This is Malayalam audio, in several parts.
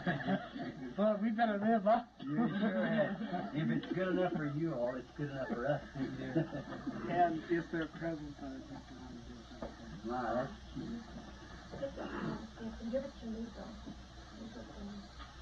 well, we better live, huh? You sure have. If it's good enough for you all, it's good enough for us. and is there present uh, just want to do something? Wow, that's Just, uh, you can give it to me, though. Give it to me.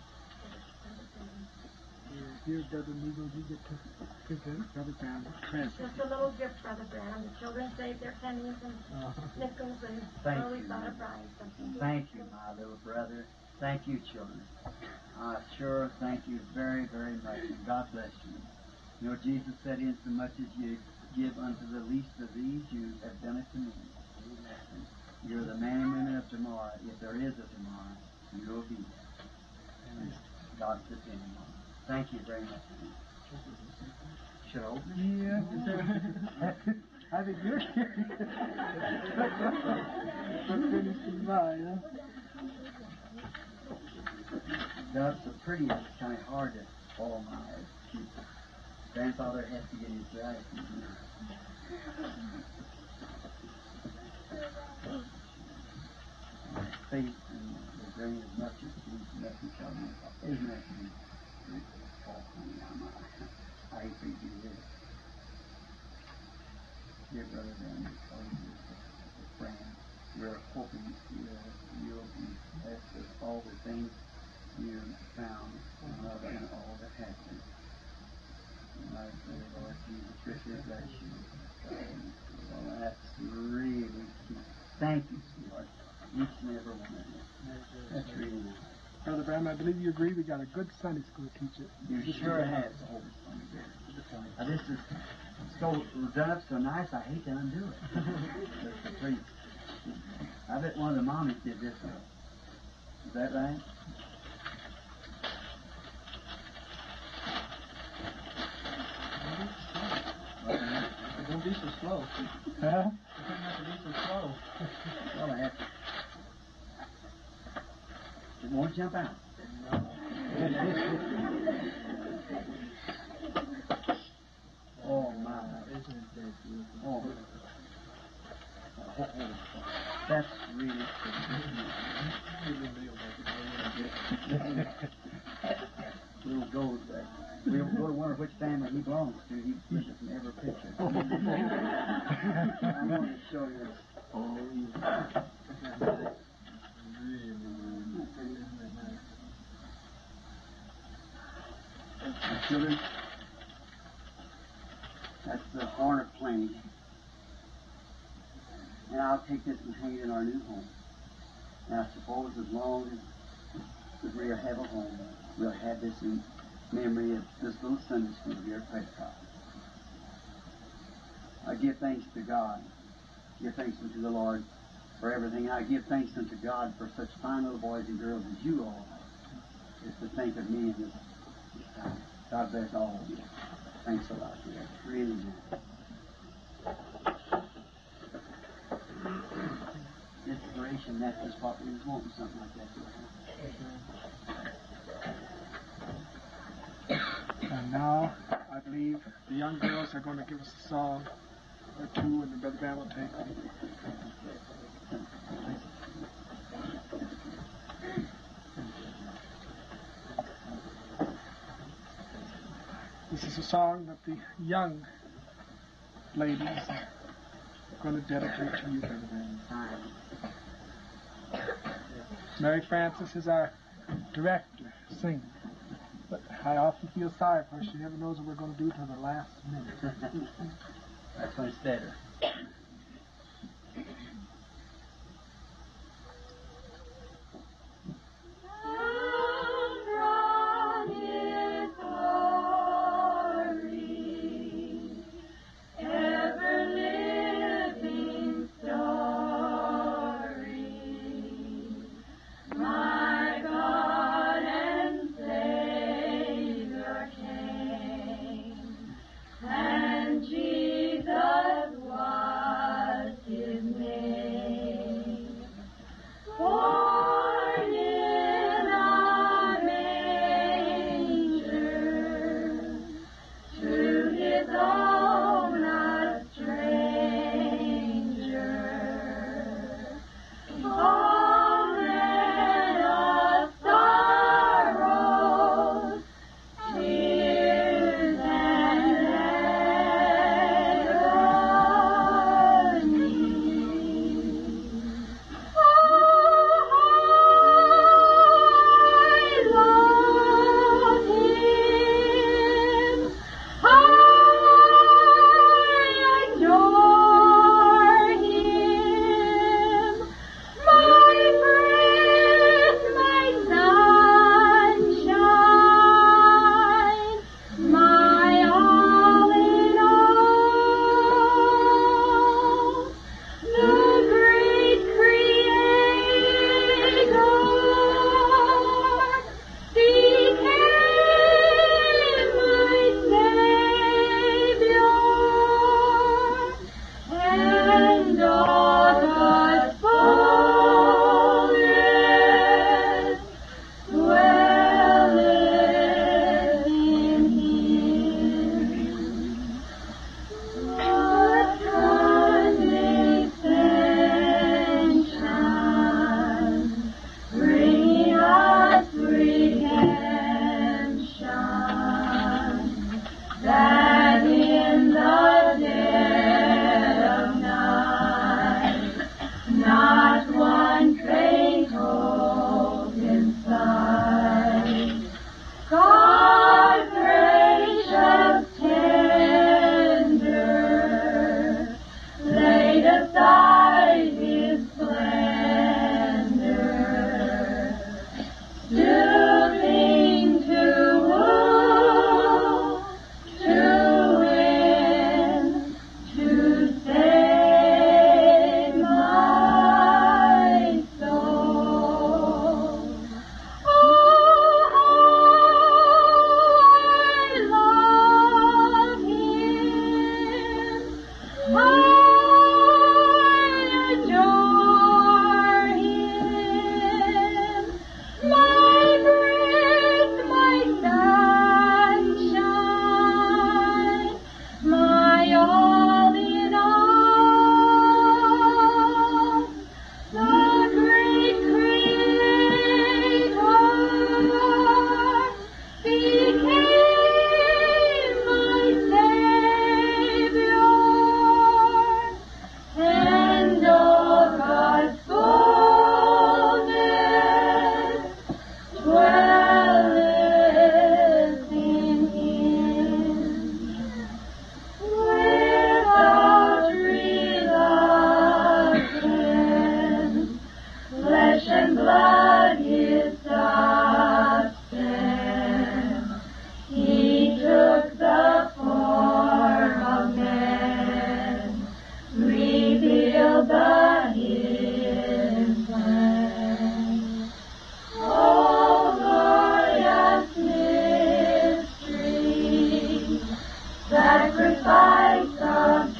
Here, Brother Negro, you get to present Brother Brown present. Just a little gift, Brother Brown. The children saved their pennies and nickels and Thank always you. thought of buying something. Thank you, my little brother. Thank you, children. I sure thank you very, very much, and God bless you. You know, Jesus said, Insomuch as you give unto the least of these, you have done it to me. You're the man and women of tomorrow. If there is a tomorrow, you will be there. And God's depending on you. Thank you very much. Should I open it? Yeah. I think you're Let's finish the by, huh? That's the prettiest. It's kind of hard to follow my eyes. Grandfather has to get his glasses. Faith and the grain of mustard seeds nothing shall be. Isn't that sweet? Oh, honey, I'm, uh, I hate for you to do this. Dear brother, and all you friend, we're hoping you'll, you'll be blessed with all the things you found love and all that happened. And I pray, Lord Jesus, richly bless you. Well, that's really key. Thank you, sweetheart. Each and every one of you. That's really nice. Brother Brown, I believe you agree we got a good Sunday school teacher. You sure have the whole thing. Now, this is so done up so nice, I hate to undo it. That's the truth. I bet one of the mommies did this one. Is that right? Don't be so slow. Huh? You don't have to be so slow. Well, I have to. It won't jump out. oh, my. Oh. Oh, oh. That's really Little gold there. We'll go to wonder which family he belongs to. He puts it in every picture. I want to show you this. Oh, yeah. Children, that's the hornet plane. And I'll take this and hang it in our new home. And I suppose as long as, as we have a home, we'll have this in memory of this little Sunday school here at Pentecost. I give thanks to God. Give thanks unto the Lord for everything. I give thanks unto God for such fine little boys and girls as you all are. Is to think of me in this, this time. God bless all of you. Thanks a lot, dear. Really nice. Inspiration, that's just what we was wanting, something like that. And now, I believe the young girls are going to give us a song or two, and then Brother Brown will take them. This is a song that the young ladies are going to dedicate to you, Brother Brown. Mary Frances is our director, singer. But I often feel sorry for her. She never knows what we're going to do till the last minute. That's when it's better. And Jesus was all the hidden plan. Oh, glorious mystery, sacrifice of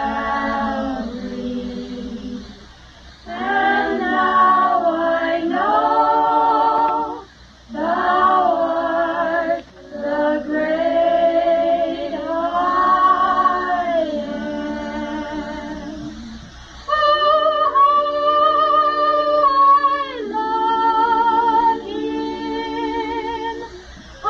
Calvary. And now I know thou art the great I am. I love Him. I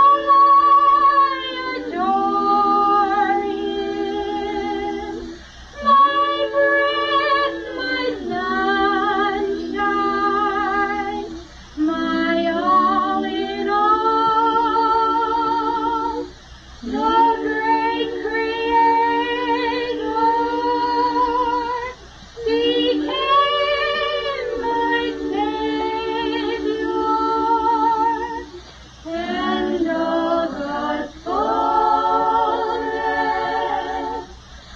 adore Him. My breath, my sunshine, my all in all. The great Creator became my Savior, and all God's fullness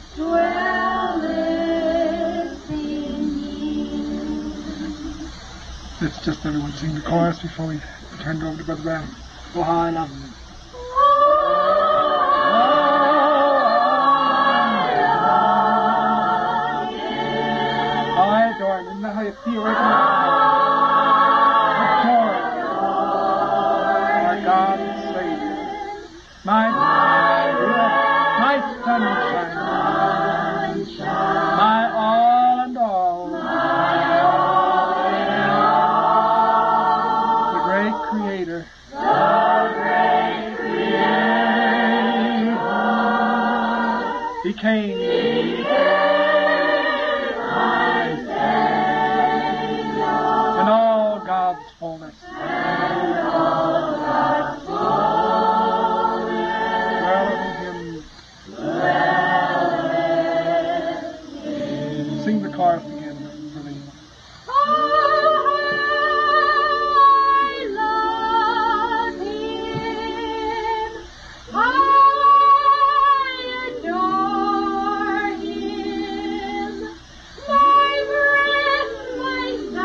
dwelleth in Him. Let's just everyone sing the chorus before we turn it over to Brother Brown. Oh, how I love him. I adore him. Isn't that how you feel right now? Adore our God and Savior. My, my sunshine. My all and all. The great Creator. He came. And all God's fullness. Dwelleth in Him. Sing the chorus again, Brother Emo. I love Him. I adore Him. My breath, my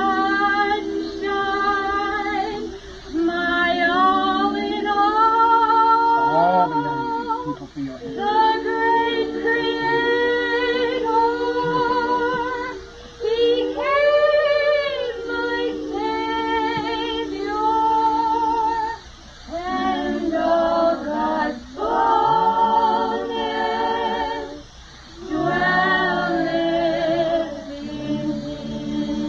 sunshine, my all in All the all. young people feel Him. The great Creator became my Savior, and all God's fullness dwelleth in Him.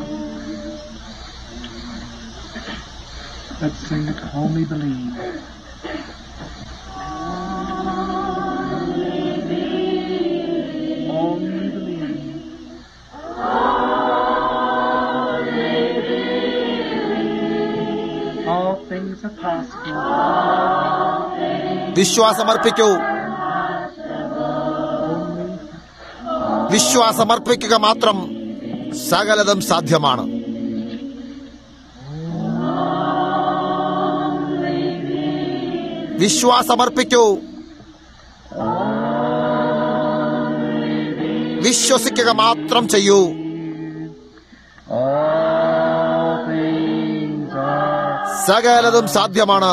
Let's sing it, Only Believe. Only believe. All things are possible. വിശ്വാസമർപ്പിക്കൂ Only വിശ്വാസമർപ്പിക്കുക മാത്രം സകലതും സാധ്യമാണ് വിശ്വാസമർപ്പിക്കൂ വിശ്വസിക്കുക മാത്രം ചെയ്യൂ all things are സകലതും സാധ്യമാണ്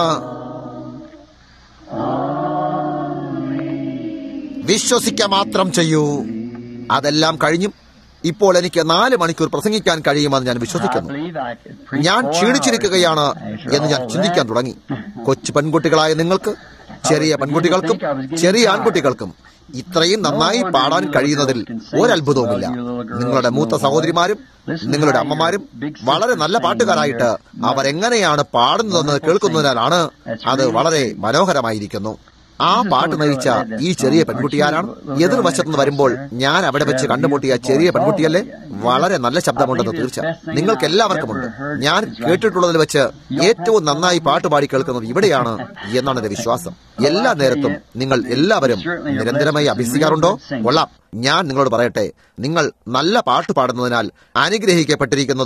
വിശ്വസിക്കുക മാത്രം ചെയ്യൂ അതെല്ലാം കഴിഞ്ഞും ഇപ്പോൾ എനിക്ക് നാല് മണിക്കൂർ പ്രസംഗിക്കാൻ കഴിയുമെന്ന് ഞാൻ വിശ്വസിക്കുന്നു ഞാൻ ക്ഷീണിച്ചിരിക്കുകയാണ് എന്ന് ഞാൻ ചിന്തിക്കാൻ തുടങ്ങി കൊച്ചു പെൺകുട്ടികളായ നിങ്ങൾക്ക് ചെറിയ പെൺകുട്ടികൾക്കും ചെറിയ ആൺകുട്ടികൾക്കും ഇത്രയും നന്നായി പാടാൻ കഴിയുന്നതിൽ ഒരത്ഭുതവുമില്ല നിങ്ങളുടെ മൂത്ത സഹോദരിമാരും നിങ്ങളുടെ അമ്മമാരും വളരെ നല്ല പാട്ടുകാരായിട്ട് അവരെങ്ങനെയാണ് പാടുന്നതെന്ന് കേൾക്കുന്നതിനാലാണ് അത് വളരെ മനോഹരമായിരിക്കുന്നു ആ പാട്ട് നയിച്ച ഈ ചെറിയ പെൺകുട്ടിയാരാണ് എതിർവശത്തുനിന്ന് വരുമ്പോൾ ഞാൻ അവിടെ വെച്ച് കണ്ടുമുട്ടിയ ചെറിയ പെൺകുട്ടിയല്ലേ വളരെ നല്ല ശബ്ദമുണ്ടെന്ന് തീർച്ച നിങ്ങൾക്ക് എല്ലാവർക്കുമുണ്ട് ഞാൻ കേട്ടിട്ടുള്ളതിൽ വെച്ച് ഏറ്റവും നന്നായി പാട്ട് പാടി കേൾക്കുന്നത് ഇവിടെയാണ് എന്നാണ് എന്റെ വിശ്വാസം എല്ലാ നേരത്തും നിങ്ങൾ എല്ലാവരും നിരന്തരമായി അഭ്യസിക്കാറുണ്ടോ കൊള്ളാം ഞാൻ നിങ്ങളോട് പറയട്ടെ നിങ്ങൾ നല്ല പാട്ട് പാടുന്നതിനാൽ അനുഗ്രഹിക്കപ്പെട്ടിരിക്കുന്നത്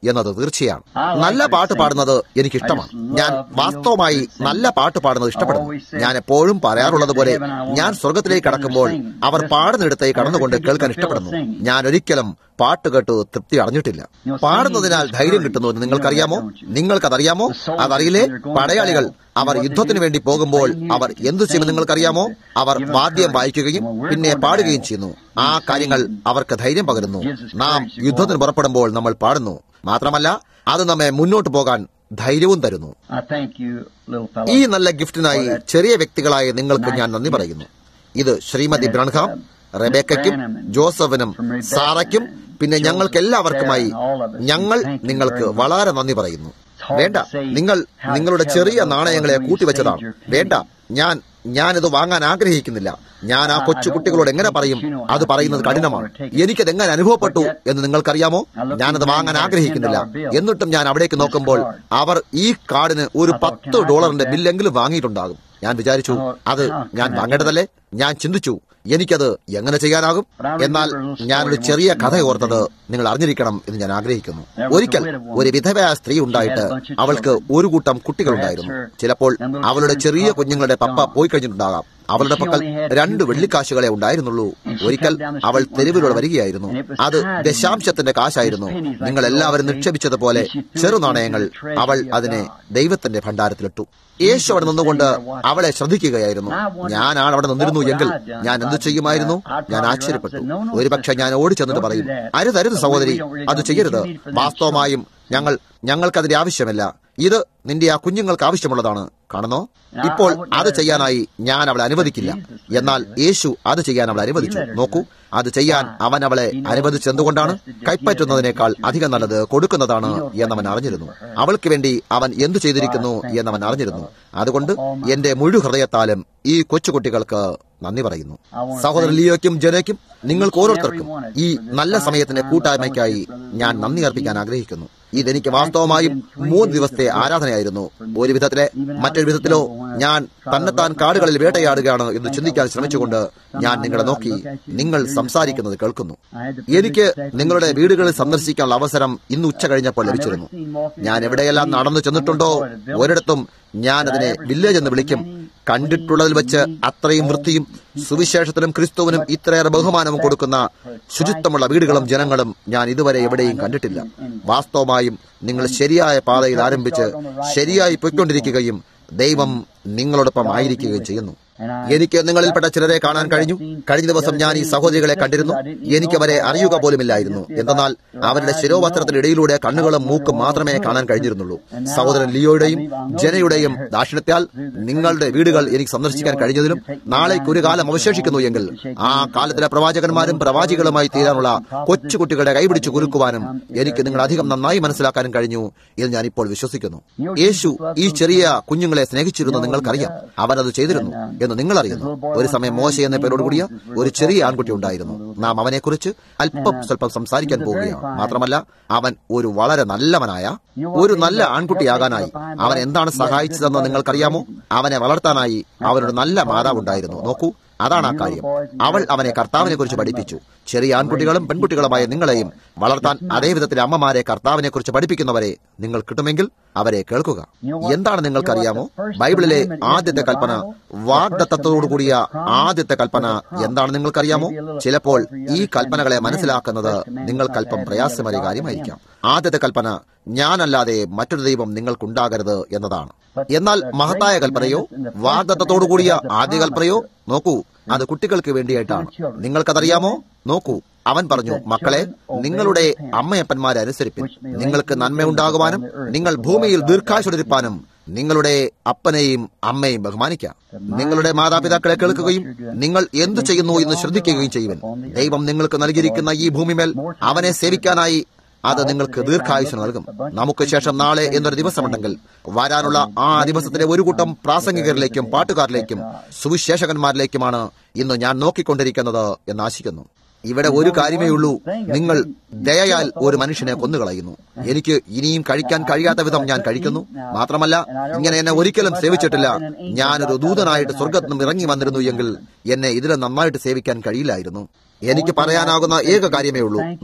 എന്നത് തീർച്ചയാണ് നല്ല പാട്ട് പാടുന്നത് എനിക്കിഷ്ടമാണ് ഞാൻ വാസ്തവമായി നല്ല പാട്ട് പാടുന്നത് ഇഷ്ടപ്പെടുന്നു ഞാൻ എപ്പോഴും പറയാറുള്ളത് പോലെ ഞാൻ സ്വർഗത്തിലേക്ക് കടക്കുമ്പോൾ അവർ പാടുന്നിടത്തേക്ക് കടന്നുകൊണ്ട് കേൾക്കാൻ ഇഷ്ടപ്പെടുന്നു ഞാൻ ഒരിക്കലും പാട്ട് കേട്ട് തൃപ്തി അടഞ്ഞിട്ടില്ല പാടുന്നതിനാൽ ധൈര്യം കിട്ടുന്നു എന്ന് നിങ്ങൾക്കറിയാമോ നിങ്ങൾക്കതറിയാമോ അതറിയില്ലേ പടയാളികൾ അവർ യുദ്ധത്തിന് വേണ്ടി പോകുമ്പോൾ അവർ എന്തു ചെയ്യുമെന്ന് നിങ്ങൾക്കറിയാമോ അവർ വാദ്യം വായിക്കുകയും പിന്നെ പാടുകയും ചെയ്യുന്നു ആ കാര്യങ്ങൾ അവർക്ക് ധൈര്യം പകരുന്നു നാം യുദ്ധത്തിന് പുറപ്പെടുമ്പോൾ നമ്മൾ പാടുന്നു മാത്രമല്ല അത് നമ്മെ മുന്നോട്ട് പോകാൻ ധൈര്യവും തരുന്നു I thank you, little fellow. ഈ നല്ല ഗിഫ്റ്റിനായി ചെറിയ വ്യക്തികളായ നിങ്ങൾക്ക് ഞാൻ നന്ദി പറയുന്നു ഇത് ശ്രീമതി ബ്രൺഹാം റെബേക്കയ്ക്കും ജോസഫിനും സാറയ്ക്കും പിന്നെ ഞങ്ങൾക്ക് എല്ലാവർക്കുമായി ഞങ്ങൾ നിങ്ങൾക്ക് വളരെ നന്ദി പറയുന്നു വേണ്ട നിങ്ങൾ നിങ്ങളുടെ ചെറിയ നാണയങ്ങളെ കൂട്ടിവെച്ചതാണ് വേണ്ട ഞാൻ ഞാനിത് വാങ്ങാൻ ആഗ്രഹിക്കുന്നില്ല ഞാൻ ആ കൊച്ചു കുട്ടികളോട് എങ്ങനെ പറയും അത് പറയുന്നത് കഠിനമാണ് എനിക്കത് എങ്ങനെ അനുഭവപ്പെട്ടു എന്ന് നിങ്ങൾക്കറിയാമോ ഞാനത് വാങ്ങാൻ ആഗ്രഹിക്കുന്നില്ല എന്നിട്ടും ഞാൻ അവിടേക്ക് നോക്കുമ്പോൾ അവർ ഈ കാർഡിന് ഒരു പത്ത് ഡോളറിന്റെ ബില്ലെങ്കിലും വാങ്ങിയിട്ടുണ്ടാകും ഞാൻ വിചാരിച്ചു അത് ഞാൻ വാങ്ങേണ്ടതല്ലേ ഞാൻ ചിന്തിച്ചു എനിക്കത് എങ്ങനെ ചെയ്യാനാകും എന്നാൽ ഞാനൊരു ചെറിയ കഥ ഓർത്തത് നിങ്ങൾ അറിഞ്ഞിരിക്കണം എന്ന് ഞാൻ ആഗ്രഹിക്കുന്നു ഒരിക്കൽ ഒരു വിധവയായ സ്ത്രീ ഉണ്ടായിട്ട് അവൾക്ക് ഒരു കൂട്ടം കുട്ടികളുണ്ടായിരുന്നു ചിലപ്പോൾ അവളുടെ ചെറിയ കുഞ്ഞുങ്ങളുടെ പപ്പ പോയി കഴിഞ്ഞിട്ടുണ്ടാകാം അവളുടെ പക്കൽ രണ്ട് വെള്ളിക്കാശുകളെ ഉണ്ടായിരുന്നുള്ളൂ ഒരിക്കൽ അവൾ തെരുവിലൂടെ വരികയായിരുന്നു അത് ദശാംശത്തിന്റെ കാശായിരുന്നു നിങ്ങൾ എല്ലാവരും നിക്ഷേപിച്ചതുപോലെ ചെറുനാണയങ്ങൾ അവൾ അതിനെ ദൈവത്തിന്റെ ഭണ്ഡാരത്തിലിട്ടു യേശു അവിടെ നിന്നുകൊണ്ട് അവളെ ശ്രദ്ധിക്കുകയായിരുന്നു ഞാനാണ് അവിടെ നിന്നിരുന്നു എങ്കിൽ ഞാൻ എന്തു ചെയ്യുമായിരുന്നു ഞാൻ ആശ്ചര്യപ്പെട്ടു ഒരുപക്ഷെ ഞാൻ ഓടിച്ചെന്നിട്ട് പറയും അരുതരുത് സഹോദരി അത് ചെയ്യരുത് വാസ്തവമായും ഞങ്ങൾ ഞങ്ങൾക്കതിന്റെ ആവശ്യമില്ല ഇത് നിന്റെ ആ കുഞ്ഞുങ്ങൾക്ക് ആവശ്യമുള്ളതാണ് കാണുന്നോ ഇപ്പോൾ അത് ചെയ്യാനായി ഞാൻ അവളെ അനുവദിക്കില്ല എന്നാൽ യേശു അത് ചെയ്യാൻ അവളെ അനുവദിച്ചു നോക്കൂ അത് ചെയ്യാൻ അവൻ അവളെ അനുവദിച്ചെന്തുകൊണ്ടാണ് കൈപ്പറ്റുന്നതിനേക്കാൾ അധികം നല്ലത് കൊടുക്കുന്നതാണ് എന്നവൻ അറിഞ്ഞിരുന്നു അവൾക്ക് വേണ്ടി അവൻ എന്തു ചെയ്തിരിക്കുന്നു എന്നവൻ അറിഞ്ഞിരുന്നു അതുകൊണ്ട് എന്റെ മുഴു ഹൃദയത്താലും ഈ കൊച്ചുകുട്ടികൾക്ക് നന്ദി പറയുന്നു സഹോദരൻ ലിയോയ്ക്കും ജനയ്ക്കും നിങ്ങൾക്ക് ഓരോരുത്തർക്കും ഈ നല്ല സമയത്തിന്റെ കൂട്ടായ്മയ്ക്കായി ഞാൻ നന്ദി അർപ്പിക്കാൻ ആഗ്രഹിക്കുന്നു ഇതെനിക്ക് വാസ്തവമായും മൂന്ന് ദിവസത്തെ ആരാധനയായിരുന്നു ഒരു വിധത്തിലെ മറ്റൊരു വിധത്തിലോ ഞാൻ തന്നെത്താൻ കാടുകളിൽ വേട്ടയാടുകയാണ് എന്ന് ചിന്തിക്കാൻ ശ്രമിച്ചുകൊണ്ട് ഞാൻ നിങ്ങളെ നോക്കി നിങ്ങൾ സംസാരിക്കുന്നത് കേൾക്കുന്നു എനിക്ക് നിങ്ങളുടെ വീടുകളിൽ സന്ദർശിക്കാനുള്ള അവസരം ഇന്ന് ഉച്ച കഴിഞ്ഞപ്പോൾ ലഭിച്ചിരുന്നു ഞാൻ എവിടെയെല്ലാം നടന്നു ചെന്നിട്ടുണ്ടോ ഒരിടത്തും ഞാൻ അതിനെ വില്ലേജ് എന്ന് വിളിക്കും കണ്ടിട്ടുള്ളതിൽ വെച്ച് അത്രയും വൃത്തിയും സുവിശേഷത്തിനും ക്രിസ്തുവിനും ഇത്രയേറെ ബഹുമാനവും കൊടുക്കുന്ന ശുചിത്വമുള്ള വീടുകളും ജനങ്ങളും ഞാൻ ഇതുവരെ എവിടെയും കണ്ടിട്ടില്ല വാസ്തവമായും നിങ്ങൾ ശരിയായ പാതയിൽ ആരംഭിച്ച് ശരിയായി പൊയ്ക്കൊണ്ടിരിക്കുകയും ദൈവം നിങ്ങളോടൊപ്പം ആയിരിക്കുകയും ചെയ്യുന്നു എനിക്ക് നിങ്ങളിൽപ്പെട്ട ചിലരെ കാണാൻ കഴിഞ്ഞു കഴിഞ്ഞ ദിവസം ഞാൻ ഈ സഹോദരികളെ കണ്ടിരുന്നു എനിക്ക് അവരെ അറിയുക പോലുമില്ലായിരുന്നു എന്തെന്നാൽ അവരുടെ ശിരോവസ്ത്രത്തിനിടയിലൂടെ കണ്ണുകളും മൂക്കും മാത്രമേ കാണാൻ കഴിഞ്ഞിരുന്നുള്ളൂ സഹോദരൻ ലിയോയുടെയും ജനയുടെയും ദാക്ഷിണത്താൽ നിങ്ങളുടെ വീടുകൾ എനിക്ക് സന്ദർശിക്കാൻ കഴിഞ്ഞതിലും നാളേക്ക് ഒരു കാലം അവശേഷിക്കുന്നു എങ്കിൽ ആ കാലത്തിലെ പ്രവാചകന്മാരും പ്രവാചികളുമായി തീരാനുള്ള കൊച്ചുകുട്ടികളുടെ കൈപിടിച്ച് കുരുക്കുവാനും എനിക്ക് നിങ്ങൾ അധികം നന്നായി മനസ്സിലാക്കാനും കഴിഞ്ഞു എന്ന് ഞാൻ ഇപ്പോൾ വിശ്വസിക്കുന്നു യേശു ഈ ചെറിയ കുഞ്ഞുങ്ങളെ സ്നേഹിച്ചിരുന്നു നിങ്ങൾക്കറിയാം അവനത് ചെയ്തിരുന്നു എന്ന് നിങ്ങൾ അറിയുന്നു ഒരു സമയം മോശ എന്ന പേരോടുകൂടിയ ഒരു ചെറിയ ആൺകുട്ടി ഉണ്ടായിരുന്നു നാം അവനെക്കുറിച്ച് അല്പം സ്വല്പം സംസാരിക്കാൻ പോവുകയാണ് മാത്രമല്ല അവൻ ഒരു വളരെ നല്ലവനായ ഒരു നല്ല ആൺകുട്ടിയാകാനായി അവൻ എന്താണ് സഹായിച്ചതെന്ന് നിങ്ങൾക്കറിയാമോ അവനെ വളർത്താനായി അവനൊരു നല്ല മാതാവുണ്ടായിരുന്നു നോക്കൂ അതാണ് ആ കാര്യം അവൾ അവനെ കർത്താവിനെ കുറിച്ച് പഠിപ്പിച്ചു ചെറിയ ആൺകുട്ടികളും പെൺകുട്ടികളുമായ നിങ്ങളെയും വളർത്താൻ അതേ വിധത്തിൽ അമ്മമാരെ കർത്താവിനെ കുറിച്ച് പഠിപ്പിക്കുന്നവരെ നിങ്ങൾ കിട്ടുമെങ്കിൽ അവരെ കേൾക്കുക എന്താണ് നിങ്ങൾക്കറിയാമോ ബൈബിളിലെ ആദ്യത്തെ കൽപ്പന വാഗ്ദത്തത്തോടുകൂടിയ ആദ്യത്തെ കൽപ്പന എന്താണ് നിങ്ങൾക്കറിയാമോ ചിലപ്പോൾ ഈ കൽപ്പനകളെ മനസ്സിലാക്കുന്നത് നിങ്ങൾക്കല്പം പ്രയാസമേറിയ കാര്യമായിരിക്കാം ആദ്യത്തെ കൽപ്പന ഞാനല്ലാതെ മറ്റൊരു ദൈവം നിങ്ങൾക്കുണ്ടാകരുത് എന്നതാണ് എന്നാൽ മഹത്തായ കൽപ്പനയോ വാഗ്ദത്തത്തോടുകൂടിയ ആദ്യ കൽപ്പനയോ നോക്കൂ അത് കുട്ടികൾക്ക് വേണ്ടിയായിട്ടാണ് നിങ്ങൾക്കതറിയാമോ നോക്കൂ അവൻ പറഞ്ഞു മക്കളെ നിങ്ങളുടെ അമ്മയപ്പന്മാരെ അനുസരിപ്പിൻ നിങ്ങൾക്ക് നന്മയുണ്ടാകുവാനും നിങ്ങൾ ഭൂമിയിൽ ദീർഘാശുടിരിപ്പാനും നിങ്ങളുടെ അപ്പനെയും അമ്മയും ബഹുമാനിക്കാം നിങ്ങളുടെ മാതാപിതാക്കളെ കേൾക്കുകയും നിങ്ങൾ എന്തു ചെയ്യുന്നു എന്ന് ശ്രദ്ധിക്കുകയും ചെയ്യുവൻ ദൈവം നിങ്ങൾക്ക് നൽകിയിരിക്കുന്ന ഈ ഭൂമിമേൽ അവനെ സേവിക്കാനായി അത് നിങ്ങൾക്ക് ദീർഘായുസ് നൽകും നമുക്ക് ശേഷം നാളെ എന്നൊരു ദിവസമുണ്ടെങ്കിൽ വരാനുള്ള ആ ദിവസത്തിലെ ഒരു കൂട്ടം പ്രാസംഗികരിലേക്കും പാട്ടുകാരിലേക്കും സുവിശേഷകന്മാരിലേക്കുമാണ് ഇന്ന് ഞാൻ നോക്കിക്കൊണ്ടിരിക്കുന്നത് എന്ന് ആശിക്കുന്നു ഇവിടെ ഒരു കാര്യമേ ഉള്ളൂ നിങ്ങൾ ദയയാൽ ഒരു മനുഷ്യനെ കൊന്നുകളയുന്നു എനിക്ക് ഇനിയും കഴിക്കാൻ കഴിയാത്ത വിധം ഞാൻ കഴിക്കുന്നു മാത്രമല്ല ഇങ്ങനെ എന്നെ ഒരിക്കലും സേവിച്ചിട്ടില്ല ഞാനൊരു ദൂതനായിട്ട് സ്വർഗത്തിൽ നിന്നും ഇറങ്ങി വന്നിരുന്നു എങ്കിൽ എന്നെ ഇതിലും നന്നായിട്ട് സേവിക്കാൻ കഴിയില്ലായിരുന്നു എനിക്ക് പറയാനാകുന്ന ഏക കാര്യമേ ഉള്ളൂ നന്ദി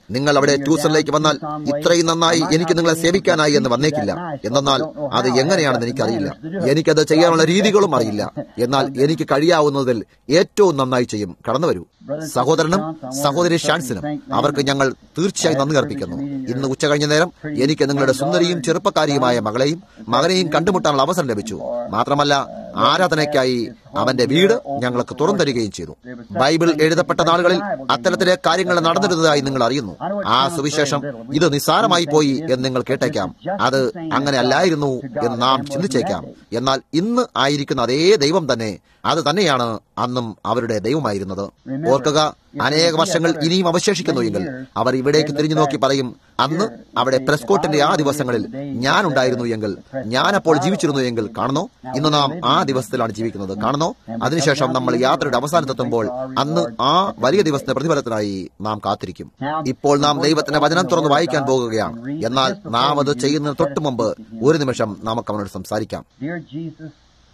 നിങ്ങൾ അവിടെ ട്യൂഷനിലേക്ക് വന്നാൽ ഇത്രയും നന്നായി എനിക്ക് നിങ്ങളെ സേവിക്കാനായി എന്ന് വന്നേക്കില്ല എന്നാൽ അത് എങ്ങനെയാണെന്ന് എനിക്കറിയില്ല എനിക്കത് ചെയ്യാനുള്ള രീതികളും അറിയില്ല എന്നാൽ എനിക്ക് കഴിയാവുന്നതിൽ ഏറ്റവും നന്നായി ചെയ്യും കടന്നു വരൂ സഹോദരനും സഹോദരി ഷാൻസിനും അവർക്ക് ഞങ്ങൾ തീർച്ചയായും നന്ദി അർപ്പിക്കുന്നു ഇന്ന് ഉച്ച കഴിഞ്ഞ നേരം എനിക്ക് നിങ്ങളുടെ സുന്ദരിയും ചെറുപ്പക്കാരിയുമായ മകളെയും മകനെയും കണ്ടുമുട്ടാനുള്ള അവസരം ലഭിച്ചു മാത്രമല്ല ആരാധനയ്ക്കായി അവന്റെ വീട് ഞങ്ങൾക്ക് തുറന്നു തരികയും ചെയ്തു ബൈബിൾ എഴുതപ്പെട്ട നാളുകളിൽ അത്തരത്തിലെ കാര്യങ്ങൾ നടന്നിരുന്നതായി നിങ്ങൾ അറിയുന്നു ആ സുവിശേഷം ഇത് നിസ്സാരമായി പോയി എന്ന് നിങ്ങൾ കേട്ടേക്കാം അത് അങ്ങനെ അല്ലായിരുന്നു എന്ന് നാം ചിന്തിച്ചേക്കാം എന്നാൽ ഇന്ന് ആയിരിക്കുന്ന അതേ ദൈവം തന്നെ അത് തന്നെയാണ് അന്നും അവരുടെ ദൈവമായിരുന്നത് ഓർക്കുക അനേക വർഷങ്ങൾ ഇനിയും അവശേഷിക്കുന്നു എങ്കിൽ അവർ ഇവിടേക്ക് തിരിഞ്ഞു നോക്കി പറയും അന്ന് അവിടെ പ്രസ്കോട്ടിന്റെ ആ ദിവസങ്ങളിൽ ഞാൻ ഉണ്ടായിരുന്നു എങ്കിൽ ഞാൻ അപ്പോൾ ജീവിച്ചിരുന്നു എങ്കിൽ കാണുന്നോ ഇന്ന് നാം ആ ദിവസത്തിലാണ് ജീവിക്കുന്നത് കാണുന്നോ അതിനുശേഷം നമ്മൾ യാത്രയുടെ അവസാനത്തെത്തുമ്പോൾ അന്ന് ആ വലിയ ദിവസത്തിന്റെ പ്രതിഫലത്തിനായി നാം കാത്തിരിക്കും ഇപ്പോൾ നാം ദൈവത്തിന്റെ വചനം തുറന്ന് വായിക്കാൻ പോകുകയാണ് എന്നാൽ നാം അത് ചെയ്യുന്നതിന് തൊട്ടു മുമ്പ് ഒരു നിമിഷം നമുക്ക് അവനോട് സംസാരിക്കാം Dear Jesus,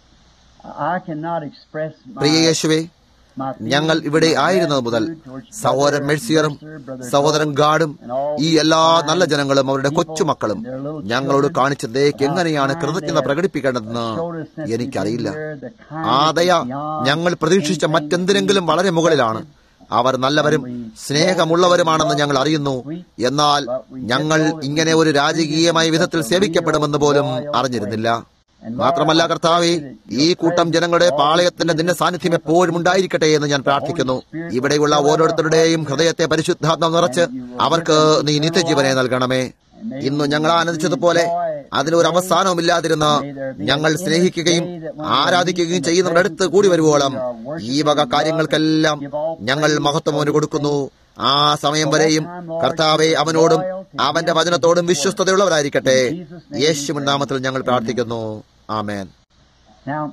I cannot express my, പ്രിയ യേശുവേ my feelings ഞങ്ങൾ ഇവിടെ and ആയിരുന്നത് മുതൽ gratitude towards സഹോദരൻ Brother മെഴ്സിയറും Mercer, Brother സഹോദരൻ Gordon, ഗാഡും and all ഈ the എല്ലാ kind നല്ല ജനങ്ങളും അവരുടെ people കൊച്ചുമക്കളും and their little ഞങ്ങളോട് children, കാണിച്ച ദയക്ക് how എങ്ങനെയാണ് kind കൃതജ്ഞത they have പ്രകടിപ്പിക്കേണ്ടതെന്ന് showed us since എനിക്കറിയില്ല we've been here, the ആ kindness ദയ beyond ഞങ്ങൾ പ്രതീക്ഷിച്ച anything മറ്റെന്തിനെങ്കിലും we വളരെ മുകളിലാണ് അവർ നല്ലവരും സ്നേഹമുള്ളവരുമാണെന്ന് ഞങ്ങൾ അറിയുന്നു എന്നാൽ ഞങ്ങൾ ഇങ്ങനെ ഒരു രാജകീയമായ വിധത്തിൽ സേവിക്കപ്പെടുമെന്ന് പോലും അറിഞ്ഞിരുന്നില്ല മാത്രമല്ല കർത്താവെ ഈ കൂട്ടം ജനങ്ങളുടെ പാളയത്തിന്റെ നിന്റെ സാന്നിധ്യം എപ്പോഴും ഉണ്ടായിരിക്കട്ടെ എന്ന് ഞാൻ പ്രാർത്ഥിക്കുന്നു ഇവിടെയുള്ള ഓരോരുത്തരുടെയും ഹൃദയത്തെ പരിശുദ്ധാത്മ നിറച്ച് അവർക്ക് നീ നിത്യജീവനെ നൽകണമേ ഇന്ന് ഞങ്ങൾ ആനന്ദിച്ചതുപോലെ അതിനൊരു അവസാനവുമില്ലാതിരുന്ന ഞങ്ങൾ സ്നേഹിക്കുകയും ആരാധിക്കുകയും ചെയ്യുന്നവരുടെ അടുത്ത് കൂടി വരുവോളം ഈ വക കാര്യങ്ങൾക്കെല്ലാം ഞങ്ങൾ മഹത്വം അവന് കൊടുക്കുന്നു ആ സമയം വരെയും കർത്താവെ അവനോടും അവന്റെ വചനത്തോടും വിശ്വസ്തതയുള്ളവരായിരിക്കട്ടെ യേശുവിൻ നാമത്തിൽ ഞങ്ങൾ പ്രാർത്ഥിക്കുന്നു ആമേൻ Now,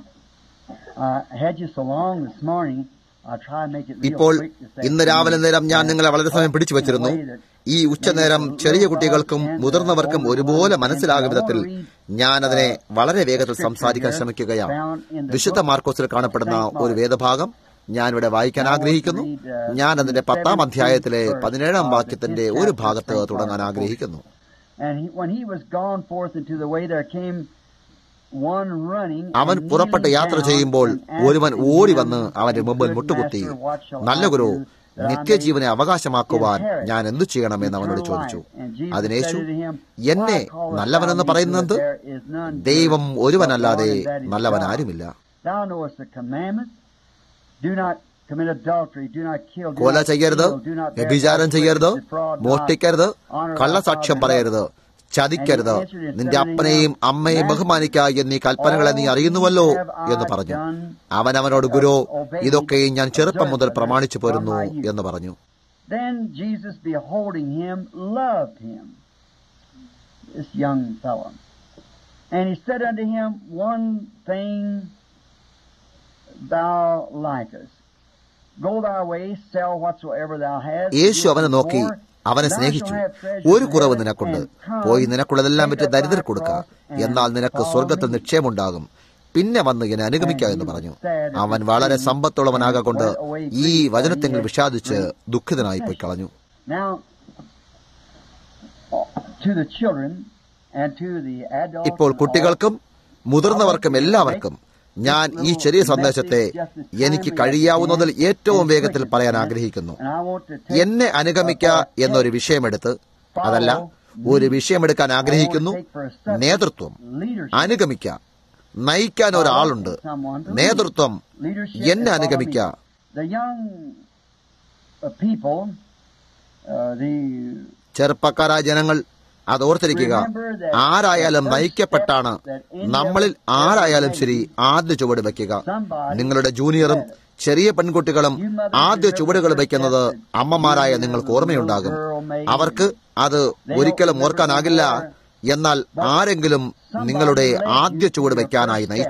uh, I had you so long this morning, I'll try and make it real ഇപ്പോൾ quick this ഇന്ന് രാവിലെ afternoon. നേരം ഞാൻ നിങ്ങളെ വളരെ സമയം പിടിച്ചു വച്ചിരുന്നു ഈ ഉച്ചനേരം ചെറിയ കുട്ടികൾക്കും മുതിർന്നവർക്കും ഒരുപോലെ മനസ്സിലാകും വിധത്തിൽ ഞാൻ അതിനെ വളരെ വേഗത്തിൽ സംസാരിക്കാൻ ശ്രമിക്കുകയാണ് വിശുദ്ധ മാർക്കോസിൽ കാണപ്പെടുന്ന ഒരു വേദഭാഗം ഞാൻ ഇവിടെ വായിക്കാൻ ആഗ്രഹിക്കുന്നു ഞാൻ അതിന്റെ പത്താം അധ്യായത്തിലെ പതിനേഴാം വാക്യത്തിന്റെ ഒരു ഭാഗത്ത് തുടങ്ങാൻ ആഗ്രഹിക്കുന്നു And he, when he was gone forth into the way, there came one running. അവൻ and പുറപ്പെട്ട് kneeling യാത്ര down ചെയ്യുമ്പോൾ and asked ഒരുവൻ him, ഓടി വന്ന് അവന്റെ മുമ്പിൽ Good മുട്ടുകുത്തി master, what shall നല്ല I Guru do that I നിത്യജീവനെ may അവകാശമാക്കുവാൻ inherit ഞാൻ എന്തു ചെയ്യണമെന്ന് അവനോട് eternal ചോദിച്ചു life? And Jesus അതിനേശു said unto him, എന്നെ Why callest നല്ലവനെന്ന് thou me പറയുന്നത് good? There is none good ദൈവം but ഒരുവനല്ലാതെ one, and that is നല്ലവൻ God. ആരുമില്ല Thou knowest the commandments. Do not commit adultery. Do not kill. Do കൊല not ചെയ്യരുത് steal. Do not bear വ്യഭിചാരം false ചെയ്യരുത് witness. Defraud not. മോഷ്ടിക്കരുത് Honor thy കള്ളസാക്ഷ്യം father and പറയരുത് mother. ചതിക്കരുത് നിന്റെ അപ്പനെയും അമ്മയെയും ബഹുമാനിക്കുക എന്നീ കൽപ്പനകളെ നീ അറിയുന്നുവല്ലോ എന്ന് പറഞ്ഞു അവൻ അവനോട് ഗുരു ഇതൊക്കെയും ഞാൻ ചെറുപ്പം മുതൽ പ്രമാണിച്ചു പോരുന്നു എന്ന് പറഞ്ഞു Then Jesus, beholding him, loved him, this young fellow. And he said unto him, One thing thou likest. Go thy way, sell whatsoever thou hast. യേശു അവനെ നോക്കി അവനെ സ്നേഹിച്ചു ഒരു കുറവ് നിനക്കുണ്ട് പോയി നിനക്കുള്ളതെല്ലാം വിറ്റ് ദരിദ്രർ കൊടുക്ക എന്നാൽ നിനക്ക് സ്വർഗത്തിൽ നിക്ഷേപമുണ്ടാകും പിന്നെ വന്ന് എന്നെ അനുഗമിക്കുക എന്ന് പറഞ്ഞു അവൻ വളരെ സമ്പത്തുള്ളവനാകൊണ്ട് ഈ വചനത്തെങ്കിൽ വിഷാദിച്ച് ദുഃഖിതനായി പോയി കളഞ്ഞു Now, to the children and to the adults ഇപ്പോൾ and all, കുട്ടികൾക്കും മുതിർന്നവർക്കും എല്ലാവർക്കും ഞാൻ ഈ ചെറിയ സന്ദേശത്തെ എനിക്ക് കഴിയാവുന്നതിൽ ഏറ്റവും വേഗത്തിൽ പറയാൻ ആഗ്രഹിക്കുന്നു and I want to take എന്നെ അനുഗമിക്ക എന്നൊരു വിഷയമെടുത്ത് അതല്ല ഒരു വിഷയമെടുക്കാൻ ആഗ്രഹിക്കുന്നു നേതൃത്വം അനുഗമിക്ക നയിക്കാൻ ഒരാളുണ്ട് നേതൃത്വം leadership എന്നെ and അനുഗമിക്ക following. The young uh, people, uh, the ചെറുപ്പക്കാരായ ജനങ്ങൾ അത് ഓർത്തിരിക്കുക ആരായാലും നയിക്കപ്പെട്ടാണ് നമ്മളിൽ ആരായാലും ശരി ആദ്യ ചുവട് വയ്ക്കുക നിങ്ങളുടെ ജൂനിയറും ചെറിയ പെൺകുട്ടികളും ആദ്യ ചുവടുകൾ വയ്ക്കുന്നത് അമ്മമാരായ നിങ്ങൾക്ക് ഓർമ്മയുണ്ടാകും അവർക്ക് അത് ഒരിക്കലും ഓർക്കാനാകില്ല എന്നാൽ ആരെങ്കിലും നിങ്ങളുടെ ആദ്യ ചുവട് വയ്ക്കാനായി നയിച്ചു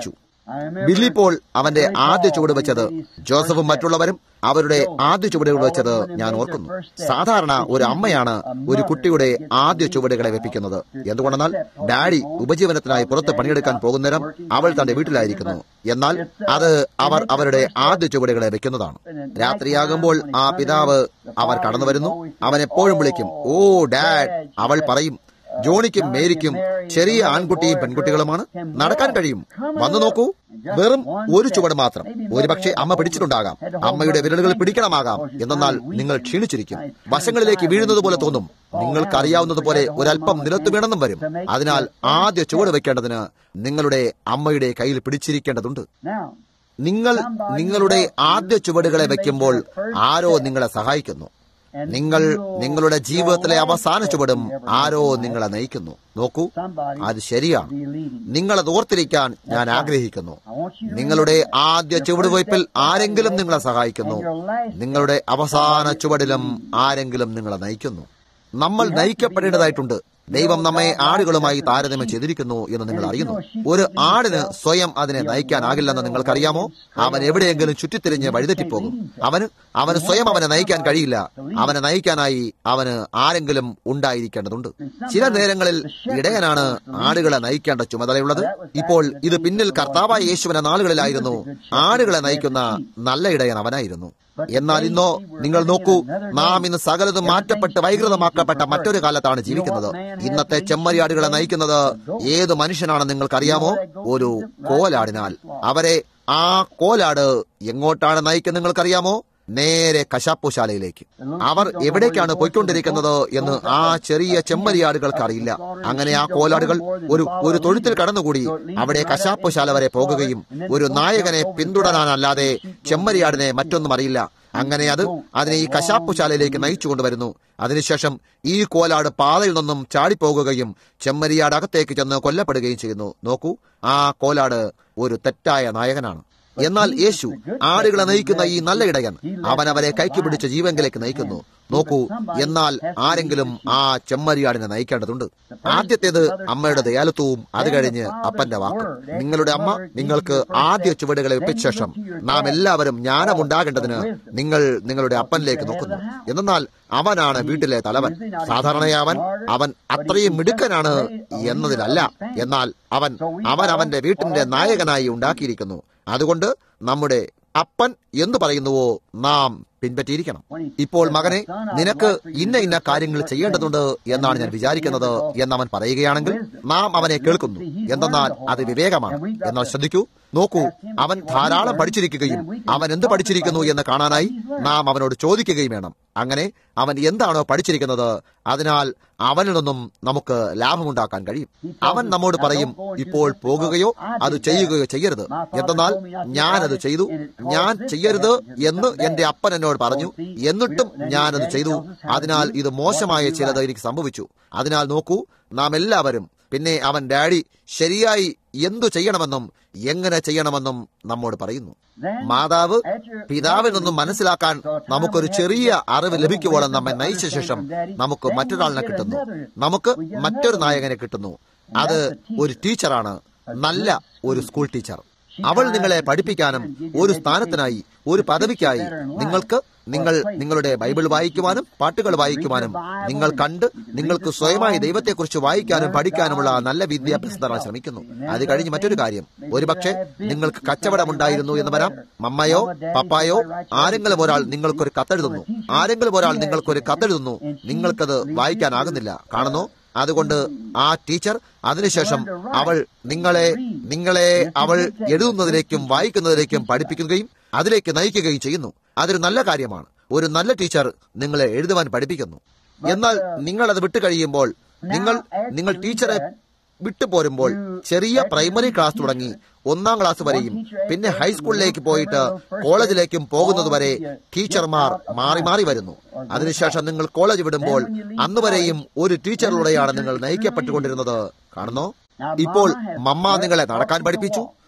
ബില്ലി പോൾ അവന്റെ ആദ്യ ചുവട് വെച്ചത് ജോസഫും മറ്റുള്ളവരും അവരുടെ ആദ്യ ചുവടുകൾ വെച്ചത് ഞാൻ ഓർക്കുന്നു സാധാരണ ഒരു അമ്മയാണ് ഒരു കുട്ടിയുടെ ആദ്യ ചുവടുകളെ വെപ്പിക്കുന്നത് എന്തുകൊണ്ടെന്നാൽ ഡാഡി ഉപജീവനത്തിനായി പുറത്ത് പണിയെടുക്കാൻ പോകുന്നേരം അവൾ തന്റെ വീട്ടിലായിരിക്കുന്നു എന്നാൽ അത് അവർ അവരുടെ ആദ്യ ചുവടുകളെ വെക്കുന്നതാണ് രാത്രിയാകുമ്പോൾ ആ പിതാവ് അവർ കടന്നു വരുന്നു അവൻ എപ്പോഴും വിളിക്കും ഓ ഡാഡ് അവൾ പറയും ജോണിക്കും മേരിക്കും ചെറിയ ആൺകുട്ടിയും പെൺകുട്ടികളുമാണ് നടക്കാൻ കഴിയും വന്നു നോക്കൂ വെറും ഒരു ചുവട് മാത്രം ഒരുപക്ഷെ അമ്മ പിടിച്ചിട്ടുണ്ടാകാം അമ്മയുടെ വിരലുകൾ പിടിക്കണമാകാം എന്നാൽ നിങ്ങൾ ക്ഷീണിച്ചിരിക്കും വശങ്ങളിലേക്ക് വീഴുന്നത് പോലെ തോന്നും നിങ്ങൾക്കറിയാവുന്നതുപോലെ ഒരല്പം നിലത്ത് വീണെന്നും വരും അതിനാൽ ആദ്യ ചുവട് വെക്കേണ്ടതിന് നിങ്ങളുടെ അമ്മയുടെ കയ്യിൽ പിടിച്ചിരിക്കേണ്ടതുണ്ട് Now, നിങ്ങൾ നിങ്ങളുടെ ആദ്യ ചുവടുകളെ വെക്കുമ്പോൾ ആരോ നിങ്ങളെ സഹായിക്കുന്നു and നിങ്ങൾ you'll നിങ്ങളുടെ ജീവിതത്തിലെ go അവസാന ചുവടും every one arrow of you നിങ്ങളെ നയിക്കുന്നു നോക്കൂ Somebody അത് ശരിയാണ് be leading. നിങ്ങളത് ഓർത്തിരിക്കാൻ ഞാൻ ആഗ്രഹിക്കുന്നു I want you to നിങ്ങളുടെ remember ആദ്യ your ചുവടുവയ്പിൽ first step ആരെങ്കിലും somebody നിങ്ങളെ led you, സഹായിക്കുന്നു and your last നിങ്ങളുടെ step അവസാന somebody ചുവടിലും lead you. ആരെങ്കിലും നിങ്ങളെ നയിക്കുന്നു നമ്മൾ നയിക്കപ്പെടേണ്ടതായിട്ടുണ്ട് ദൈവം നമ്മെ ആടുകളുമായി താരതമ്യം ചെയ്തിരിക്കുന്നു എന്ന് നിങ്ങൾ അറിയുന്നു ഒരു ആടിന് സ്വയം അതിനെ നയിക്കാനാകില്ലെന്ന് നിങ്ങൾക്കറിയാമോ അവൻ എവിടെയെങ്കിലും ചുറ്റിത്തിരിഞ്ഞ് വഴിതെറ്റിപ്പോകും അവന് അവന് സ്വയം അവനെ നയിക്കാൻ കഴിയില്ല അവനെ നയിക്കാനായി അവന് ആരെങ്കിലും ഉണ്ടായിരിക്കേണ്ടതുണ്ട് ചില നേരങ്ങളിൽ ഇടയനാണ് ആടുകളെ നയിക്കേണ്ട ചുമതലയുള്ളത് ഇപ്പോൾ ഇത് പിന്നിൽ കർത്താവായ യേശുവിന്റെ നാളുകളിലായിരുന്നു ആടുകളെ നയിക്കുന്ന നല്ല ഇടയൻ അവനായിരുന്നു എന്നാൽ ഇന്നോ നിങ്ങൾ നോക്കൂ നാം ഇന്ന് സകലതും മാറ്റപ്പെട്ട് വൈകൃതമാക്കപ്പെട്ട മറ്റൊരു കാലത്താണ് ജീവിക്കുന്നത് ഇന്നത്തെ ചെമ്മരിയാടുകളെ നയിക്കുന്നത് ഏത് മനുഷ്യനാണെന്ന് നിങ്ങൾക്കറിയാമോ ഒരു കോലാടിനാൽ അവരെ ആ കോലാട് എങ്ങോട്ടാണ് നയിക്കുന്നത് നിങ്ങൾക്കറിയാമോ നേരെ കശാപ്പുശാലയിലേക്ക് അവർ എവിടേക്കാണ് പോയിക്കൊണ്ടിരിക്കുന്നത് എന്ന് ആ ചെറിയ ചെമ്മരിയാടുകൾക്ക് അറിയില്ല അങ്ങനെ ആ കോലാടുകൾ ഒരു ഒരു തൊഴുത്തിൽ കടന്നുകൂടി അവിടെ കശാപ്പുശാല വരെ പോകുകയും ഒരു നായകനെ പിന്തുടരാനല്ലാതെ ചെമ്മരിയാടിനെ മറ്റൊന്നും അറിയില്ല അങ്ങനെ അത് അതിനെ ഈ കശാപ്പുശാലയിലേക്ക് നയിച്ചു കൊണ്ടുവരുന്നു അതിനുശേഷം ഈ കോലാട് പാതയിൽ നിന്നും ചാടിപ്പോകുകയും ചെമ്മരിയാട് അകത്തേക്ക് ചെന്ന് കൊല്ലപ്പെടുകയും ചെയ്യുന്നു നോക്കൂ ആ കോലാട് ഒരു തെറ്റായ നായകനാണ് എന്നാൽ യേശു ആടുകളെ നയിക്കുന്ന ഈ നല്ല ഇടയൻ അവൻ അവരെ കൈക്ക് പിടിച്ച് ജീവങ്കിലേക്ക് നയിക്കുന്നു നോക്കൂ എന്നാൽ ആരെങ്കിലും ആ ചെമ്മരിയാടിനെ നയിക്കേണ്ടതുണ്ട് ആദ്യത്തേത് അമ്മയുടെ ദയാലുത്വവും അത് കഴിഞ്ഞ് അപ്പന്റെ വാക്ക് നിങ്ങളുടെ അമ്മ നിങ്ങൾക്ക് ആദ്യ ചുവടുകളെ ഒപ്പിച്ച ശേഷം നാം എല്ലാവരും ജ്ഞാനമുണ്ടാകേണ്ടതിന് നിങ്ങൾ നിങ്ങളുടെ അപ്പനിലേക്ക് നോക്കുന്നു എന്നാൽ അവനാണ് വീട്ടിലെ തലവൻ സാധാരണയായി അവൻ അവൻ അത്രയും മിടുക്കനാണ് എന്നതിലല്ല എന്നാൽ അവൻ അവൻ അവന്റെ വീട്ടിന്റെ നായകനായി ഉണ്ടാക്കിയിരിക്കുന്നു അതുകൊണ്ട് നമ്മുടെ അപ്പൻ എന്തു പറയുന്നുവോ നാം പിൻപറ്റിയിരിക്കണം ഇപ്പോൾ മകനെ നിനക്ക് ഇന്ന ഇന്ന കാര്യങ്ങൾ ചെയ്യേണ്ടതുണ്ട് എന്നാണ് ഞാൻ വിചാരിക്കുന്നത് എന്നവൻ പറയുകയാണെങ്കിൽ നാം അവനെ കേൾക്കുന്നു എന്തെന്നാൽ അത് വിവേകമാണ് എന്നാൽ ശ്രദ്ധിക്കൂ നോക്കൂ അവൻ ധാരാളം പഠിച്ചിരിക്കുകയും അവൻ എന്ത് പഠിച്ചിരിക്കുന്നു എന്ന് കാണാനായി നാം അവനോട് ചോദിക്കുകയും വേണം അങ്ങനെ അവൻ എന്താണോ പഠിച്ചിരിക്കുന്നത് അതിനാൽ അവനിൽ നിന്നും നമുക്ക് ലാഭമുണ്ടാക്കാൻ കഴിയും അവൻ നമ്മോട് പറയും ഇപ്പോൾ പോകുകയോ അത് ചെയ്യുകയോ ചെയ്യരുത് എന്തെന്നാൽ ഞാനത് ചെയ്തു ഞാൻ ചെയ്യരുത് എന്ന് എന്റെ അപ്പൻ എന്നോട് പറഞ്ഞു എന്നിട്ടും ഞാനത് ചെയ്തു അതിനാൽ ഇത് മോശമായ ചിലത് എനിക്ക് സംഭവിച്ചു അതിനാൽ നോക്കൂ നാം എല്ലാവരും പിന്നെ അവൻ ഡാഡി ശരിയായി എന്തു ചെയ്യണമെന്നും എങ്ങനെ ചെയ്യണമെന്നും നമ്മോട് പറയുന്നു മാതാവ് പിതാവിൽ നിന്നും മനസ്സിലാക്കാൻ നമുക്കൊരു ചെറിയ അറിവ് ലഭിക്കുവോളം നമ്മെ നയിച്ച ശേഷം നമുക്ക് മറ്റൊരാളിനെ കിട്ടുന്നു നമുക്ക് മറ്റൊരു നായകനെ കിട്ടുന്നു അത് ഒരു ടീച്ചറാണ് നല്ല ഒരു സ്കൂൾ ടീച്ചർ അവൾ നിങ്ങളെ പഠിപ്പിക്കാനും ഒരു സ്ഥാനത്തിനായി ഒരു പദവിക്കായി നിങ്ങൾക്ക് നിങ്ങൾ നിങ്ങളുടെ ബൈബിൾ വായിക്കുവാനും പാട്ടുകൾ വായിക്കുവാനും നിങ്ങൾ കണ്ട് നിങ്ങൾക്ക് സ്വയമായി ദൈവത്തെക്കുറിച്ച് വായിക്കാനും പഠിക്കാനുമുള്ള നല്ല വിദ്യാഭ്യാസം തരാൻ ശ്രമിക്കുന്നു അത് കഴിഞ്ഞ് മറ്റൊരു കാര്യം ഒരുപക്ഷെ നിങ്ങൾക്ക് കച്ചവടമുണ്ടായിരുന്നു എന്ന് വരാം മമ്മയോ പപ്പായോ ആരെങ്കിലും ഒരാൾ നിങ്ങൾക്കൊരു കത്തെഴുതുന്നു ആരെങ്കിലും ഒരാൾ നിങ്ങൾക്കൊരു കത്തെഴുതുന്നു നിങ്ങൾക്കത് വായിക്കാനാകുന്നില്ല കാണുന്നു അതുകൊണ്ട് ആ ടീച്ചർ അതിനുശേഷം അവൾ നിങ്ങളെ നിങ്ങളെ അവൾ എഴുതുന്നതിലേക്കും വായിക്കുന്നതിലേക്കും പഠിപ്പിക്കുകയും അതിലേക്ക് നയിക്കുകയും ചെയ്യുന്നു അതൊരു നല്ല കാര്യമാണ് ഒരു നല്ല ടീച്ചർ നിങ്ങളെ എഴുതുവാൻ പഠിപ്പിക്കുന്നു എന്നാൽ നിങ്ങൾ അത് വിട്ടു കഴിയുമ്പോൾ നിങ്ങൾ നിങ്ങൾ ടീച്ചറെ വിട്ടുപോരുമ്പോൾ ചെറിയ പ്രൈമറി ക്ലാസ് തുടങ്ങി ഒന്നാം ക്ലാസ് വരെയും പിന്നെ ഹൈസ്കൂളിലേക്ക് പോയിട്ട് കോളേജിലേക്കും പോകുന്നതുവരെ ടീച്ചർമാർ മാറി മാറി വരുന്നു അതിനുശേഷം നിങ്ങൾ കോളേജ് വിടുമ്പോൾ അന്നുവരെയും ഒരു ടീച്ചറിലൂടെയാണ് നിങ്ങൾ നയിക്കപ്പെട്ടുകൊണ്ടിരുന്നത് കാണുന്നോ ഇപ്പോൾ മമ്മ നിങ്ങളെ നടക്കാൻ പഠിപ്പിച്ചു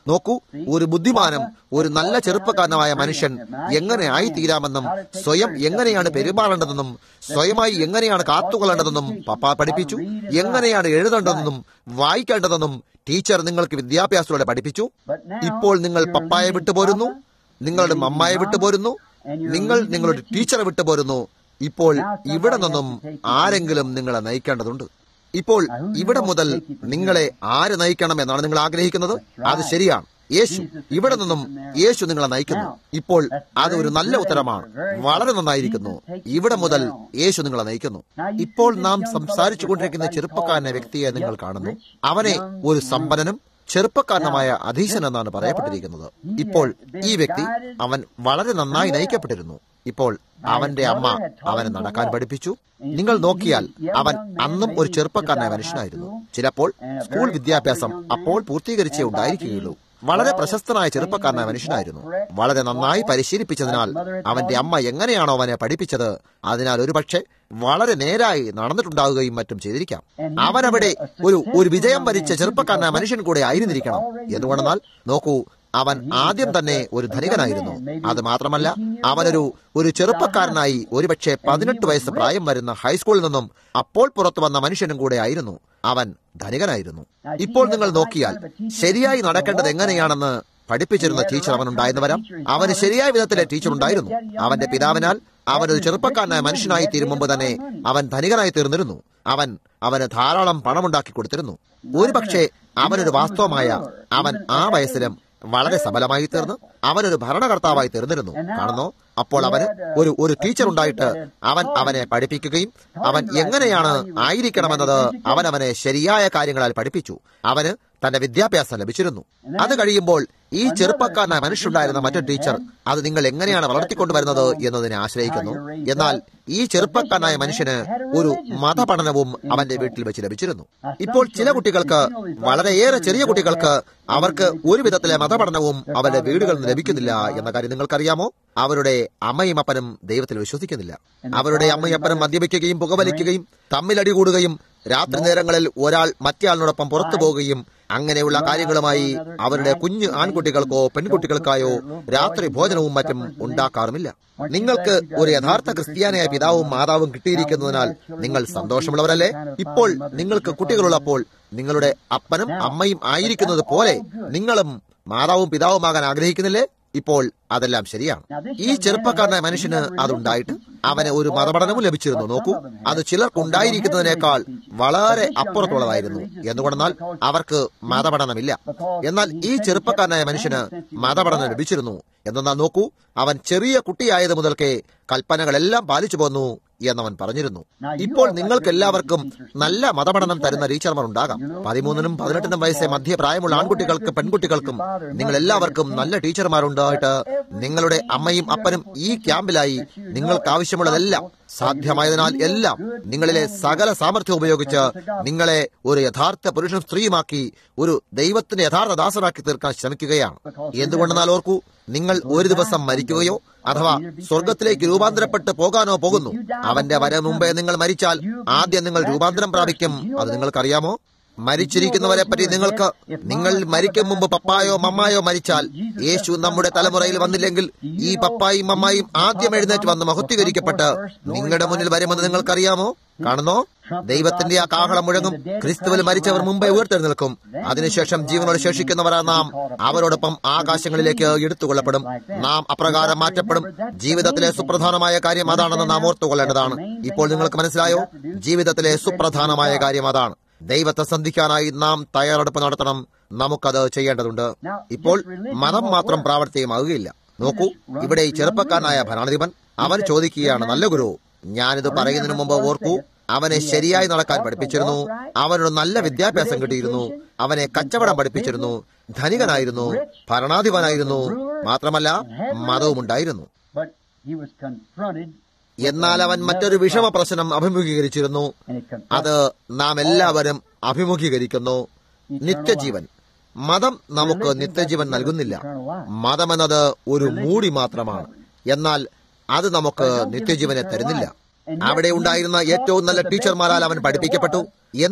നോക്കൂ ഒരു ബുദ്ധിമാനും ഒരു നല്ല ചെറുപ്പക്കാരനായ മനുഷ്യൻ എങ്ങനെ ആയിത്തീരാമെന്നും സ്വയം എങ്ങനെയാണ് പെരുമാറേണ്ടതെന്നും സ്വയമായി എങ്ങനെയാണ് കാത്തുകൊള്ളേണ്ടതെന്നും പപ്പ പഠിപ്പിച്ചു എങ്ങനെയാണ് എഴുതേണ്ടതെന്നും വായിക്കേണ്ടതെന്നും ടീച്ചർ നിങ്ങൾക്ക് വിദ്യാഭ്യാസത്തിലൂടെ പഠിപ്പിച്ചു ഇപ്പോൾ നിങ്ങൾ പപ്പായെ വിട്ടുപോരുന്നു നിങ്ങളുടെ മമ്മായെ വിട്ടുപോരുന്നു നിങ്ങൾ നിങ്ങളുടെ ടീച്ചറെ വിട്ടുപോരുന്നു ഇപ്പോൾ ഇവിടെ നിന്നും ആരെങ്കിലും നിങ്ങളെ നയിക്കേണ്ടതുണ്ട് ഇപ്പോൾ ഇവിടെ മുതൽ നിങ്ങളെ ആര് നയിക്കണം എന്നാണ് നിങ്ങൾ ആഗ്രഹിക്കുന്നത് അത് ശരിയാണ് യേശു ഇവിടെ നിന്നും യേശു നിങ്ങളെ നയിക്കുന്നു ഇപ്പോൾ അത് ഒരു നല്ല ഉത്തരമാണ് വളരെ നന്നായിരിക്കുന്നു ഇവിടെ മുതൽ യേശു നിങ്ങളെ നയിക്കുന്നു ഇപ്പോൾ നാം സംസാരിച്ചു കൊണ്ടിരിക്കുന്ന ചെറുപ്പക്കാരനെ വ്യക്തിയെ നിങ്ങൾ കാണുന്നു അവനെ ഒരു സമ്പന്നനും ചെറുപ്പക്കാരനുമായ അധീശൻ എന്നാണ് പറയപ്പെട്ടിരിക്കുന്നത് ഇപ്പോൾ ഈ വ്യക്തി അവൻ വളരെ നന്നായി നയിക്കപ്പെട്ടിരുന്നു ഇപ്പോൾ അവന്റെ അമ്മ അവനെ നടക്കാൻ പഠിപ്പിച്ചു നിങ്ങൾ നോക്കിയാൽ അവൻ അന്നും ഒരു ചെറുപ്പക്കാരനായ മനുഷ്യനായിരുന്നു ചിലപ്പോൾ സ്കൂൾ വിദ്യാഭ്യാസം അപ്പോൾ പൂർത്തീകരിച്ചേ ഉണ്ടായിരിക്കുകയുള്ളൂ വളരെ പ്രശസ്തനായ ചെറുപ്പക്കാരനായ മനുഷ്യനായിരുന്നു വളരെ നന്നായി പരിശീലിപ്പിച്ചതിനാൽ അവന്റെ അമ്മ എങ്ങനെയാണോ അവനെ പഠിപ്പിച്ചത് അതിനാൽ ഒരുപക്ഷെ വളരെ നേരായി നടന്നിട്ടുണ്ടാവുകയും മറ്റും ചെയ്തിരിക്കാം അവനവിടെ ഒരു ഒരു വിജയം വരിച്ച ചെറുപ്പക്കാരനായ മനുഷ്യൻ കൂടെ ആയിരുന്നിരിക്കണം എന്തുകൊണ്ടെന്നാൽ നോക്കൂ അവൻ ആദ്യം തന്നെ ഒരു ധനികനായിരുന്നു അത് മാത്രമല്ല അവനൊരു ഒരു ചെറുപ്പക്കാരനായി ഒരുപക്ഷെ പതിനെട്ട് വയസ്സ് പ്രായം വരുന്ന ഹൈസ്കൂളിൽ നിന്നും അപ്പോൾ പുറത്തു വന്ന മനുഷ്യനും കൂടെ ആയിരുന്നു അവൻ ധനികനായിരുന്നു ഇപ്പോൾ നിങ്ങൾ നോക്കിയാൽ ശരിയായി നടക്കേണ്ടത് എങ്ങനെയാണെന്ന് പഠിപ്പിച്ചിരുന്ന ടീച്ചർ അവനുണ്ടായെന്ന് വരാം അവന് ശരിയായ വിധത്തിലെ ടീച്ചർ ഉണ്ടായിരുന്നു അവന്റെ പിതാവിനാൽ അവൻ ഒരു ചെറുപ്പക്കാരനായ മനുഷ്യനായി തീരും മുമ്പ് തന്നെ അവൻ ധനികനായി തീർന്നിരുന്നു അവൻ അവന് ധാരാളം പണമുണ്ടാക്കി കൊടുത്തിരുന്നു ഒരുപക്ഷെ അവനൊരു വാസ്തവമായ അവൻ ആ വയസ്സിലും വളരെ സബലമായി തീർന്ന് അവനൊരു ഭരണകർത്താവായി തീർന്നിരുന്നു കാണുന്നു അപ്പോൾ അവന് ഒരു ഒരു ടീച്ചർ ഉണ്ടായിട്ട് അവൻ അവനെ പഠിപ്പിക്കുകയും അവൻ എങ്ങനെയാണ് ആയിരിക്കണമെന്നത് അവൻ അവനെ ശരിയായ കാര്യങ്ങളാൽ പഠിപ്പിച്ചു അവന് തന്റെ വിദ്യാഭ്യാസം ലഭിച്ചിരുന്നു അത് കഴിയുമ്പോൾ ഈ ചെറുപ്പക്കാരനായ മനുഷ്യണ്ടായിരുന്ന മറ്റൊരു ടീച്ചർ അത് നിങ്ങൾ എങ്ങനെയാണ് വളർത്തിക്കൊണ്ടുവരുന്നത് എന്നതിനെ ആശ്രയിക്കുന്നു എന്നാൽ ഈ ചെറുപ്പക്കാരനായ മനുഷ്യന് ഒരു മതപഠനവും അവന്റെ വീട്ടിൽ വെച്ച് ലഭിച്ചിരുന്നു ഇപ്പോൾ ചില കുട്ടികൾക്ക് വളരെയേറെ ചെറിയ കുട്ടികൾക്ക് അവർക്ക് ഒരു വിധത്തിലെ മതപഠനവും അവരുടെ വീടുകളിൽ നിന്ന് ലഭിക്കുന്നില്ല എന്ന കാര്യം നിങ്ങൾക്കറിയാമോ അവരുടെ അമ്മയും അപ്പനും ദൈവത്തിൽ വിശ്വസിക്കുന്നില്ല അവരുടെ അമ്മയും അപ്പനും മദ്യപിക്കുകയും പുകവലിക്കുകയും തമ്മിലടി കൂടുകയും രാത്രി നേരങ്ങളിൽ ഒരാൾ മറ്റേയാളിനോടൊപ്പം പുറത്തു പോവുകയും അങ്ങനെയുള്ള കാര്യങ്ങളുമായി അവരുടെ കുഞ്ഞു ആൺകുട്ടികൾക്കോ പെൺകുട്ടികൾക്കായോ രാത്രി ഭോജനവും മറ്റും ഉണ്ടാക്കാറുമില്ല നിങ്ങൾക്ക് ഒരു യഥാർത്ഥ ക്രിസ്ത്യാനിയായ പിതാവും മാതാവും കിട്ടിയിരിക്കുന്നതിനാൽ നിങ്ങൾ സന്തോഷമുള്ളവരല്ലേ ഇപ്പോൾ നിങ്ങൾക്ക് കുട്ടികളുള്ളപ്പോൾ നിങ്ങളുടെ അപ്പനും അമ്മയും ആയിരിക്കുന്നത് പോലെ നിങ്ങളും മാതാവും പിതാവുമാകാൻ ആഗ്രഹിക്കുന്നില്ലേ ഇപ്പോൾ അതെല്ലാം ശരിയാണ് ഈ ചെറുപ്പക്കാരനായ മനുഷ്യന് അതുണ്ടായിട്ട് അവന് ഒരു മതപഠനവും ലഭിച്ചിരുന്നു നോക്കൂ അത് ചിലർക്കുണ്ടായിരിക്കുന്നതിനേക്കാൾ വളരെ അപ്പുറത്തുള്ളതായിരുന്നു എന്തുകൊണ്ടെന്നാൽ അവർക്ക് മതപഠനമില്ല എന്നാൽ ഈ ചെറുപ്പക്കാരനായ മനുഷ്യന് മതപഠനം ലഭിച്ചിരുന്നു എന്നാൽ നോക്കൂ അവൻ ചെറിയ കുട്ടിയായത് മുതൽക്കേ കൽപ്പനകളെല്ലാം പാലിച്ചു പോന്നു എന്നവൻ പറഞ്ഞിരുന്നു ഇപ്പോൾ നിങ്ങൾക്ക് എല്ലാവർക്കും നല്ല മതപഠനം തരുന്ന ടീച്ചർമാർ ഉണ്ടാകാം പതിമൂന്നിനും പതിനെട്ടിനും വയസ്സെ മധ്യപ്രായമുള്ള ആൺകുട്ടികൾക്ക് പെൺകുട്ടികൾക്കും നിങ്ങൾ എല്ലാവർക്കും നല്ല ടീച്ചർമാരുണ്ടായിട്ട് നിങ്ങളുടെ അമ്മയും അപ്പനും ഈ ക്യാമ്പിലായി നിങ്ങൾക്ക് ആവശ്യമുള്ളതെല്ലാം സാധ്യമായതിനാൽ എല്ലാം നിങ്ങളിലെ സകല സാമർഥ്യം ഉപയോഗിച്ച് നിങ്ങളെ ഒരു യഥാർത്ഥ പുരുഷനും സ്ത്രീയുമാക്കി ഒരു ദൈവത്തിന്റെ യഥാർത്ഥ ദാസനാക്കി തീർക്കാൻ ശ്രമിക്കുകയാണ് എന്തുകൊണ്ടെന്നാൽ ഓർക്കൂ നിങ്ങൾ ഒരു ദിവസം മരിക്കുകയോ അഥവാ സ്വർഗത്തിലേക്ക് രൂപാന്തരപ്പെട്ട് പോകാനോ പോകുന്നു അവന്റെ വര മുമ്പേ നിങ്ങൾ മരിച്ചാൽ ആദ്യം നിങ്ങൾ രൂപാന്തരം പ്രാപിക്കും അത് നിങ്ങൾക്കറിയാമോ മരിച്ചിരിക്കുന്നവരെ പറ്റി നിങ്ങൾക്ക് നിങ്ങൾ മരിക്കും മുമ്പ് പപ്പായോ മമ്മായോ മരിച്ചാൽ യേശു നമ്മുടെ തലമുറയിൽ വന്നില്ലെങ്കിൽ ഈ പപ്പായും മമ്മായും ആദ്യം എഴുന്നേറ്റ് വന്ന് മഹത്വീകരിക്കപ്പെട്ട് നിങ്ങളുടെ മുന്നിൽ വരുമെന്ന് നിങ്ങൾക്കറിയാമോ കാണുന്നോ ദൈവത്തിന്റെ ആ കാഹളം മുഴങ്ങും ക്രിസ്തുവിൽ മരിച്ചവർ മുമ്പേ ഉയർത്തെഴുന്നേൽക്കും അതിനുശേഷം ജീവനോട് ശേഷിക്കുന്നവരാ നാം അവരോടൊപ്പം ആകാശങ്ങളിലേക്ക് എടുത്തുകൊള്ളപ്പെടും നാം അപ്രകാരം മാറ്റപ്പെടും ജീവിതത്തിലെ സുപ്രധാനമായ കാര്യം അതാണെന്ന് നാം ഓർത്തുകൊള്ളേണ്ടതാണ് ഇപ്പോൾ നിങ്ങൾക്ക് മനസ്സിലായോ ജീവിതത്തിലെ സുപ്രധാനമായ കാര്യം അതാണ് ദൈവത്തെ സന്ധിക്കാനായി നാം തയ്യാറെടുപ്പ് നടത്തണം നമുക്കത് ചെയ്യേണ്ടതുണ്ട് ഇപ്പോൾ മതം മാത്രം പ്രാവർത്തികമാകുകയില്ല നോക്കൂ ഇവിടെ ഈ ചെറുപ്പക്കാരനായ ഭരണാധിപൻ അവൻ ചോദിക്കുകയാണ് നല്ല ഗുരു ഞാനിത് പറയുന്നതിന് മുമ്പ് ഓർക്കൂ അവനെ ശരിയായി നടക്കാൻ പഠിപ്പിച്ചിരുന്നു അവനൊരു നല്ല വിദ്യാഭ്യാസം കിട്ടിയിരുന്നു അവനെ കച്ചവടം പഠിപ്പിച്ചിരുന്നു ധനികനായിരുന്നു ഭരണാധിപനായിരുന്നു മാത്രമല്ല മതവും ഉണ്ടായിരുന്നു But he was confronted എന്നാൽ അവൻ മറ്റൊരു വിഷമ പ്രശ്നം അഭിമുഖീകരിച്ചിരുന്നു and it confronted അത് നാം എല്ലാവരും അഭിമുഖീകരിക്കുന്നു നിത്യജീവൻ മതം നമുക്ക് നിത്യജീവൻ നൽകുന്നില്ല മതമെന്നത് ഒരു മൂടി മാത്രമാണ് എന്നാൽ അത് നമുക്ക് നിത്യജീവനെ തരുന്നില്ല അവിടെ ഉണ്ടായിരുന്ന ഏറ്റവും നല്ല ടീച്ചർമാരാൽ അവൻ പഠിപ്പിക്കപ്പെട്ടു എന്നിട്ടും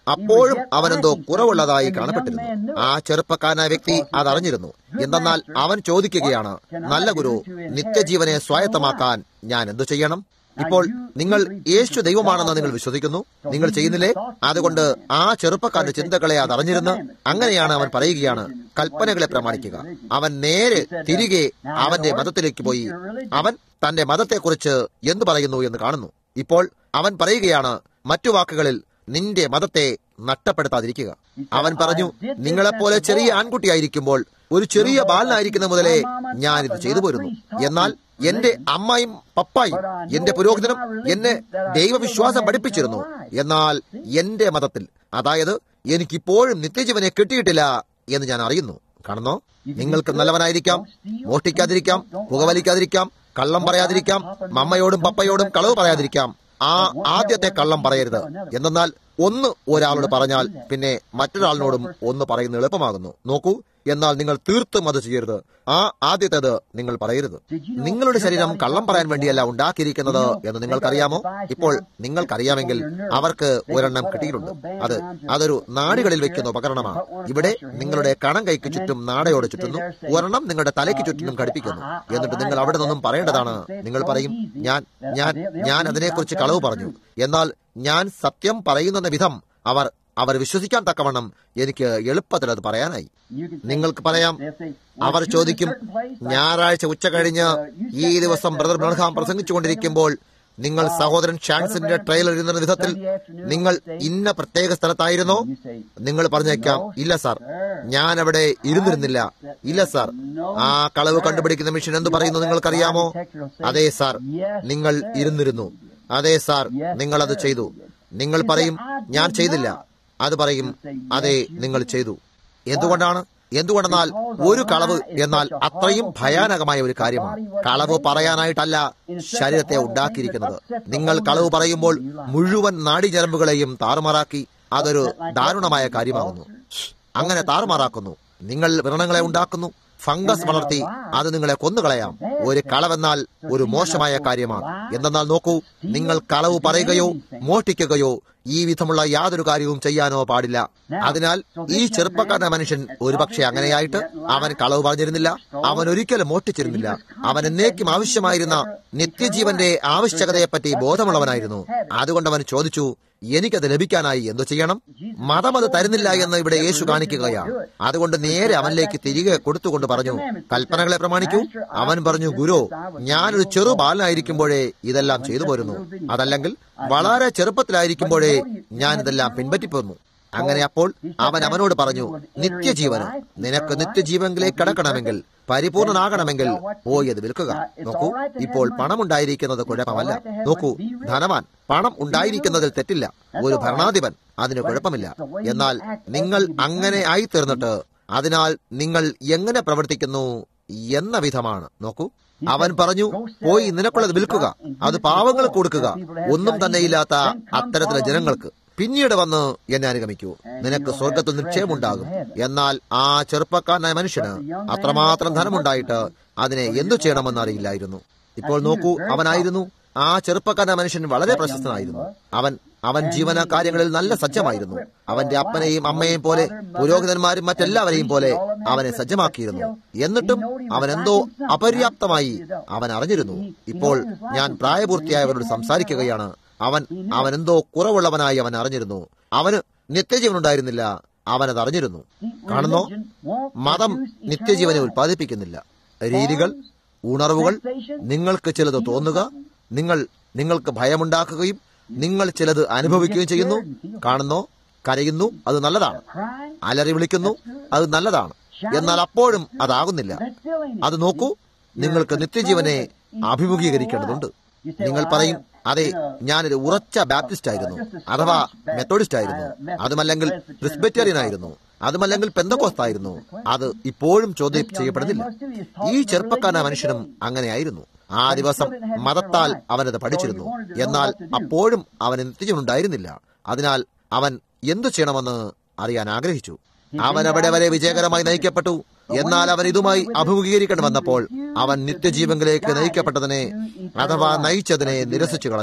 അപ്പോഴും അവനെന്തോ കുറവുള്ളതായി കാണപ്പെട്ടിരുന്നു ആ ചെറുപ്പക്കാരനായ വ്യക്തി അതറിഞ്ഞിരുന്നു എന്തെന്നാൽ അവൻ ചോദിക്കുകയാണ് നല്ല ഗുരു നിത്യജീവനെ സ്വായത്തമാക്കാൻ ഞാൻ എന്തു ചെയ്യണം ഇപ്പോൾ നിങ്ങൾ യേശു ദൈവമാണെന്ന് നിങ്ങൾ വിശ്വസിക്കുന്നു നിങ്ങൾ ചെയ്യുന്നില്ലേ അതുകൊണ്ട് ആ ചെറുപ്പക്കാരന്റെ ചിന്തകളെ അതറിഞ്ഞിരുന്ന് അങ്ങനെയാണ് അവൻ പറയുകയാണ് കൽപ്പനകളെ പ്രമാണിക്കുക അവൻ നേരെ തിരികെ അവന്റെ മതത്തിലേക്ക് പോയി അവൻ തന്റെ മതത്തെക്കുറിച്ച് എന്തു പറയുന്നു എന്ന് കാണുന്നു ഇപ്പോൾ അവൻ പറയുകയാണ് മറ്റു വാക്കുകളിൽ നിന്റെ മതത്തെ നഷ്ടപ്പെടുത്താതിരിക്കുക അവൻ പറഞ്ഞു നിങ്ങളെപ്പോലെ ചെറിയ ആൺകുട്ടിയായിരിക്കുമ്പോൾ ഒരു ചെറിയ ബാലനായിരിക്കുന്ന മുതലേ ഞാൻ ഇത് ചെയ്തു പോരുന്നു എന്നാൽ എന്റെ അമ്മയും പപ്പായും എന്റെ പുരോഹിതനും എന്നെ ദൈവവിശ്വാസം പഠിപ്പിച്ചിരുന്നു എന്നാൽ എന്റെ മതത്തിൽ അതായത് എനിക്കിപ്പോഴും നിത്യജീവനെ കിട്ടിയിട്ടില്ല എന്ന് ഞാൻ അറിയുന്നു കാണുന്നോ നിങ്ങൾക്ക് നല്ലവനായിരിക്കാം മോഷ്ടിക്കാതിരിക്കാം പുകവലിക്കാതിരിക്കാം കള്ളം പറയാതിരിക്കാം മമ്മയോടും പപ്പയോടും കളവ് പറയാതിരിക്കാം ആ ആദ്യത്തെ കള്ളം പറയരുത് എന്തെന്നാൽ ഒന്ന് ഒരാളോട് പറഞ്ഞാൽ പിന്നെ മറ്റൊരാളിനോടും ഒന്ന് പറയുന്നത് എളുപ്പമാകുന്നു നോക്കൂ എന്നാൽ നിങ്ങൾ തീർത്തും അത് ചെയ്യരുത് ആ ആദ്യത്തേത് നിങ്ങൾ പറയരുത് നിങ്ങളുടെ ശരീരം കള്ളം പറയാൻ വേണ്ടിയല്ല ഉണ്ടാക്കിയിരിക്കുന്നത് എന്ന് നിങ്ങൾക്കറിയാമോ ഇപ്പോൾ നിങ്ങൾക്കറിയാമെങ്കിൽ അവർക്ക് ഒരെണ്ണം കിട്ടിയിട്ടുണ്ട് അത് അതൊരു നാടുകളിൽ വെക്കുന്ന ഉപകരണമാണ് ഇവിടെ നിങ്ങളുടെ കണം കൈക്ക് ചുറ്റും നാടയോട് ചുറ്റുന്നു ഒരെണ്ണം നിങ്ങളുടെ തലയ്ക്ക് ചുറ്റിനും ഘടിപ്പിക്കുന്നു എന്നിട്ട് നിങ്ങൾ അവിടെ നിന്നും പറയേണ്ടതാണ് നിങ്ങൾ പറയും ഞാൻ ഞാൻ ഞാൻ അതിനെക്കുറിച്ച് കളവ് പറഞ്ഞു എന്നാൽ ഞാൻ സത്യം പറയുന്നെന്ന വിധം അവർ അവർ വിശ്വസിക്കാൻ തക്കവണ്ണം എനിക്ക് എളുപ്പത്തിൽ അത് പറയാനായി നിങ്ങൾക്ക് പറയാം അവർ ചോദിക്കും ഞായറാഴ്ച ഉച്ച കഴിഞ്ഞ് ഈ ദിവസം ബ്രദർ ബ്രഹ്ഹാം പ്രസംഗിച്ചുകൊണ്ടിരിക്കുമ്പോൾ നിങ്ങൾ സഹോദരൻ ഷാൻസിന്റെ ട്രെയിലർ എഴുതുന്ന വിധത്തിൽ നിങ്ങൾ ഇന്ന പ്രത്യേക സ്ഥലത്തായിരുന്നോ നിങ്ങൾ പറഞ്ഞേക്കാം ഇല്ല സാർ ഞാൻ അവിടെ ഇരുന്നിരുന്നില്ല ഇല്ല സാർ ആ കളവ് കണ്ടുപിടിക്കുന്ന മിഷൻ എന്ത് പറയുന്നു നിങ്ങൾക്കറിയാമോ അതെ സാർ നിങ്ങൾ ഇരുന്നിരുന്നു അതെ സാർ നിങ്ങൾ അത് ചെയ്തു നിങ്ങൾ പറയും ഞാൻ ചെയ്തില്ല അത് പറയും അതെ നിങ്ങൾ ചെയ്തു എന്തുകൊണ്ടാണ് എന്തുകൊണ്ടെന്നാൽ ഒരു കളവ് എന്നാൽ അത്രയും ഭയാനകമായ ഒരു കാര്യമാണ് കളവ് പറയാനായിട്ടല്ല ശരീരത്തെ ഉണ്ടാക്കിയിരിക്കുന്നത് നിങ്ങൾ കളവ് പറയുമ്പോൾ മുഴുവൻ നാടിഞരമ്പുകളെയും താറുമാറാക്കി അതൊരു ദാരുണമായ കാര്യമാകുന്നു അങ്ങനെ താറുമാറാക്കുന്നു നിങ്ങൾ വ്രണങ്ങളെ ഉണ്ടാക്കുന്നു ഫംഗസ് വളർത്തി അത് നിങ്ങളെ കൊന്നുകളയാം ഒരു കളവെന്നാൽ ഒരു മോശമായ കാര്യമാണ് എന്തെന്നാൽ നോക്കൂ നിങ്ങൾ കളവ് പറയുകയോ മോഷ്ടിക്കുകയോ ഈ വിധമുള്ള യാതൊരു കാര്യവും ചെയ്യാനോ പാടില്ല അതിനാൽ ഈ ചെറുപ്പക്കാരന മനുഷ്യൻ ഒരുപക്ഷെ അങ്ങനെയായിട്ട് അവൻ കളവ് പറഞ്ഞിരുന്നില്ല അവൻ ഒരിക്കലും മോഷ്ടിച്ചിരുന്നില്ല അവൻ എന്നേക്കും ആവശ്യമായിരുന്ന നിത്യജീവന്റെ ആവശ്യകതയെപ്പറ്റി ബോധമുള്ളവനായിരുന്നു അതുകൊണ്ട് അവൻ ചോദിച്ചു എനിക്കത് ലഭിക്കാനായി എന്തു ചെയ്യണം മതം അത് തരുന്നില്ല എന്ന് ഇവിടെ യേശു കാണിക്കുകയാണ് അതുകൊണ്ട് നേരെ അവനിലേക്ക് തിരികെ കൊടുത്തുകൊണ്ട് പറഞ്ഞു കൽപ്പനകളെ പ്രമാണിക്കൂ അവൻ പറഞ്ഞു ഗുരു ഞാനൊരു ചെറു ബാലനായിരിക്കുമ്പോഴേ ഇതെല്ലാം ചെയ്തു പോരുന്നു അതല്ലെങ്കിൽ വളരെ ചെറുപ്പത്തിലായിരിക്കുമ്പോഴേ ഞാൻ ഇതെല്ലാം പിൻപറ്റിപ്പോന്നു അങ്ങനെ അപ്പോൾ അവൻ അവനോട് പറഞ്ഞു നിത്യജീവന് നിനക്ക് നിത്യജീവനിലേക്ക് കടക്കണമെങ്കിൽ പരിപൂർണനാകണമെങ്കിൽ പോയി അത് വിൽക്കുക നോക്കൂ ഇപ്പോൾ പണമുണ്ടായിരിക്കുന്നത് കുഴപ്പമല്ല നോക്കൂ ധനവാൻ പണം ഉണ്ടായിരിക്കുന്നതിൽ തെറ്റില്ല ഒരു ഭരണാധിപൻ അതിന് കുഴപ്പമില്ല എന്നാൽ നിങ്ങൾ അങ്ങനെ ആയിത്തീർന്നിട്ട് അതിനാൽ നിങ്ങൾ എങ്ങനെ പ്രവർത്തിക്കുന്നു എന്ന വിധമാണ് നോക്കൂ അവൻ പറഞ്ഞു പോയി നിനക്കുള്ളത് വിൽക്കുക അത് പാവങ്ങൾ കൊടുക്കുക ഒന്നും തന്നെ ഇല്ലാത്ത അത്തരത്തിലെ ജനങ്ങൾക്ക് പിന്നീട് വന്ന് എന്നെ അനുഗമിക്കൂ നിനക്ക് സ്വർഗത്തിൽ നിക്ഷേപമുണ്ടാകും എന്നാൽ ആ ചെറുപ്പക്കാരനായ മനുഷ്യന് അത്രമാത്രം ധനമുണ്ടായിട്ട് അതിനെ എന്തു ചെയ്യണമെന്ന് അറിയില്ലായിരുന്നു ഇപ്പോൾ നോക്കൂ അവനായിരുന്നു ആ ചെറുപ്പക്കാരനായ മനുഷ്യൻ വളരെ പ്രശസ്തനായിരുന്നു അവൻ അവൻ ജീവന കാര്യങ്ങളിൽ നല്ല സജ്ജമായിരുന്നു അവന്റെ അപ്പനെയും അമ്മയെയും പോലെ പുരോഹിതന്മാരും മറ്റെല്ലാവരെയും പോലെ അവനെ സജ്ജമാക്കിയിരുന്നു എന്നിട്ടും അവൻ എന്തോ അപര്യാപ്തമായി അവൻ അറിഞ്ഞിരുന്നു ഇപ്പോൾ ഞാൻ പ്രായപൂർത്തിയായവരോട് സംസാരിക്കുകയാണ് അവൻ അവൻ എന്തോ കുറവുള്ളവനായി അവൻ അറിഞ്ഞിരുന്നു അവന് നിത്യജീവൻ ഉണ്ടായിരുന്നില്ല അവൻ അത് അറിഞ്ഞിരുന്നു കാണുന്നോ മതം നിത്യജീവനെ ഉൽപ്പാദിപ്പിക്കുന്നില്ല രീതികൾ ഉണർവുകൾ നിങ്ങൾക്ക് ചിലത് തോന്നുക നിങ്ങൾ നിങ്ങൾക്ക് ഭയമുണ്ടാക്കുകയും നിങ്ങൾ ചിലത് അനുഭവിക്കുകയും ചെയ്യുന്നു കാണുന്നോ കരയുന്നു അത് നല്ലതാണ് അലറി വിളിക്കുന്നു അത് നല്ലതാണ് എന്നാൽ അപ്പോഴും അതാകുന്നില്ല അത് നോക്കൂ നിങ്ങൾക്ക് നിത്യജീവനെ അഭിമുഖീകരിക്കേണ്ടതുണ്ട് നിങ്ങൾ പറയും അതെ ഞാനൊരു ഉറച്ച ബാപ്റ്റിസ്റ്റ് ആയിരുന്നു അഥവാ മെത്തോഡിസ്റ്റ് ആയിരുന്നു അതുമല്ലെങ്കിൽ ക്രിസ്ബറ്റേറിയൻ ആയിരുന്നു അതുമല്ലെങ്കിൽ പെന്തക്കോസ്തായിരുന്നു അത് ഇപ്പോഴും ചോദ്യം ചെയ്യപ്പെടുന്നില്ല ഈ ചെറുപ്പക്കാരന മനുഷ്യനും അങ്ങനെയായിരുന്നു ആ ദിവസം മതത്താൽ അവനത് പഠിച്ചിരുന്നു എന്നാൽ അപ്പോഴും അവന് നിത്യജീവനുണ്ടായിരുന്നില്ല അതിനാൽ അവൻ എന്തു ചെയ്യണമെന്ന് അറിയാൻ ആഗ്രഹിച്ചു അവൻ അവിടെ വരെ വിജയകരമായി നയിക്കപ്പെട്ടു എന്നാൽ അവൻ ഇതുമായി അഭിമുഖീകരിക്കണം വന്നപ്പോൾ അവൻ നിത്യജീവനിലേക്ക് നയിക്കപ്പെട്ടതിനെ അഥവാ നയിച്ചതിനെ നിരസിച്ചു കളഞ്ഞു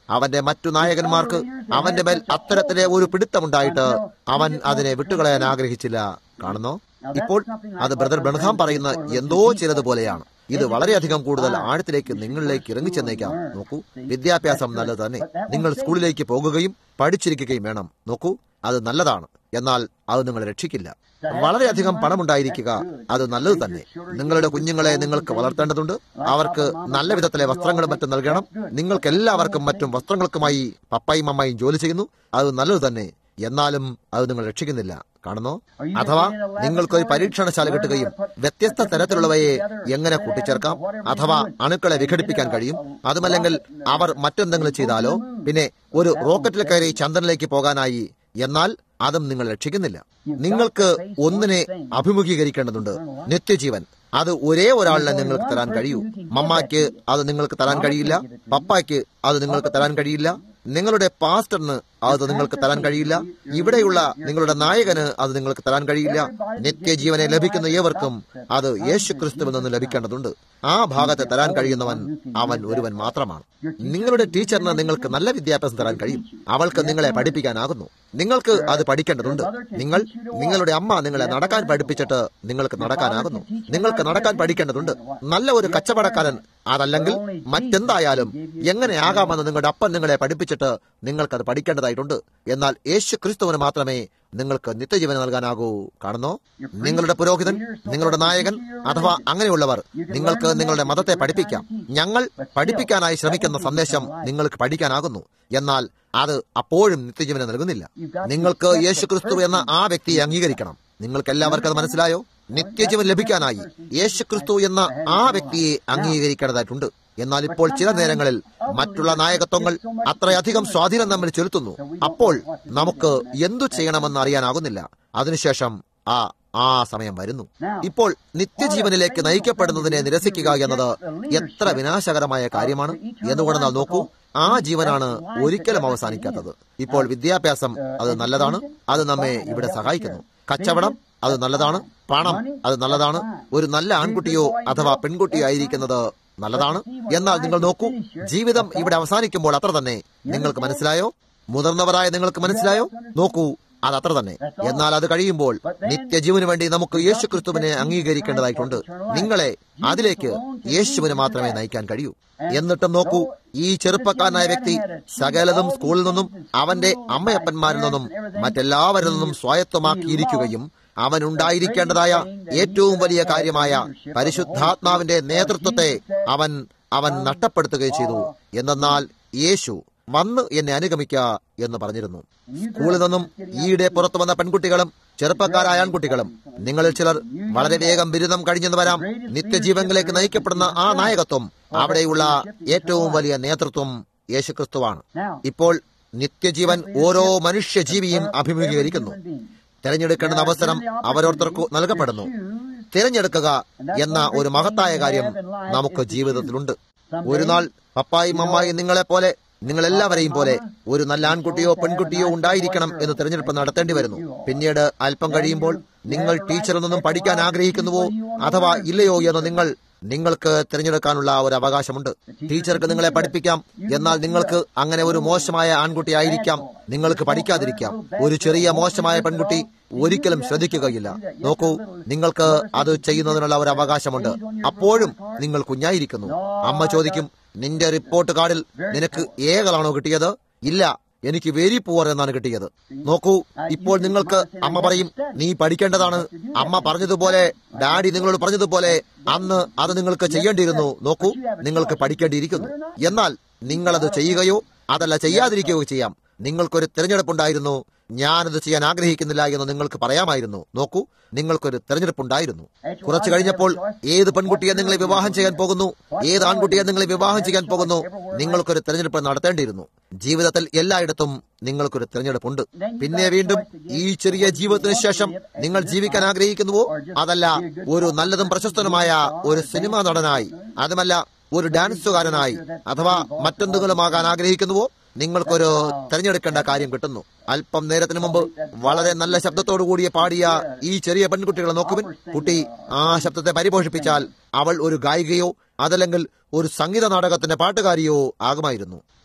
അവന്റെ മറ്റു നായകന്മാർക്ക് അവന്റെ മേൽ അത്തരത്തിലെ ഒരു പിടുത്തമുണ്ടായിട്ട് അവൻ അതിനെ വിട്ടുകളയാൻ ആഗ്രഹിച്ചില്ല കാണുന്നോ ഇപ്പോൾ അത് ബ്രദർ ബ്രൺഹാം പറയുന്ന എന്തോ ചിലതുപോലെയാണ് ഇത് വളരെയധികം കൂടുതൽ ആഴത്തിലേക്ക് നിങ്ങളിലേക്ക് ഇറങ്ങിച്ചെന്നേക്കാം നോക്കൂ വിദ്യാഭ്യാസം നല്ലത് തന്നെ നിങ്ങൾ സ്കൂളിലേക്ക് പോകുകയും പഠിച്ചിരിക്കുകയും വേണം നോക്കൂ അത് നല്ലതാണ് എന്നാൽ അത് നിങ്ങളെ രക്ഷിക്കില്ല വളരെയധികം പണമുണ്ടായിരിക്കുക അത് നല്ലത് തന്നെ നിങ്ങളുടെ കുഞ്ഞുങ്ങളെ നിങ്ങൾക്ക് വളർത്തേണ്ടതുണ്ട് അവർക്ക് നല്ല വിധത്തിലെ വസ്ത്രങ്ങളും മറ്റും നൽകണം നിങ്ങൾക്ക് എല്ലാവർക്കും മറ്റും വസ്ത്രങ്ങൾക്കുമായി പപ്പായും അമ്മായും ജോലി ചെയ്യുന്നു അത് നല്ലത് തന്നെ എന്നാലും അത് നിങ്ങൾ രക്ഷിക്കുന്നില്ല കാണുന്നോ അഥവാ നിങ്ങൾക്കൊരു പരീക്ഷണശാല കിട്ടുകയും വ്യത്യസ്ത തരത്തിലുള്ളവയെ എങ്ങനെ കൂട്ടിച്ചേർക്കാം അഥവാ അണുക്കളെ വിഘടിപ്പിക്കാൻ കഴിയും അതുമല്ലെങ്കിൽ അവർ മറ്റെന്തെങ്കിലും ചെയ്താലോ പിന്നെ ഒരു റോക്കറ്റിൽ കയറി ചന്ദ്രനിലേക്ക് പോകാനായി എന്നാൽ അതും നിങ്ങൾ രക്ഷിക്കുന്നില്ല നിങ്ങൾക്ക് ഒന്നിനെ അഭിമുഖീകരിക്കേണ്ടതുണ്ട് നിത്യജീവൻ അത് ഒരേ ഒരാളിനെ നിങ്ങൾക്ക് തരാൻ കഴിയൂ മമ്മാക്ക് അത് നിങ്ങൾക്ക് തരാൻ കഴിയില്ല പപ്പായ്ക്ക് അത് നിങ്ങൾക്ക് തരാൻ കഴിയില്ല നിങ്ങളുടെ പാസ്റ്ററിന് അത് നിങ്ങൾക്ക് തരാൻ കഴിയില്ല ഇവിടെയുള്ള നിങ്ങളുടെ നായകന് അത് നിങ്ങൾക്ക് തരാൻ കഴിയില്ല നിത്യജീവനെ ലഭിക്കുന്ന ഏവർക്കും അത് യേശു ക്രിസ്തുവിൽ നിന്ന് ലഭിക്കേണ്ടതുണ്ട് ആ ഭാഗത്തെ തരാൻ കഴിയുന്നവൻ അവൻ ഒരുവൻ മാത്രമാണ് നിങ്ങളുടെ ടീച്ചറിന് നിങ്ങൾക്ക് നല്ല വിദ്യാഭ്യാസം തരാൻ കഴിയും അവൾക്ക് നിങ്ങളെ പഠിപ്പിക്കാനാകുന്നു നിങ്ങൾക്ക് അത് പഠിക്കേണ്ടതുണ്ട് നിങ്ങൾ നിങ്ങളുടെ അമ്മ നിങ്ങളെ നടക്കാൻ പഠിപ്പിച്ചിട്ട് നിങ്ങൾക്ക് നടക്കാനാകുന്നു നിങ്ങൾക്ക് നടക്കാൻ പഠിക്കേണ്ടതുണ്ട് നല്ല ഒരു കച്ചവടക്കാരൻ അതല്ലെങ്കിൽ മറ്റെന്തായാലും എങ്ങനെ ആകാമെന്ന് നിങ്ങളുടെ അപ്പൻ നിങ്ങളെ പഠിപ്പിച്ചിട്ട് നിങ്ങൾക്കത് പഠിക്കേണ്ടതായിട്ടുണ്ട് എന്നാൽ യേശു ക്രിസ്തുവിന് മാത്രമേ നിങ്ങൾക്ക് നിത്യജീവൻ നൽകാനാകൂ കാണുന്നോ നിങ്ങളുടെ പുരോഹിതൻ നിങ്ങളുടെ നായകൻ അഥവാ അങ്ങനെയുള്ളവർ നിങ്ങൾക്ക് നിങ്ങളുടെ മതത്തെ പഠിപ്പിക്കാം ഞങ്ങൾ പഠിപ്പിക്കാനായി ശ്രമിക്കുന്ന സന്ദേശം നിങ്ങൾക്ക് പഠിക്കാനാകുന്നു എന്നാൽ അത് അപ്പോഴും നിത്യജീവനെ നൽകുന്നില്ല നിങ്ങൾക്ക് യേശു ക്രിസ്തു എന്ന ആ വ്യക്തിയെ അംഗീകരിക്കണം നിങ്ങൾക്ക് എല്ലാവർക്കും അത് മനസ്സിലായോ നിത്യജീവൻ ലഭിക്കാനായി യേശു ക്രിസ്തു എന്ന ആ വ്യക്തിയെ അംഗീകരിക്കേണ്ടതായിട്ടുണ്ട് എന്നാൽ ഇപ്പോൾ ചില നേരങ്ങളിൽ മറ്റുള്ള നായകത്വങ്ങൾ അത്രയധികം സ്വാധീനം നമ്മൾ ചെലുത്തുന്നു അപ്പോൾ നമുക്ക് എന്തു ചെയ്യണമെന്ന് അറിയാനാകുന്നില്ല അതിനുശേഷം ആ ആ സമയം വരുന്നു ഇപ്പോൾ നിത്യജീവനിലേക്ക് നയിക്കപ്പെടുന്നതിനെ നിരസിക്കുക എന്നത് എത്ര വിനാശകരമായ കാര്യമാണ് എന്തുകൊണ്ടെന്നാൽ നോക്കൂ ആ ജീവനാണ് ഒരിക്കലും അവസാനിക്കാത്തത് ഇപ്പോൾ വിദ്യാഭ്യാസം അത് നല്ലതാണ് അത് നമ്മെ ഇവിടെ സഹായിക്കുന്നു കച്ചവടം അത് നല്ലതാണ് പണം അത് നല്ലതാണ് ഒരു നല്ല ആൺകുട്ടിയോ അഥവാ പെൺകുട്ടിയോ ആയിരിക്കുന്നത് നല്ലതാണ് എന്നാൽ നിങ്ങൾ നോക്കൂ ജീവിതം ഇവിടെ അവസാനിക്കുമ്പോൾ അത്ര തന്നെ നിങ്ങൾക്ക് മനസ്സിലായോ മുതിർന്നവരായ നിങ്ങൾക്ക് മനസ്സിലായോ നോക്കൂ അത് അത്ര തന്നെ എന്നാൽ അത് കഴിയുമ്പോൾ നിത്യജീവന് വേണ്ടി നമുക്ക് യേശു ക്രിസ്തുവിനെ അംഗീകരിക്കേണ്ടതായിട്ടുണ്ട് നിങ്ങളെ അതിലേക്ക് യേശുവിന് മാത്രമേ നയിക്കാൻ കഴിയൂ എന്നിട്ടും നോക്കൂ ഈ ചെറുപ്പക്കാരനായ വ്യക്തി സകലതും സ്കൂളിൽ നിന്നും അവന്റെ അമ്മയപ്പന്മാരിൽ നിന്നും മറ്റെല്ലാവരിൽ നിന്നും സ്വായത്തമാക്കിയിരിക്കുകയും അവൻ ഉണ്ടായിരിക്കേണ്ടതായ ഏറ്റവും വലിയ കാര്യമായ പരിശുദ്ധാത്മാവിന്റെ നേതൃത്വത്തെ അവൻ അവൻ നഷ്ടപ്പെടുത്തുകയും ചെയ്തു എന്തെന്നാൽ യേശു വന്ന് എന്നെ അനുഗമിക്ക എന്ന് പറഞ്ഞിരുന്നു സ്കൂളിൽ നിന്നും ഈയിടെ പുറത്തു വന്ന പെൺകുട്ടികളും ചെറുപ്പക്കാരായ ആൺകുട്ടികളും നിങ്ങളിൽ ചിലർ വളരെ വേഗം ബിരുദം കഴിഞ്ഞെന്ന് വരാം നിത്യജീവനിലേക്ക് നയിക്കപ്പെടുന്ന ആ നായകത്വം അവിടെയുള്ള ഏറ്റവും വലിയ നേതൃത്വം യേശുക്രിസ്തുവാണ് ഇപ്പോൾ നിത്യജീവൻ ഓരോ മനുഷ്യജീവിയും അഭിമുഖീകരിക്കുന്നു തിരഞ്ഞെടുക്കേണ്ട അവസരം അവരോരുത്തർക്ക് നൽകപ്പെടുന്നു തിരഞ്ഞെടുക്കുക എന്ന ഒരു മഹത്തായ കാര്യം നമുക്ക് ജീവിതത്തിലുണ്ട് ഒരു നാൾ പപ്പായും അമ്മായും നിങ്ങളെ പോലെ നിങ്ങൾ എല്ലാവരെയും പോലെ ഒരു നല്ല ആൺകുട്ടിയോ പെൺകുട്ടിയോ ഉണ്ടായിരിക്കണം എന്ന് തിരഞ്ഞെടുപ്പ് നടത്തേണ്ടി വരുന്നു പിന്നീട് അല്പം കഴിയുമ്പോൾ നിങ്ങൾ ടീച്ചറിൽ നിന്നും പഠിക്കാൻ ആഗ്രഹിക്കുന്നുവോ അഥവാ ഇല്ലയോ എന്ന് നിങ്ങൾ നിങ്ങൾക്ക് തിരഞ്ഞെടുക്കാനുള്ള ഒരു അവകാശമുണ്ട് ടീച്ചർക്ക് നിങ്ങളെ പഠിപ്പിക്കാം എന്നാൽ നിങ്ങൾക്ക് അങ്ങനെ ഒരു മോശമായ ആൺകുട്ടി ആയിരിക്കാം നിങ്ങൾക്ക് പഠിക്കാതിരിക്കാം ഒരു ചെറിയ മോശമായ പെൺകുട്ടി ഒരിക്കലും ശ്രദ്ധിക്കുകയില്ല നോക്കൂ നിങ്ങൾക്ക് അത് ചെയ്യുന്നതിനുള്ള ഒരു അവകാശമുണ്ട് അപ്പോഴും നിങ്ങൾ കുഞ്ഞായിരിക്കുന്നു അമ്മ ചോദിക്കും നിന്റെ റിപ്പോർട്ട് കാർഡിൽ നിനക്ക് ഏകളാണോ കിട്ടിയത് ഇല്ല എനിക്ക് വെരി പൂവർ എന്നാണ് കിട്ടിയത് നോക്കൂ ഇപ്പോൾ നിങ്ങൾക്ക് അമ്മ പറയും നീ പഠിക്കേണ്ടതാണ് അമ്മ പറഞ്ഞതുപോലെ ഡാഡി നിങ്ങളോട് പറഞ്ഞതുപോലെ അന്ന് അത് നിങ്ങൾക്ക് ചെയ്യേണ്ടിയിരുന്നു നോക്കൂ നിങ്ങൾക്ക് പഠിക്കേണ്ടിയിരിക്കുന്നു എന്നാൽ നിങ്ങളത് ചെയ്യുകയോ അതല്ല ചെയ്യാതിരിക്കുകയോ ചെയ്യാം നിങ്ങൾക്കൊരു തിരഞ്ഞെടുപ്പുണ്ടായിരുന്നു ഞാനത് ചെയ്യാൻ ആഗ്രഹിക്കുന്നില്ല എന്ന് നിങ്ങൾക്ക് പറയാമായിരുന്നു നോക്കൂ നിങ്ങൾക്കൊരു തെരഞ്ഞെടുപ്പുണ്ടായിരുന്നു കുറച്ചു കഴിഞ്ഞപ്പോൾ ഏത് പെൺകുട്ടിയെ നിങ്ങളെ വിവാഹം ചെയ്യാൻ പോകുന്നു ഏത് ആൺകുട്ടിയെ നിങ്ങളെ വിവാഹം ചെയ്യാൻ പോകുന്നു നിങ്ങൾക്കൊരു തെരഞ്ഞെടുപ്പ് നടത്തേണ്ടിയിരുന്നു ജീവിതത്തിൽ എല്ലായിടത്തും നിങ്ങൾക്കൊരു തിരഞ്ഞെടുപ്പുണ്ട് പിന്നെ വീണ്ടും ഈ ചെറിയ ജീവിതത്തിന് ശേഷം നിങ്ങൾ ജീവിക്കാൻ ആഗ്രഹിക്കുന്നുവോ അതല്ല ഒരു നല്ലതും പ്രശസ്തനുമായ ഒരു സിനിമാ നടനായി അതുമല്ല ഒരു ഡാൻസുകാരനായി അഥവാ മറ്റെന്തെങ്കിലുമാകാൻ ആഗ്രഹിക്കുന്നുവോ നിങ്ങൾക്കൊരു തിരഞ്ഞെടുക്കേണ്ട കാര്യം കിട്ടുന്നു അല്പം നേരത്തിന് മുമ്പ് വളരെ നല്ല ശബ്ദത്തോടു കൂടിയ പാടിയ ഈ ചെറിയ പെൺകുട്ടികളെ നോക്കുവിൻ കുട്ടി ആ ശബ്ദത്തെ പരിപോഷിപ്പിച്ചാൽ അവൾ ഒരു ഗായികയോ അതല്ലെങ്കിൽ ഒരു സംഗീത നാടകത്തിന്റെ പാട്ടുകാരിയോ ആകുമായിരുന്നു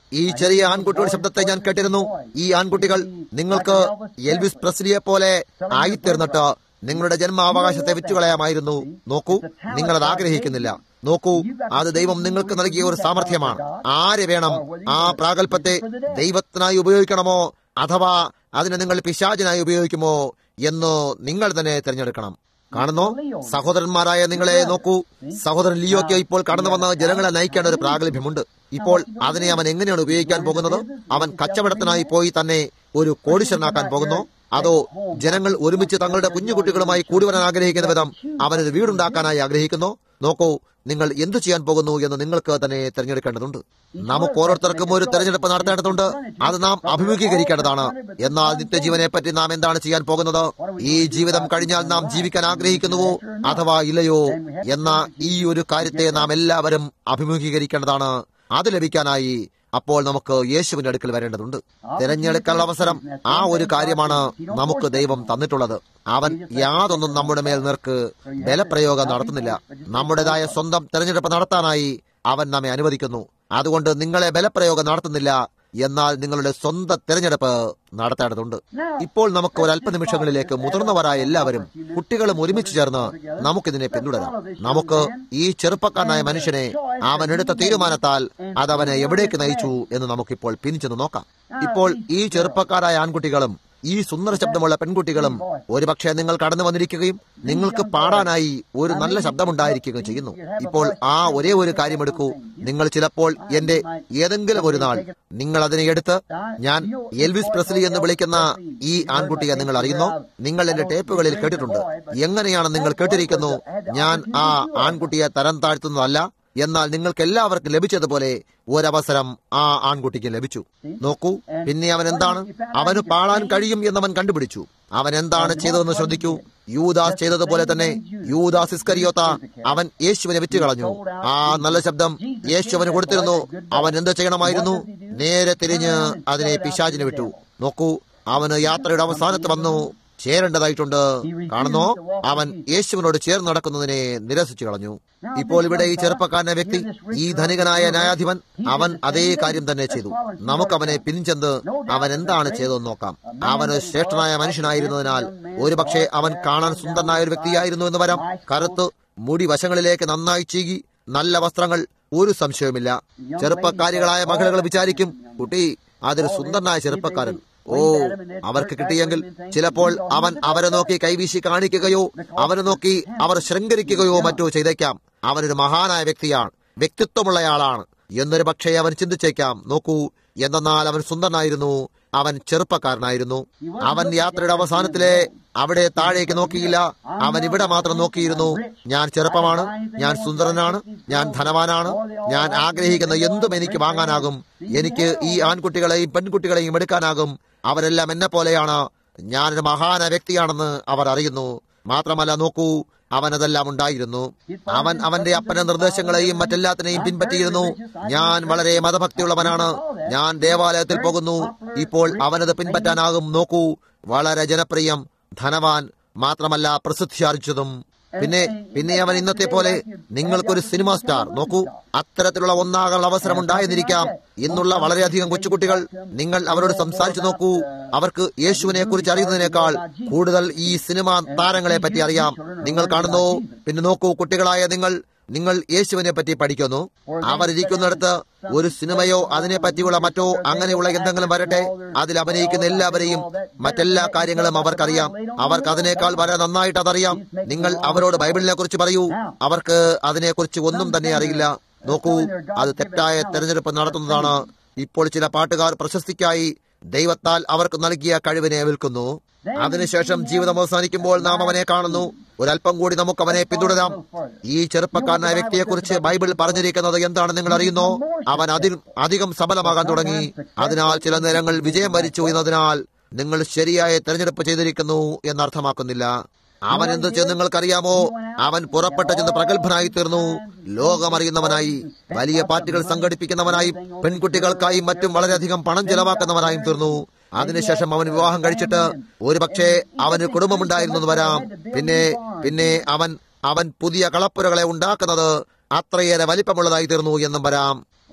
ഈ ചെറിയ ആൺകുട്ടിയുടെ ശബ്ദത്തെ ഞാൻ കേട്ടിരുന്നു ഈ ആൺകുട്ടികൾ നിങ്ങൾക്ക് എൽവിസ് പ്രസ്ലിയെ പോലെ ആയിത്തീർന്നിട്ട് നിങ്ങളുടെ ജന്മാവകാശത്തെ വിറ്റുകളയാമായിരുന്നു നോക്കൂ നിങ്ങൾ അത് ആഗ്രഹിക്കുന്നില്ല നോക്കൂ അത് ദൈവം നിങ്ങൾക്ക് നൽകിയ ഒരു സാമർഥ്യമാണ് ആര് വേണം ആ പ്രാഗൽഭത്തെ ദൈവത്തിനായി ഉപയോഗിക്കണമോ അഥവാ അതിനെ നിങ്ങൾ പിശാചിനായി ഉപയോഗിക്കുമോ എന്ന് നിങ്ങൾ തന്നെ തിരഞ്ഞെടുക്കണം കാണുന്നു സഹോദരന്മാരായ നിങ്ങളെ നോക്കൂ സഹോദരൻ ലിയോയ്ക്ക് ഇപ്പോൾ കടന്നു വന്ന ജനങ്ങളെ നയിക്കേണ്ട ഒരു പ്രാഗൽഭ്യമുണ്ട് ഇപ്പോൾ അതിനെ അവൻ എങ്ങനെയാണ് ഉപയോഗിക്കാൻ പോകുന്നത് അവൻ കച്ചവടത്തിനായി പോയി തന്നെ ഒരു കോടീശ്വരനാക്കാൻ പോകുന്നു അതോ ജനങ്ങൾ ഒരുമിച്ച് തങ്ങളുടെ കുഞ്ഞുകുട്ടികളുമായി കൂടി വരാൻ ആഗ്രഹിക്കുന്ന വിധം അവനൊരു വീടുണ്ടാക്കാനായി ആഗ്രഹിക്കുന്നു നോക്കൂ നിങ്ങൾ എന്തു ചെയ്യാൻ പോകുന്നു എന്ന് നിങ്ങൾക്ക് തന്നെ തിരഞ്ഞെടുക്കേണ്ടതുണ്ട് നമുക്ക് ഓരോരുത്തർക്കും ഒരു തെരഞ്ഞെടുപ്പ് നടത്തേണ്ടതുണ്ട് അത് നാം അഭിമുഖീകരിക്കേണ്ടതാണ് എന്നാൽ നിത്യജീവനെ പറ്റി നാം എന്താണ് ചെയ്യാൻ പോകുന്നത് ഈ ജീവിതം കഴിഞ്ഞാൽ നാം ജീവിക്കാൻ ആഗ്രഹിക്കുന്നുവോ അഥവാ ഇല്ലയോ എന്ന ഈ ഒരു കാര്യത്തെ നാം എല്ലാവരും അഭിമുഖീകരിക്കേണ്ടതാണ് അത് ലഭിക്കാനായി അപ്പോൾ നമുക്ക് യേശുവിന്റെ അടുക്കൽ വരേണ്ടതുണ്ട് തിരഞ്ഞെടുക്കാനുള്ള അവസരം ആ ഒരു കാര്യമാണ് നമുക്ക് ദൈവം തന്നിട്ടുള്ളത് അവൻ യാതൊന്നും നമ്മുടെ മേൽ നേർക്ക് ബലപ്രയോഗം നടത്തുന്നില്ല നമ്മുടേതായ സ്വന്തം തിരഞ്ഞെടുപ്പ് നടത്താനായി അവൻ നമ്മെ അനുവദിക്കുന്നു അതുകൊണ്ട് നിങ്ങളെ ബലപ്രയോഗം നടത്തുന്നില്ല എന്നാൽ നിങ്ങളുടെ സ്വന്തം തിരഞ്ഞെടുപ്പ് നടത്തേണ്ടതുണ്ട് ഇപ്പോൾ നമുക്ക് ഒരു അല്പനിമിഷങ്ങളിലേക്ക് മുതിർന്നവരായ എല്ലാവരും കുട്ടികളും ഒരുമിച്ച് ചേർന്ന് നമുക്കിതിനെ പിന്തുടരാം നമുക്ക് ഈ ചെറുപ്പക്കാരനായ മനുഷ്യനെ അവൻ എടുത്ത തീരുമാനത്താൽ അത് അവനെ എവിടേക്ക് നയിച്ചു എന്ന് നമുക്കിപ്പോൾ പിന്നിച്ചെന്ന് നോക്കാം ഇപ്പോൾ ഈ ചെറുപ്പക്കാരായ ആൺകുട്ടികളും ഈ സുന്ദര ശബ്ദമുള്ള പെൺകുട്ടികളും ഒരുപക്ഷെ നിങ്ങൾ കടന്നു വന്നിരിക്കുകയും നിങ്ങൾക്ക് പാടാനായി ഒരു നല്ല ശബ്ദമുണ്ടായിരിക്കുകയും ചെയ്യുന്നു ഇപ്പോൾ ആ ഒരേ ഒരു കാര്യമെടുക്കൂ നിങ്ങൾ ചിലപ്പോൾ എന്റെ ഏതെങ്കിലും ഒരു നാൾ നിങ്ങൾ അതിനെ എടുത്ത് ഞാൻ എൽവിസ് പ്രസ്ലി എന്ന് വിളിക്കുന്ന ഈ ആൺകുട്ടിയെ നിങ്ങൾ അറിയുന്നു നിങ്ങൾ എന്റെ ടേപ്പുകളിൽ കേട്ടിട്ടുണ്ട് എങ്ങനെയാണ് നിങ്ങൾ കേട്ടിരിക്കുന്നു ഞാൻ ആ ആൺകുട്ടിയെ തരം താഴ്ത്തുന്നതല്ല എന്നാൽ നിങ്ങൾക്ക് എല്ലാവർക്കും ലഭിച്ചതുപോലെ ഒരവസരം ആ ആൺകുട്ടിക്ക് ലഭിച്ചു നോക്കൂ പിന്നെ അവൻ എന്താണ് അവന് പാളാൻ കഴിയും എന്നവൻ കണ്ടുപിടിച്ചു അവൻ എന്താണ് ചെയ്തതെന്ന് ശ്രദ്ധിക്കൂ യൂദാസ് ചെയ്തതുപോലെ തന്നെ യൂദാസ് ഇസ്കരിയോത്ത അവൻ യേശുവിനെ വിറ്റുകളഞ്ഞു ആ നല്ല ശബ്ദം യേശുവിന് കൊടുത്തിരുന്നു അവൻ എന്ത് ചെയ്യണമായിരുന്നു നേരെ തിരിഞ്ഞ് അതിനെ പിശാചിന് വിട്ടു നോക്കൂ അവന് യാത്രയുടെ അവസാനത്ത് വന്നു ചേരേണ്ടതായിട്ടുണ്ട് കാണുന്നോ അവൻ യേശുവിനോട് ചേർന്ന് നടക്കുന്നതിനെ നിരസിച്ചു കളഞ്ഞു ഇപ്പോൾ ഇവിടെ ഈ ചെറുപ്പക്കാരനെ വ്യക്തി ഈ ധനികനായ ന്യായാധിപൻ അവൻ അതേ കാര്യം തന്നെ ചെയ്തു നമുക്കവനെ പിൻചെന്ന് അവൻ എന്താണ് ചെയ്തതെന്ന് നോക്കാം അവന് ശ്രേഷ്ഠനായ മനുഷ്യനായിരുന്നതിനാൽ ഒരുപക്ഷെ അവൻ കാണാൻ സുന്ദരനായ ഒരു വ്യക്തിയായിരുന്നു എന്ന് വരാം കറുത്ത് മുടി വശങ്ങളിലേക്ക് നന്നായി ചീകി നല്ല വസ്ത്രങ്ങൾ ഒരു സംശയവുമില്ല ചെറുപ്പക്കാരികളായ മകളുകൾ വിചാരിക്കും കുട്ടി അതൊരു സുന്ദരനായ ചെറുപ്പക്കാരൻ ഓ അവർക്ക് കിട്ടിയെങ്കിൽ ചിലപ്പോൾ അവൻ അവരെ നോക്കി കൈവീശി കാണിക്കുകയോ അവനെ നോക്കി അവർ ശൃംഗരിക്കുകയോ മറ്റോ ചെയ്തേക്കാം അവനൊരു മഹാനായ വ്യക്തിയാണ് വ്യക്തിത്വമുള്ളയാളാണ് എന്നൊരു പക്ഷേ അവൻ ചിന്തിച്ചേക്കാം നോക്കൂ എന്തെന്നാൽ അവൻ സുന്ദരനായിരുന്നു അവൻ ചെറുപ്പക്കാരനായിരുന്നു അവൻ യാത്രയുടെ അവസാനത്തിലെ അവിടെ താഴേക്ക് നോക്കിയില്ല അവൻ ഇവിടെ മാത്രം നോക്കിയിരുന്നു ഞാൻ ചെറുപ്പമാണ് ഞാൻ സുന്ദരനാണ് ഞാൻ ധനവാനാണ് ഞാൻ ആഗ്രഹിക്കുന്ന എന്തും എനിക്ക് വാങ്ങാനാകും എനിക്ക് ഈ ആൺകുട്ടികളെയും പെൺകുട്ടികളെയും എടുക്കാനാകും അവരെല്ലാം എന്നെ പോലെയാണ് ഞാനൊരു മഹാന വ്യക്തിയാണെന്ന് അവർ അറിയുന്നു മാത്രമല്ല നോക്കൂ അവൻ അതെല്ലാം ഉണ്ടായിരുന്നു അവൻ അവന്റെ അപ്പന്റെ നിർദ്ദേശങ്ങളെയും മറ്റെല്ലാത്തിനെയും പിൻപറ്റിയിരുന്നു ഞാൻ വളരെ മതഭക്തിയുള്ളവനാണ് ഞാൻ ദേവാലയത്തിൽ പോകുന്നു ഇപ്പോൾ അവനത് പിൻപറ്റാനാകും നോക്കൂ വളരെ ജനപ്രിയം ധനവാൻ മാത്രമല്ല പ്രസിദ്ധി ആർജിച്ചതും പിന്നെ പിന്നെ അവൻ ഇന്നത്തെ പോലെ നിങ്ങൾക്കൊരു സിനിമ സ്റ്റാർ നോക്കൂ അത്തരത്തിലുള്ള ഒന്നാകാനുള്ള അവസരം ഉണ്ടായെന്നിരിക്കാം ഇന്നുള്ള വളരെയധികം കൊച്ചുകുട്ടികൾ നിങ്ങൾ അവരോട് സംസാരിച്ചു നോക്കൂ അവർക്ക് യേശുവിനെ കുറിച്ച് അറിയുന്നതിനേക്കാൾ കൂടുതൽ ഈ സിനിമ താരങ്ങളെ പറ്റി അറിയാം നിങ്ങൾ കാണുന്നു പിന്നെ നോക്കൂ കുട്ടികളായ നിങ്ങൾ നിങ്ങൾ യേശുവിനെ പറ്റി പഠിക്കുന്നു അവർ ഇരിക്കുന്നിടത്ത് ഒരു സിനിമയോ അതിനെ പറ്റിയുള്ള മറ്റോ അങ്ങനെയുള്ള എന്തെങ്കിലും വരട്ടെ അതിൽ അഭിനയിക്കുന്ന എല്ലാവരെയും മറ്റെല്ലാ കാര്യങ്ങളും അവർക്കറിയാം അവർക്ക് അതിനേക്കാൾ വളരെ നന്നായിട്ട് അതറിയാം നിങ്ങൾ അവരോട് ബൈബിളിനെ കുറിച്ച് പറയൂ അവർക്ക് അതിനെക്കുറിച്ച് ഒന്നും തന്നെ അറിയില്ല നോക്കൂ അത് തെറ്റായ തെരഞ്ഞെടുപ്പ് നടത്തുന്നതാണ് ഇപ്പോൾ ചില പാട്ടുകാർ പ്രശസ്തിക്കായി ദൈവത്താൽ അവർക്ക് നൽകിയ കഴിവിനെ വിൽക്കുന്നു അതിനുശേഷം ജീവിതം അവസാനിക്കുമ്പോൾ നാം അവനെ കാണുന്നു ഒരല്പം കൂടി നമുക്ക് അവനെ പിന്തുടരാം ഈ ചെറുപ്പക്കാരനായ വ്യക്തിയെക്കുറിച്ച് ബൈബിൾ പറഞ്ഞിരിക്കുന്നത് എന്താണ് നിങ്ങൾ അറിയുന്നോ അവൻ അതിൽ അധികം സഫലമാകാൻ തുടങ്ങി അതിനാൽ ചില നേരങ്ങൾ വിജയം വരിച്ചു എന്നതിനാൽ നിങ്ങൾ ശരിയായ തെരഞ്ഞെടുപ്പ് ചെയ്തിരിക്കുന്നു എന്നർത്ഥമാക്കുന്നില്ല അവൻ എന്ത് ചെയ്ത് നിങ്ങൾക്കറിയാമോ അവൻ പുറപ്പെട്ട ചെന്ന് പ്രഗത്ഭനായി തീർന്നു ലോകമറിയുന്നവനായി വലിയ പാർട്ടികൾ സംഘടിപ്പിക്കുന്നവനായും പെൺകുട്ടികൾക്കായും മറ്റും വളരെയധികം പണം ചെലവാക്കുന്നവനായും തീർന്നു അതിനുശേഷം അവൻ വിവാഹം കഴിച്ചിട്ട് ഒരുപക്ഷെ അവന് കുടുംബമുണ്ടായിരുന്നു വരാം പിന്നെ പിന്നെ അവൻ അവൻ പുതിയ കളപ്പുരകളെ ഉണ്ടാക്കുന്നത് അത്രയേറെ വലിപ്പമുള്ളതായി തീർന്നു എന്നും വരാം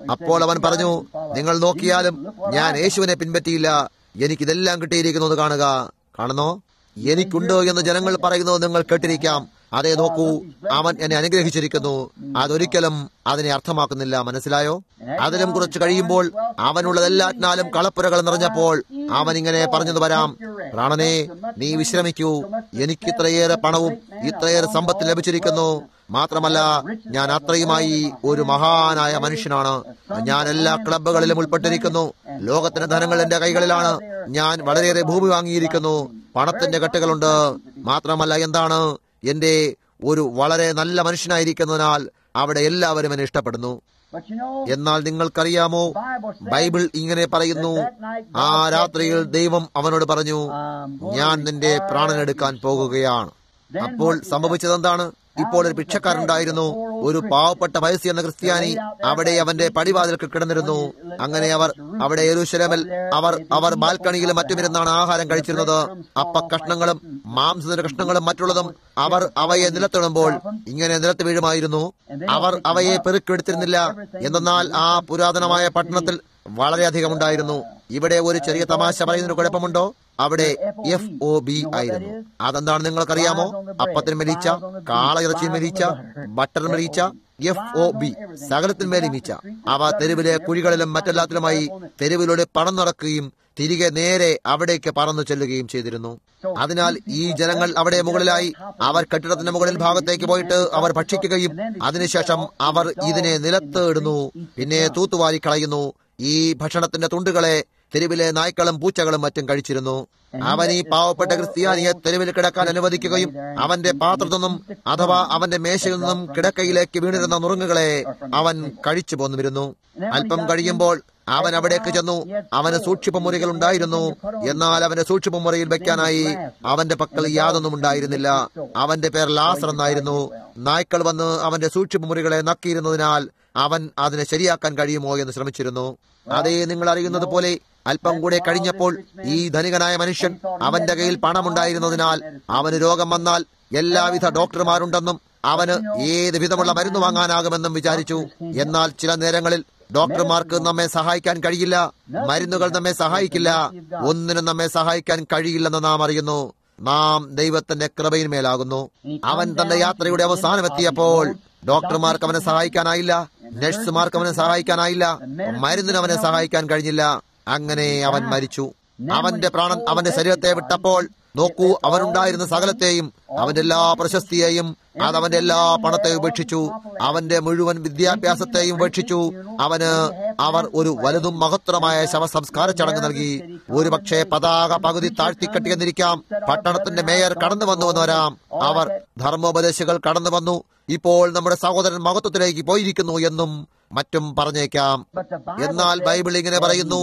അപ്പോൾ അവൻ പറഞ്ഞു നിങ്ങൾ നോക്കിയാലും ഞാൻ യേശുവിനെ പിൻപറ്റിയില്ല എനിക്കിതെല്ലാം കിട്ടിയിരിക്കുന്നത് കാണുക കാണുന്നോ എനിക്കുണ്ട് എന്ന് ജനങ്ങൾ പറയുന്നത് നിങ്ങൾ കേട്ടിരിക്കാം അതേ നോക്കൂ അവൻ എന്നെ അനുഗ്രഹിച്ചിരിക്കുന്നു അതൊരിക്കലും അതിനെ അർത്ഥമാക്കുന്നില്ല മനസ്സിലായോ അതിലും കുറച്ച് കഴിയുമ്പോൾ അവനുള്ളതെല്ലാറ്റിനാലും കളപ്പുരകൾ നിറഞ്ഞപ്പോൾ അവൻ ഇങ്ങനെ പറഞ്ഞത് വരാം പ്രാണനെ നീ വിശ്രമിക്കൂ എനിക്ക് ഇത്രയേറെ പണവും ഇത്രയേറെ സമ്പത്ത് ലഭിച്ചിരിക്കുന്നു മാത്രമല്ല ഞാൻ അത്രയുമായി ഒരു മഹാനായ മനുഷ്യനാണ് ഞാൻ എല്ലാ ക്ലബുകളിലും ഉൾപ്പെട്ടിരിക്കുന്നു ലോകത്തിന്റെ ധനങ്ങൾ എന്റെ കൈകളിലാണ് ഞാൻ വളരെയേറെ ഭൂമി വാങ്ങിയിരിക്കുന്നു പണത്തിന്റെ കെട്ടുകളുണ്ട് മാത്രമല്ല എന്താണ് എന്റെ ഒരു വളരെ നല്ല മനുഷ്യനായിരിക്കുന്നതിനാൽ അവിടെ എല്ലാവരും എന്നെ ഇഷ്ടപ്പെടുന്നു But you know, എന്നാൽ നിങ്ങൾക്കറിയാമോ ബൈബിൾ ഇങ്ങനെ പറയുന്നു ആ രാത്രിയിൽ ദൈവം അവനോട് പറഞ്ഞു ഞാൻ നിന്റെ പ്രാണനെടുക്കാൻ പോകുകയാണ് അപ്പോൾ സംഭവിച്ചതെന്താണ് ഇപ്പോൾ ഒരു ഭിക്ഷക്കാരുണ്ടായിരുന്നു ഒരു പാവപ്പെട്ട വയസ്സി എന്ന ക്രിസ്ത്യാനി അവിടെ അവന്റെ പടിവാതിൽക്ക് കിടന്നിരുന്നു അങ്ങനെ അവർ അവിടെ യെരൂശലേമിൽ അവർ അവർ ബാൽക്കണിയിലും മറ്റുമിരുന്നാണ് ആഹാരം കഴിച്ചിരുന്നത് അപ്പ കഷ്ണങ്ങളും മാംസത്തിന്റെ കഷ്ണങ്ങളും മറ്റുള്ളതും അവർ അവയെ നിലത്തിടുമ്പോൾ ഇങ്ങനെ നിലത്ത് വീഴുമായിരുന്നു അവർ അവയെ പെറുക്കെടുത്തിരുന്നില്ല എന്നാൽ ആ പുരാതനമായ പട്ടണത്തിൽ വളരെയധികം ഉണ്ടായിരുന്നു ഇവിടെ ഒരു ചെറിയ തമാശ പറയുന്നതിന് കുഴപ്പമുണ്ടോ അവിടെ എഫ് ഒ ബി ആയിരുന്നു അതെന്താണ് നിങ്ങൾക്കറിയാമോ അപ്പത്തിന് മെലിച്ച കാളയിറച്ചി മെലിച്ച ബട്ടർ മെലിച്ച എഫ് ഒ ബി സകലത്തിന്മേലും മീച്ച അവ തെരുവിലെ കുഴികളിലും മറ്റെല്ലാത്തിലുമായി തെരുവിലൂടെ പണം നടക്കുകയും തിരികെ നേരെ അവിടേക്ക് പറന്നു ചെല്ലുകയും ചെയ്തിരുന്നു അതിനാൽ ഈ ജനങ്ങൾ അവിടെ മുകളിലായി അവർ കെട്ടിടത്തിന്റെ മുകളിൽ ഭാഗത്തേക്ക് പോയിട്ട് അവർ ഭക്ഷിക്കുകയും അതിനുശേഷം അവർ ഇതിനെ നിലത്ത് ഇടുന്നു പിന്നെ തൂത്തുവാരി കളയുന്നു ഈ ഭക്ഷണത്തിന്റെ തുണ്ടുകളെ തെരുവിലെ നായ്ക്കളും പൂച്ചകളും മറ്റും കഴിച്ചിരുന്നു അവൻ ഈ പാവപ്പെട്ട ക്രിസ്ത്യാനിയെ തെരുവിൽ കിടക്കാൻ അനുവദിക്കുകയും അവന്റെ പാത്രത്തിൽ നിന്നും അഥവാ അവന്റെ മേശയിൽ നിന്നും കിടക്കയിലേക്ക് വീണിരുന്ന നുറുങ്ങുകളെ അവൻ കഴിച്ചു പോന്നുമിരുന്നു അല്പം കഴിയുമ്പോൾ അവൻ അവിടേക്ക് ചെന്നു അവന് സൂക്ഷിപ്പ് മുറികൾ ഉണ്ടായിരുന്നു എന്നാൽ അവന്റെ സൂക്ഷിപ്പ് മുറിയിൽ വെക്കാനായി അവന്റെ പക്കൽ യാതൊന്നും ഉണ്ടായിരുന്നില്ല അവന്റെ പേർ ലാസർ എന്നായിരുന്നു നായ്ക്കൾ വന്ന് അവന്റെ സൂക്ഷിപ്പ് മുറികളെ നക്കിയിരുന്നതിനാൽ അവൻ അതിനെ ശരിയാക്കാൻ കഴിയുമോ എന്ന് ശ്രമിച്ചിരുന്നു അതേ നിങ്ങൾ അറിയുന്നത് പോലെ അല്പം കൂടെ കഴിഞ്ഞപ്പോൾ ഈ ധനികനായ മനുഷ്യൻ അവന്റെ കയ്യിൽ പണമുണ്ടായിരുന്നതിനാൽ അവന് രോഗം വന്നാൽ എല്ലാവിധ ഡോക്ടർമാരുണ്ടെന്നും അവന് ഏത് വിധമുള്ള മരുന്ന് വാങ്ങാനാകുമെന്നും വിചാരിച്ചു എന്നാൽ ചില നേരങ്ങളിൽ ഡോക്ടർമാർക്ക് നമ്മെ സഹായിക്കാൻ കഴിയില്ല മരുന്നുകൾ നമ്മെ സഹായിക്കില്ല ഒന്നിനും നമ്മെ സഹായിക്കാൻ കഴിയില്ലെന്ന് നാം അറിയുന്നു നാം ദൈവത്തിന്റെ കൃപയിന്മേലാകുന്നു അവൻ തന്റെ യാത്രയുടെ അവസാനമെത്തിയപ്പോൾ ഡോക്ടർമാർക്ക് അവനെ സഹായിക്കാനായില്ല നഴ്സുമാർക്ക് അവനെ സഹായിക്കാനായില്ല മരുന്നിന് അവനെ സഹായിക്കാൻ കഴിഞ്ഞില്ല അങ്ങനെ അവൻ മരിച്ചു അവന്റെ പ്രാണൻ അവന്റെ ശരീരത്തെ വിട്ടപ്പോൾ നോക്കൂ അവനുണ്ടായിരുന്ന സകലത്തെയും അവന്റെ എല്ലാ പ്രശസ്തിയെയും അത് അവന്റെ എല്ലാ പണത്തെയും ഉപേക്ഷിച്ചു അവന്റെ മുഴുവൻ വിദ്യാഭ്യാസത്തെയും ഉപേക്ഷിച്ചു അവന് അവർ ഒരു വലുതും മഹത്തരമായ ശവസംസ്കാര ചടങ്ങ് നൽകി ഒരുപക്ഷെ പതാക പകുതി താഴ്ത്തിക്കെട്ടിയെന്നിരിക്കാം പട്ടണത്തിന്റെ മേയർ കടന്നു വന്നുവെന്ന് വരാം അവർ ധർമ്മോപദേശികൾ കടന്നു വന്നു ഇപ്പോൾ നമ്മുടെ സഹോദരൻ മഹത്വത്തിലേക്ക് പോയിരിക്കുന്നു എന്നും മറ്റും പറഞ്ഞേക്കാം എന്നാൽ ബൈബിൾ ഇങ്ങനെ പറയുന്നു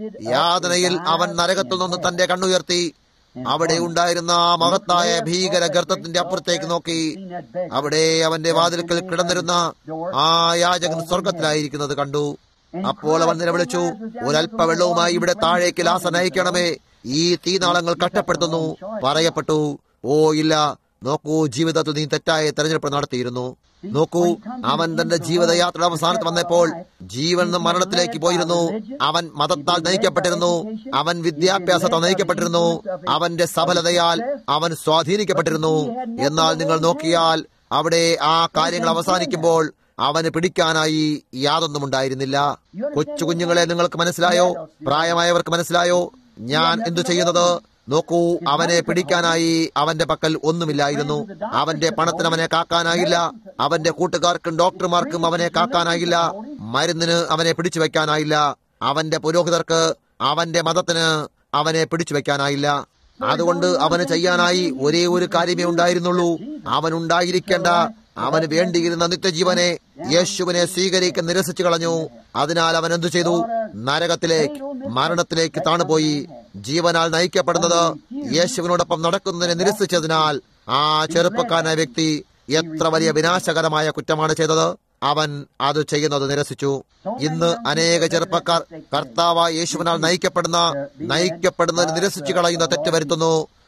യാതനയിൽ അവൻ നരകത്തിൽ നിന്ന് തന്റെ കണ്ണുയർത്തി അവിടെ ഉണ്ടായിരുന്ന ആ മഹത്തായ ഭീകര ഗർത്തത്തിന്റെ അപ്പുറത്തേക്ക് നോക്കി അവിടെ അവന്റെ വാതിൽക്കൽ കിടന്നിരുന്ന ആ യാചകൻ സ്വർഗത്തിലായിരിക്കുന്നത് കണ്ടു അപ്പോൾ അവൻ നിലവിളിച്ചു ഒരല്പ വെള്ളവുമായി ഇവിടെ താഴേക്ക് ലാസ നയിക്കണമേ ഈ തീനാളങ്ങൾ കഷ്ടപ്പെടുത്തുന്നു പറയപ്പെട്ടു ഓ ഇല്ല നോക്കൂ ജീവിതത്തിൽ നീ തെറ്റായ തെരഞ്ഞെടുപ്പ് നടത്തിയിരുന്നു നോക്കൂ അവൻ തന്റെ ജീവിതയാത്രയുടെ അവസാനത്ത് വന്നപ്പോൾ ജീവൻ നിന്നും മരണത്തിലേക്ക് പോയിരുന്നു അവൻ മതത്താൽ നയിക്കപ്പെട്ടിരുന്നു അവൻ വിദ്യാഭ്യാസത്താൽ നയിക്കപ്പെട്ടിരുന്നു അവന്റെ സഫലതയാൽ അവൻ സ്വാധീനിക്കപ്പെട്ടിരുന്നു എന്നാൽ നിങ്ങൾ നോക്കിയാൽ അവിടെ ആ കാര്യങ്ങൾ അവസാനിക്കുമ്പോൾ അവന് പിടിക്കാനായി യാതൊന്നും ഉണ്ടായിരുന്നില്ല കൊച്ചു കുഞ്ഞുങ്ങളെ നിങ്ങൾക്ക് മനസ്സിലായോ പ്രായമായവർക്ക് മനസ്സിലായോ ഞാൻ എന്തു ചെയ്യുന്നത് നോക്കൂ അവനെ പിടിക്കാനായി അവന്റെ പക്കൽ ഒന്നുമില്ലായിരുന്നു അവന്റെ പണത്തിന് അവനെ കാക്കാനായില്ല അവന്റെ കൂട്ടുകാർക്കും ഡോക്ടർമാർക്കും അവനെ കാക്കാനായില്ല മരുന്നിന് അവനെ പിടിച്ചു വെക്കാനായില്ല അവന്റെ പുരോഹിതർക്ക് അവന്റെ മതത്തിന് അവനെ പിടിച്ചു വെക്കാനായില്ല അതുകൊണ്ട് അവന് ചെയ്യാനായി ഒരേ ഒരു കാര്യമേ ഉണ്ടായിരുന്നുള്ളൂ അവൻ ഉണ്ടായിരിക്കേണ്ട അവന് വേണ്ടിയിരുന്ന നിത്യജീവനെ യേശുവിനെ സ്വീകരിക്കാൻ നിരസിച്ചു കളഞ്ഞു അതിനാൽ അവൻ എന്തു ചെയ്തു നരകത്തിലേക്ക് മരണത്തിലേക്ക് താണുപോയി ജീവനാൽ നയിക്കപ്പെടുന്നത് യേശുവിനോടൊപ്പം നടക്കുന്നതിനെ നിരസിച്ചതിനാൽ ആ ചെറുപ്പക്കാരനായ വ്യക്തി എത്ര വലിയ വിനാശകരമായ കുറ്റമാണ് ചെയ്തത് അവൻ അത് ചെയ്യുന്നത് നിരസിച്ചു ഇന്ന് അനേക ചെറുപ്പക്കാർ കർത്താവ് യേശുവിനാൽ നയിക്കപ്പെടുന്ന നയിക്കപ്പെടുന്നതിന് നിരസിച്ചു കളയുന്ന തെറ്റ് വരുത്തുന്നു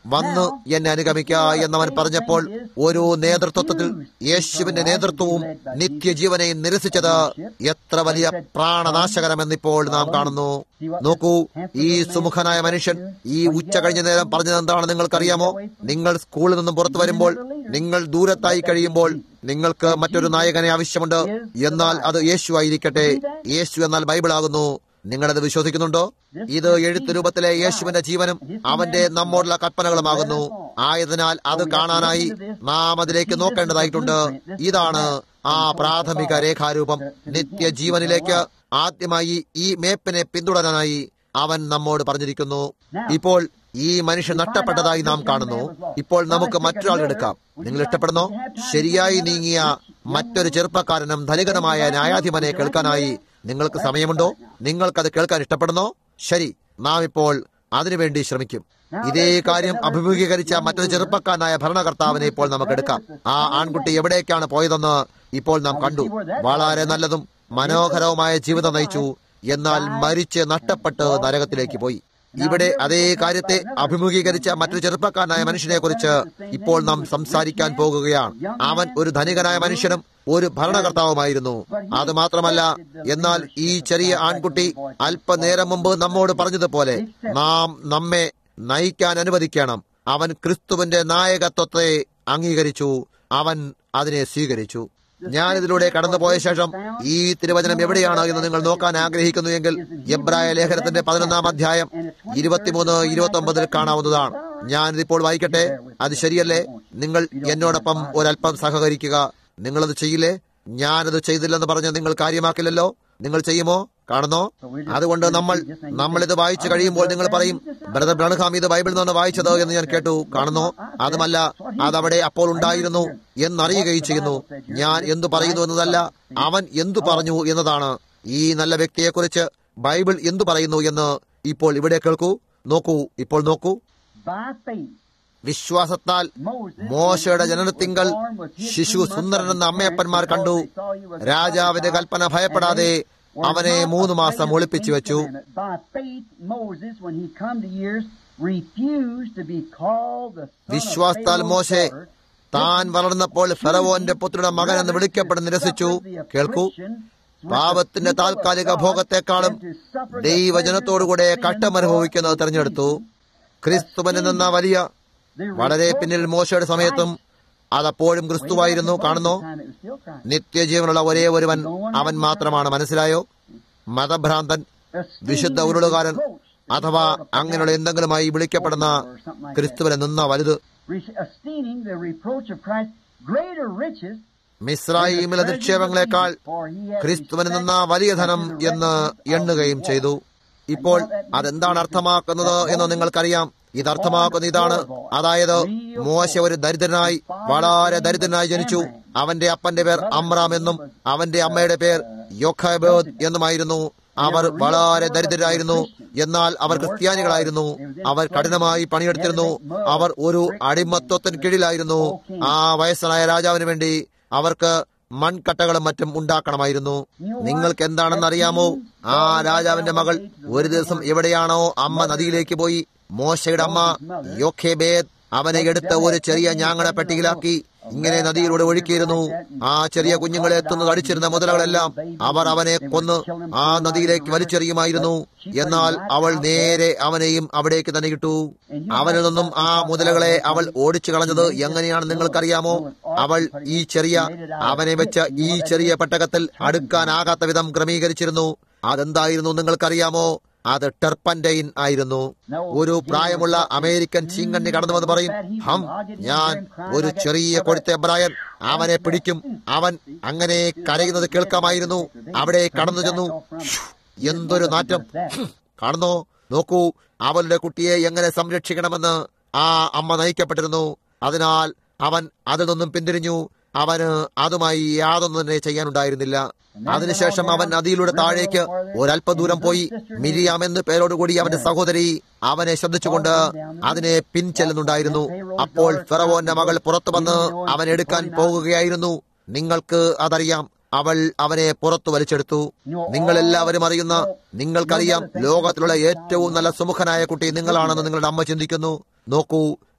വന്ന് എന്നെ അനുഗമിക്ക എന്നവൻ പറഞ്ഞപ്പോൾ ഒരു നേതൃത്വത്തിൽ യേശുവിന്റെ നേതൃത്വവും നിത്യജീവനെയും നിരസിച്ചത് എത്ര വലിയ പ്രാണനാശകരമെന്നിപ്പോൾ നാം കാണുന്നു നോക്കൂ ഈ സുമുഖനായ മനുഷ്യൻ ഈ ഉച്ച കഴിഞ്ഞ നേരം പറഞ്ഞത് എന്താണ് നിങ്ങൾക്കറിയാമോ നിങ്ങൾ സ്കൂളിൽ നിന്നും പുറത്തു വരുമ്പോൾ നിങ്ങൾ ദൂരത്തായി കഴിയുമ്പോൾ നിങ്ങൾക്ക് മറ്റൊരു നായകനെ ആവശ്യമുണ്ട് എന്നാൽ അത് യേശു ആയിരിക്കട്ടെ യേശു എന്നാൽ ബൈബിൾ ആകുന്നു നിങ്ങളത് വിശ്വസിക്കുന്നുണ്ടോ ഇത് എഴുത്ത് രൂപത്തിലെ യേശുവിന്റെ ജീവനും അവന്റെ നമ്മോടുള്ള കൽപ്പനകളുമാകുന്നു ആയതിനാൽ അത് കാണാനായി നാം അതിലേക്ക് നോക്കേണ്ടതായിട്ടുണ്ട് ഇതാണ് ആ പ്രാഥമിക രേഖാരൂപം നിത്യജീവനിലേക്ക് ആദ്യമായി ഈ മേപ്പിനെ പിന്തുടരാനായി അവൻ നമ്മോട് പറഞ്ഞിരിക്കുന്നു ഇപ്പോൾ ഈ മനുഷ്യൻ നഷ്ടപ്പെട്ടതായി നാം കാണുന്നു ഇപ്പോൾ നമുക്ക് മറ്റൊരാൾ എടുക്കാം നിങ്ങൾ ഇഷ്ടപ്പെടുന്നോ ശരിയായി നീങ്ങിയ മറ്റൊരു ചെറുപ്പക്കാരനും ധനികനുമായ ന്യായാധിപനെ കേൾക്കാനായി നിങ്ങൾക്ക് സമയമുണ്ടോ നിങ്ങൾക്കത് കേൾക്കാൻ ഇഷ്ടപ്പെടുന്നോ ശരി നാം ഇപ്പോൾ അതിനുവേണ്ടി ശ്രമിക്കും ഇതേ കാര്യം അഭിമുഖീകരിച്ച മറ്റൊരു ചെറുപ്പക്കാരനായ ഭരണകർത്താവിനെ ഇപ്പോൾ നമുക്ക് എടുക്കാം ആ ആൺകുട്ടി എവിടേക്കാണ് പോയതെന്ന് ഇപ്പോൾ നാം കണ്ടു വളരെ നല്ലതും മനോഹരവുമായ ജീവിതം നയിച്ചു എന്നാൽ മരിച്ച് നഷ്ടപ്പെട്ട് നരകത്തിലേക്ക് പോയി ഇവിടെ അതേ കാര്യത്തെ അഭിമുഖീകരിച്ച മറ്റൊരു ചെറുപ്പക്കാരനായ മനുഷ്യനെ കുറിച്ച് ഇപ്പോൾ നാം സംസാരിക്കാൻ പോകുകയാണ് അവൻ ഒരു ധനികനായ മനുഷ്യനും ഒരു ഭരണകർത്താവുമായിരുന്നു അത് മാത്രമല്ല എന്നാൽ ഈ ചെറിയ ആൺകുട്ടി അല്പനേരം മുമ്പ് നമ്മോട് പറഞ്ഞതുപോലെ നാം നമ്മെ നയിക്കാൻ അനുവദിക്കണം അവൻ ക്രിസ്തുവിന്റെ നായകത്വത്തെ അംഗീകരിച്ചു അവൻ അതിനെ സ്വീകരിച്ചു ഞാൻ ഇതിലൂടെ കടന്നുപോയ ശേഷം ഈ തിരുവചനം എവിടെയാണ് എന്ന് നിങ്ങൾ നോക്കാൻ ആഗ്രഹിക്കുന്നു എങ്കിൽ എബ്രായ ലേഖനത്തിന്റെ പതിനൊന്നാം അധ്യായം ഇരുപത്തിമൂന്ന് ഇരുപത്തി ഒമ്പതിൽ കാണാവുന്നതാണ് ഞാനിതിപ്പോൾ വായിക്കട്ടെ അത് ശരിയല്ലേ നിങ്ങൾ എന്നോടൊപ്പം ഒരല്പം സഹകരിക്കുക നിങ്ങളത് ചെയ്യില്ലേ ഞാനത് ചെയ്തില്ലെന്ന് പറഞ്ഞ് നിങ്ങൾ കാര്യമാക്കില്ലല്ലോ നിങ്ങൾ ചെയ്യുമോ കാണുന്നോ അതുകൊണ്ട് നമ്മൾ നമ്മൾ ഇത് വായിച്ചു കഴിയുമ്പോൾ നിങ്ങൾ പറയും ബ്രദർ ബ്രണഹാം ഇത് ബൈബിളിൽ നിന്ന് വായിച്ചത് എന്ന് ഞാൻ കേട്ടു കാണുന്നോ അതുമല്ല അതവിടെ അപ്പോൾ ഉണ്ടായിരുന്നു എന്നറിയുകയും ചെയ്യുന്നു ഞാൻ എന്തു പറയുന്നു എന്നതല്ല അവൻ എന്തു പറഞ്ഞു എന്നതാണ് ഈ നല്ല വ്യക്തിയെക്കുറിച്ച് ബൈബിൾ എന്തു പറയുന്നു എന്ന് ഇപ്പോൾ ഇവിടെ കേൾക്കൂ നോക്കൂ ഇപ്പോൾ നോക്കൂ By faith, വിശ്വാസത്താൽ Moses, മോശയുടെ ജനനത്തിങ്കൽ ശിശു സുന്ദരനെന്ന് അമ്മയപ്പന്മാർ കണ്ടു രാജാവിന്റെ കൽപ്പന ഭയപ്പെടാതെ അവനെ മൂന്ന് മാസം ഒളിപ്പിച്ചു വെച്ചു By faith, Moses, when he come to years, refused to be called the son of വിശ്വാസത്താൽ Pharaoh's മോശെ daughter. താൻ വളർന്നപ്പോൾ ഫെറവോന്റെ പുത്രിയുടെ മകൻ എന്ന് വിളിക്കപ്പെടുന്ന നിരസിച്ചു കേൾക്കൂ പാപത്തിന്റെ താൽക്കാലിക ഭോഗത്തെക്കാളും ദൈവജനത്തോടുകൂടെ കഷ്ടമനുഭവിക്കുന്നത് തെരഞ്ഞെടുത്തു ക്രിസ്തുവിന് നിന്ന വലിയ വളരെ പിന്നിൽ മോശയുടെ സമയത്തും അതപ്പോഴും ക്രിസ്തുവായിരുന്നു കാണുന്നു നിത്യജീവനുള്ള ഒരേ ഒരുവൻ അവൻ മാത്രമാണ് മനസ്സിലായോ മതഭ്രാന്തൻ വിശുദ്ധ ഉരുളുകാരൻ അഥവാ അങ്ങനെയുള്ള എന്തെങ്കിലുമായി വിളിക്കപ്പെടുന്ന ക്രിസ്തുവിനെ നിന്ന വലുത് esteeming the reproach of Christ greater riches മിസ്രായിമിലെ നിക്ഷേപങ്ങളെക്കാൾ ക്രിസ്തുവിന് നിന്ന വലിയ ധനം എന്ന് എണ്ണുകയും ചെയ്തു ഇപ്പോൾ അതെന്താണ് അർത്ഥമാക്കുന്നത് എന്ന് നിങ്ങൾക്കറിയാം ഇത് അർത്ഥമാക്കുന്ന ഇതാണ് അതായത് മോശ ഒരു ദരിദ്രനായി വളരെ ദരിദ്രനായി ജനിച്ചു അവന്റെ അപ്പന്റെ പേർ അമ്രാം എന്നും അവന്റെ അമ്മയുടെ പേർ യോഖബോദ് എന്നുമായിരുന്നു അവർ വളരെ ദരിദ്രരായിരുന്നു എന്നാൽ അവർ ക്രിസ്ത്യാനികളായിരുന്നു അവർ കഠിനമായി പണിയെടുത്തിരുന്നു അവർ ഒരു അടിമത്വത്തിന് കീഴിലായിരുന്നു ആ വയസ്സനായ രാജാവിന് വേണ്ടി അവർക്ക് മൺകട്ടകളും മറ്റും ഉണ്ടാക്കണമായിരുന്നു നിങ്ങൾക്ക് എന്താണെന്ന് അറിയാമോ ആ രാജാവിന്റെ മകൾ ഒരു ദിവസം എവിടെയാണോ അമ്മ നദിയിലേക്ക് പോയി മോശയുടെ അമ്മ യോഖേബേദ് അവനെ എടുത്ത് ഒരു ചെറിയ ഞാങ്ങണ പെട്ടിയിലാക്കി ഇങ്ങനെ നദിയിലൂടെ ഒഴുക്കിയിരുന്നു ആ ചെറിയ കുഞ്ഞുങ്ങളെ എത്തുന്നത് അടിച്ചിരുന്ന മുതലകളെല്ലാം അവർ അവനെ കൊന്ന് ആ നദിയിലേക്ക് വലിച്ചെറിയുമായിരുന്നു എന്നാൽ അവൾ നേരെ അവനെയും അവിടേക്ക് തന്നെ ഇട്ടു അവനിൽ നിന്നും ആ മുതലകളെ അവൾ ഓടിച്ചു കളഞ്ഞത് എങ്ങനെയാണ് നിങ്ങൾക്കറിയാമോ അവൾ ഈ ചെറിയ അവനെ വെച്ച് ഈ ചെറിയ പെട്ടകത്തിൽ അടുക്കാനാകാത്ത വിധം ക്രമീകരിച്ചിരുന്നു അതെന്തായിരുന്നു നിങ്ങൾക്കറിയാമോ അത് ടെർപ്പന്റൈൻ ആയിരുന്നു ഒരു പ്രായമുള്ള അമേരിക്കൻ ചീങ്കണ്ണി കടന്നുവന്ന് പറയും ഹം ഞാൻ ഒരു ചെറിയ കൊഴുത്ത ബ്രായൻ അവനെ പിടിക്കും അവൻ അങ്ങനെ കരയുന്നത് കേൾക്കാമായിരുന്നു അവിടെ കടന്നു ചെന്നു എന്തൊരു നാറ്റം ഹും, കാണുന്നോ നോക്കൂ അവളുടെ കുട്ടിയെ എങ്ങനെ സംരക്ഷിക്കണമെന്ന് ആ അമ്മ നയിക്കപ്പെട്ടിരുന്നു അതിനാൽ അവൻ അതിൽ നിന്നും പിന്തിരിഞ്ഞു അവന് അതുമായി യാതൊന്നും തന്നെ ചെയ്യാനുണ്ടായിരുന്നില്ല അതിനുശേഷം അവൻ നദിയിലൂടെ താഴേക്ക് ഒരല്പദൂരം പോയി മിരിയാം എന്ന് പേരോടുകൂടി അവന്റെ സഹോദരി അവനെ ശ്രദ്ധിച്ചുകൊണ്ട് അതിനെ പിൻചെല്ലുന്നുണ്ടായിരുന്നു അപ്പോൾ ഫെറവോന്റെ മകൾ പുറത്തു വന്ന് അവൻ എടുക്കാൻ പോകുകയായിരുന്നു നിങ്ങൾക്ക് അതറിയാം അവൾ അവനെ പുറത്തു വലിച്ചെടുത്തു നിങ്ങൾ എല്ലാവരും അറിയുന്ന നിങ്ങൾക്കറിയാം ലോകത്തിലുള്ള ഏറ്റവും നല്ല സുമുഖനായ കുട്ടി നിങ്ങളാണെന്ന് നിങ്ങളുടെ അമ്മ ചിന്തിക്കുന്നു നോക്കൂ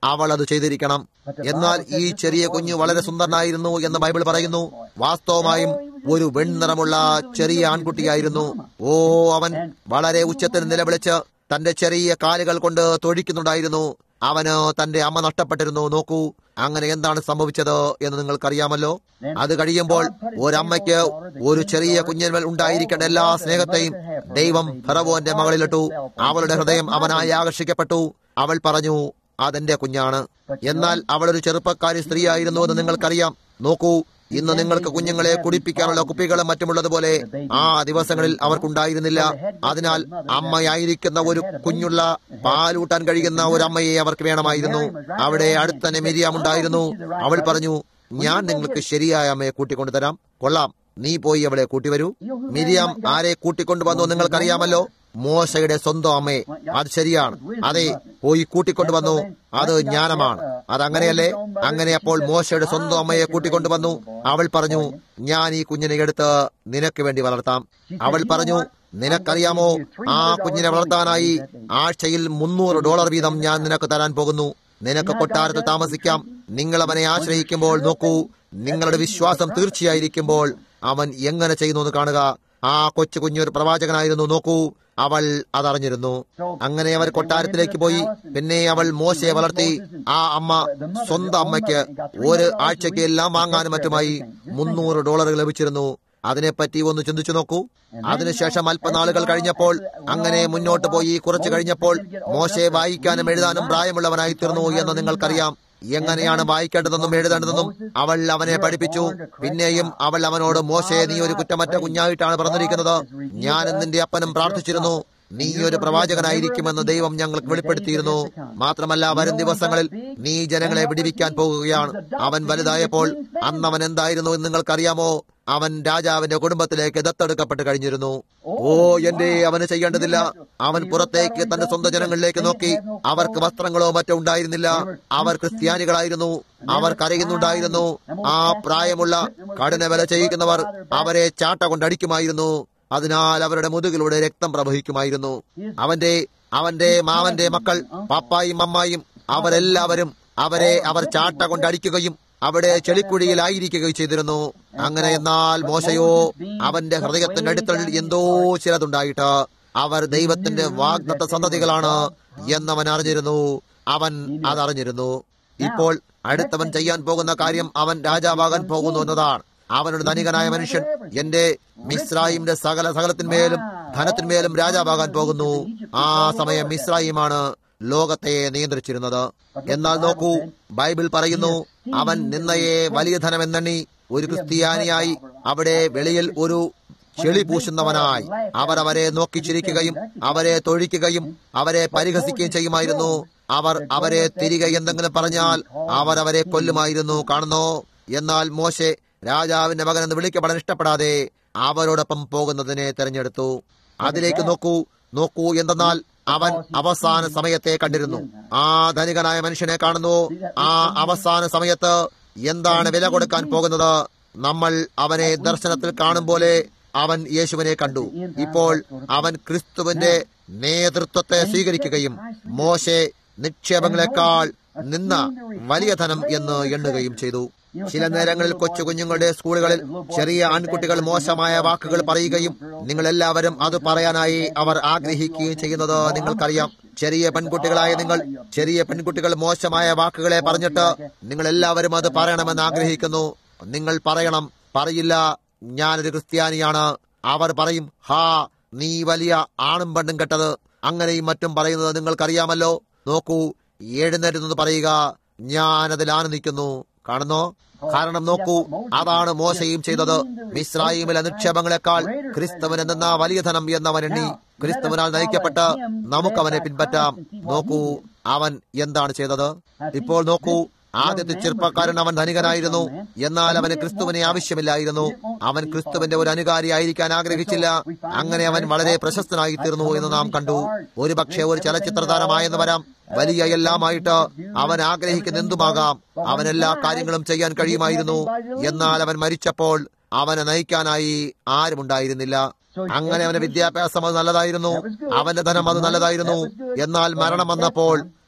അവൾ അത് ചെയ്തിരിക്കണം എന്നാൽ ഈ ചെറിയ കുഞ്ഞു വളരെ സുന്ദരനായിരുന്നു എന്ന് ബൈബിൾ പറയുന്നു വാസ്തവമായും ഒരു വെൺനിറമുള്ള ചെറിയ ആൺകുട്ടിയായിരുന്നു ഓ അവൻ വളരെ ഉച്ചത്തിൽ നിലവിളിച്ച് തന്റെ ചെറിയ കാലുകൾ കൊണ്ട് തൊഴിക്കുന്നുണ്ടായിരുന്നു അവന് തന്റെ അമ്മ നഷ്ടപ്പെട്ടിരുന്നു നോക്കൂ അങ്ങനെ എന്താണ് സംഭവിച്ചത് എന്ന് നിങ്ങൾക്കറിയാമല്ലോ അത് കഴിയുമ്പോൾ ഒരമ്മയ്ക്ക് ഒരു ചെറിയ കുഞ്ഞിന്മേൽ ഉണ്ടായിരിക്കേണ്ട എല്ലാ സ്നേഹത്തെയും ദൈവം ഫറവോന്റെ മകളിലിട്ടു അവളുടെ ഹൃദയം അവനായി ആകർഷിക്കപ്പെട്ടു അവൾ പറഞ്ഞു അതെന്റെ കുഞ്ഞാണ് എന്നാൽ അവൾ ഒരു ചെറുപ്പക്കാരി സ്ത്രീയായിരുന്നു എന്ന് നിങ്ങൾക്കറിയാം നോക്കൂ ഇന്ന് നിങ്ങൾക്ക് കുഞ്ഞുങ്ങളെ കുടിപ്പിക്കാനുള്ള കുപ്പികളും മറ്റുമുള്ളതുപോലെ ആ ദിവസങ്ങളിൽ അവർക്കുണ്ടായിരുന്നില്ല അതിനാൽ അമ്മയായിരിക്കുന്ന ഒരു കുഞ്ഞുള്ള പാലൂട്ടാൻ കഴിയുന്ന ഒരു അമ്മയെ അവർക്ക് വേണമായിരുന്നു അവിടെ അടുത്തന്നെ മിരിയാം ഉണ്ടായിരുന്നു അവൾ പറഞ്ഞു ഞാൻ നിങ്ങൾക്ക് ശരിയായ അമ്മയെ കൂട്ടിക്കൊണ്ടുതരാം കൊള്ളാം നീ പോയി അവളെ കൂട്ടിവരൂ മിരിയാം ആരെ കൂട്ടിക്കൊണ്ടുവന്നു നിങ്ങൾക്കറിയാമല്ലോ മോശയുടെ സ്വന്തം അമ്മയെ അത് ശരിയാണ് അതെ പോയി കൂട്ടിക്കൊണ്ടുവന്നു അത് ജ്ഞാനമാണ് അതങ്ങനെയല്ലേ അങ്ങനെ അപ്പോൾ മോശയുടെ സ്വന്തം അമ്മയെ കൂട്ടിക്കൊണ്ടുവന്നു അവൾ പറഞ്ഞു ഞാൻ ഈ കുഞ്ഞിനെ എടുത്ത് നിനക്ക് വേണ്ടി വളർത്താം അവൾ പറഞ്ഞു നിനക്കറിയാമോ ആ കുഞ്ഞിനെ വളർത്താനായി ആഴ്ചയിൽ മുന്നൂറ് ഡോളർ വീതം ഞാൻ നിനക്ക് തരാൻ പോകുന്നു നിനക്ക് കൊട്ടാരത്തിൽ താമസിക്കാം നിങ്ങൾ അവനെ ആശ്രയിക്കുമ്പോൾ നോക്കൂ നിങ്ങളുടെ വിശ്വാസം തീർച്ചയായിരിക്കുമ്പോൾ അവൻ എങ്ങനെ ചെയ്യുന്നു എന്ന് കാണുക ആ കൊച്ചു കുഞ്ഞൊരു പ്രവാചകനായിരുന്നു നോക്കൂ അവൾ അതറിഞ്ഞിരുന്നു അങ്ങനെ അവർ കൊട്ടാരത്തിലേക്ക് പോയി പിന്നെ അവൾ മോശയെ വളർത്തി ആ അമ്മ സ്വന്തം അമ്മയ്ക്ക് ഒരു ആഴ്ചയ്ക്ക് എല്ലാം വാങ്ങാനും മറ്റുമായി മുന്നൂറ് ഡോളർ ലഭിച്ചിരുന്നു അതിനെപ്പറ്റി ഒന്ന് ചിന്തിച്ചു നോക്കൂ അതിനുശേഷം അല്പനാളുകൾ കഴിഞ്ഞപ്പോൾ അങ്ങനെ മുന്നോട്ട് പോയി കുറച്ചു കഴിഞ്ഞപ്പോൾ മോശയെ വായിക്കാനും എഴുതാനും പ്രായമുള്ളവനായി തീർന്നു എന്ന് നിങ്ങൾക്കറിയാം എങ്ങനെയാണ് വായിക്കേണ്ടതെന്നും എഴുതേണ്ടതെന്നും അവൾ അവനെ പഠിപ്പിച്ചു പിന്നെയും അവൾ അവനോട് മോശയെ നീ ഒരു കുറ്റമറ്റ കുഞ്ഞായിട്ടാണ് പറഞ്ഞിരിക്കുന്നത് ഞാൻ നിന്റെ അപ്പനും പ്രാർത്ഥിച്ചിരുന്നു നീ ഒരു പ്രവാചകനായിരിക്കുമെന്ന് ദൈവം ഞങ്ങൾക്ക് വെളിപ്പെടുത്തിയിരുന്നു മാത്രമല്ല വരും ദിവസങ്ങളിൽ നീ ജനങ്ങളെ വിടിവിക്കാൻ പോകുകയാണ് അവൻ വലുതായപ്പോൾ അന്ന് അവൻ എന്തായിരുന്നു എന്ന് നിങ്ങൾക്കറിയാമോ അവൻ രാജാവിന്റെ കുടുംബത്തിലേക്ക് ദത്തെടുക്കപ്പെട്ട് കഴിഞ്ഞിരുന്നു ഓ എന്റെ അവന് ചെയ്യേണ്ടതില്ല അവൻ പുറത്തേക്ക് തന്റെ സ്വന്തം ജനങ്ങളിലേക്ക് നോക്കി അവർക്ക് വസ്ത്രങ്ങളോ മറ്റോ ഉണ്ടായിരുന്നില്ല അവർ ക്രിസ്ത്യാനികളായിരുന്നു അവർ കരയുന്നുണ്ടായിരുന്നു ആ പ്രായമുള്ള കഠിന വില ചെയ്യിക്കുന്നവർ അവരെ ചാട്ട കൊണ്ടടിക്കുമായിരുന്നു അതിനാൽ അവരുടെ മുതുകിലൂടെ രക്തം പ്രവഹിക്കുമായിരുന്നു അവന്റെ അവന്റെ മാവന്റെ മക്കൾ പാപ്പായും അമ്മായും അവരെല്ലാവരും അവരെ അവർ ചാട്ട കൊണ്ടടിക്കുകയും അവിടെ ചെളിക്കുഴിയിലായിരിക്കുകയും ചെയ്തിരുന്നു അങ്ങനെ എന്നാൽ മോശയോ അവന്റെ ഹൃദയത്തിന്റെ അടുത്തൽ എന്തോ ചിലതുണ്ടായിട്ട് അവർ ദൈവത്തിന്റെ വാഗ്ദത്ത സന്തതികളാണ് എന്നവൻ അറിഞ്ഞിരുന്നു അവൻ അതറിഞ്ഞിരുന്നു ഇപ്പോൾ അടുത്തവൻ ചെയ്യാൻ പോകുന്ന കാര്യം അവൻ രാജാവാകാൻ പോകുന്നു എന്നതാണ് അവനൊരു ധനികനായ മനുഷ്യൻ എന്റെ മിസ്രായിമിന്റെ സകല സകലത്തിന്മേലും ധനത്തിന്മേലും രാജാവാകാൻ പോകുന്നു ആ സമയം മിസ്രായിമാണ് ലോകത്തെ നിയന്ത്രിച്ചിരുന്നത് എന്നാൽ നോക്കൂ ബൈബിൾ പറയുന്നു അവൻ നിന്നയെ വലിയ ധനമെന്നെണ്ണി ഒരു ക്രിസ്ത്യാനിയായി അവിടെ വെളിയിൽ ഒരു ചെളി പൂശുന്നവനായി അവർ അവരെ നോക്കി ചിരിക്കുകയും അവരെ തൊഴിക്കുകയും അവരെ പരിഹസിക്കുകയും ചെയ്യുമായിരുന്നു അവർ അവരെ തിരികെ എന്തെങ്കിലും പറഞ്ഞാൽ അവർ അവരെ കൊല്ലുമായിരുന്നു കാണുന്നോ എന്നാൽ മോശെ രാജാവിന്റെ മകൻ എന്ന് വിളിക്കപ്പെടാൻ ഇഷ്ടപ്പെടാതെ അവരോടൊപ്പം പോകുന്നതിനെ തെരഞ്ഞെടുത്തു അതിലേക്ക് നോക്കൂ നോക്കൂ എന്തെന്നാൽ അവൻ അവസാന സമയത്തെ കണ്ടിരുന്നു ആ ധനികനായ മനുഷ്യനെ കാണുന്നു ആ അവസാന സമയത്ത് എന്താണ് വില കൊടുക്കാൻ പോകുന്നത് നമ്മൾ അവനെ ദർശനത്തിൽ കാണും പോലെ അവൻ യേശുവിനെ കണ്ടു ഇപ്പോൾ അവൻ ക്രിസ്തുവിന്റെ നേതൃത്വത്തെ സ്വീകരിക്കുകയും മോശെ നിക്ഷേപങ്ങളെക്കാൾ നിന്ന വലിയ ധനം എന്ന് എണ്ണുകയും ചെയ്തു ചില നേരങ്ങളിൽ കൊച്ചു കുഞ്ഞുങ്ങളുടെ സ്കൂളുകളിൽ ചെറിയ ആൺകുട്ടികൾ മോശമായ വാക്കുകൾ പറയുകയും നിങ്ങൾ എല്ലാവരും അത് പറയാനായി അവർ ആഗ്രഹിക്കുകയും ചെയ്യുന്നത് നിങ്ങൾക്കറിയാം ചെറിയ പെൺകുട്ടികളായ നിങ്ങൾ ചെറിയ പെൺകുട്ടികൾ മോശമായ വാക്കുകളെ പറഞ്ഞിട്ട് നിങ്ങൾ എല്ലാവരും അത് പറയണമെന്ന് ആഗ്രഹിക്കുന്നു നിങ്ങൾ പറയണം പറയില്ല ഞാനൊരു ക്രിസ്ത്യാനിയാണ് അവർ പറയും ഹാ നീ വലിയ ആണും പെണ്ണും കെട്ടത് അങ്ങനെയും മറ്റും പറയുന്നത് നിങ്ങൾക്കറിയാമല്ലോ നോക്കൂ എഴുന്നേറ്റുന്നത് പറയുക ഞാനതിൽ ആനന്ദിക്കുന്നു കാണുന്നോ കാരണം നോക്കൂ അതാണ് മോശയും ചെയ്തത് മിസ്രായിമിലെ നിക്ഷേപങ്ങളെക്കാൾ ക്രിസ്തുവിന് നിന്ന വലിയ ധനം എന്നവൻ എണ്ണി ക്രിസ്തുവിനാൽ നയിക്കപ്പെട്ട് നമുക്കവനെ പിൻപറ്റാം നോക്കൂ അവൻ എന്താണ് ചെയ്തത് ഇപ്പോൾ നോക്കൂ ആദ്യത്തെ ചെറുപ്പക്കാരൻ അവൻ ധനികനായിരുന്നു എന്നാൽ അവന് ക്രിസ്തുവിനെ ആവശ്യമില്ലായിരുന്നു അവൻ ക്രിസ്തുവിന്റെ ഒരു അനുകാരി ആയിരിക്കാൻ ആഗ്രഹിച്ചില്ല അങ്ങനെ അവൻ വളരെ പ്രശസ്തനായി തീർന്നു എന്ന് നാം കണ്ടു ഒരു പക്ഷേ ഒരു ചലച്ചിത്ര താരമായെന്ന് വരാം വലിയ എല്ലാമായിട്ട് അവൻ ആഗ്രഹിക്കുന്ന എന്തുമാകാം അവൻ എല്ലാ കാര്യങ്ങളും ചെയ്യാൻ കഴിയുമായിരുന്നു എന്നാൽ അവൻ മരിച്ചപ്പോൾ അവനെ നയിക്കാനായി ആരുമുണ്ടായിരുന്നില്ല അങ്ങനെ അവന്റെ വിദ്യാഭ്യാസം അത് നല്ലതായിരുന്നു അവന്റെ ധനം അത് നല്ലതായിരുന്നു എന്നാൽ മരണം വന്നപ്പോൾ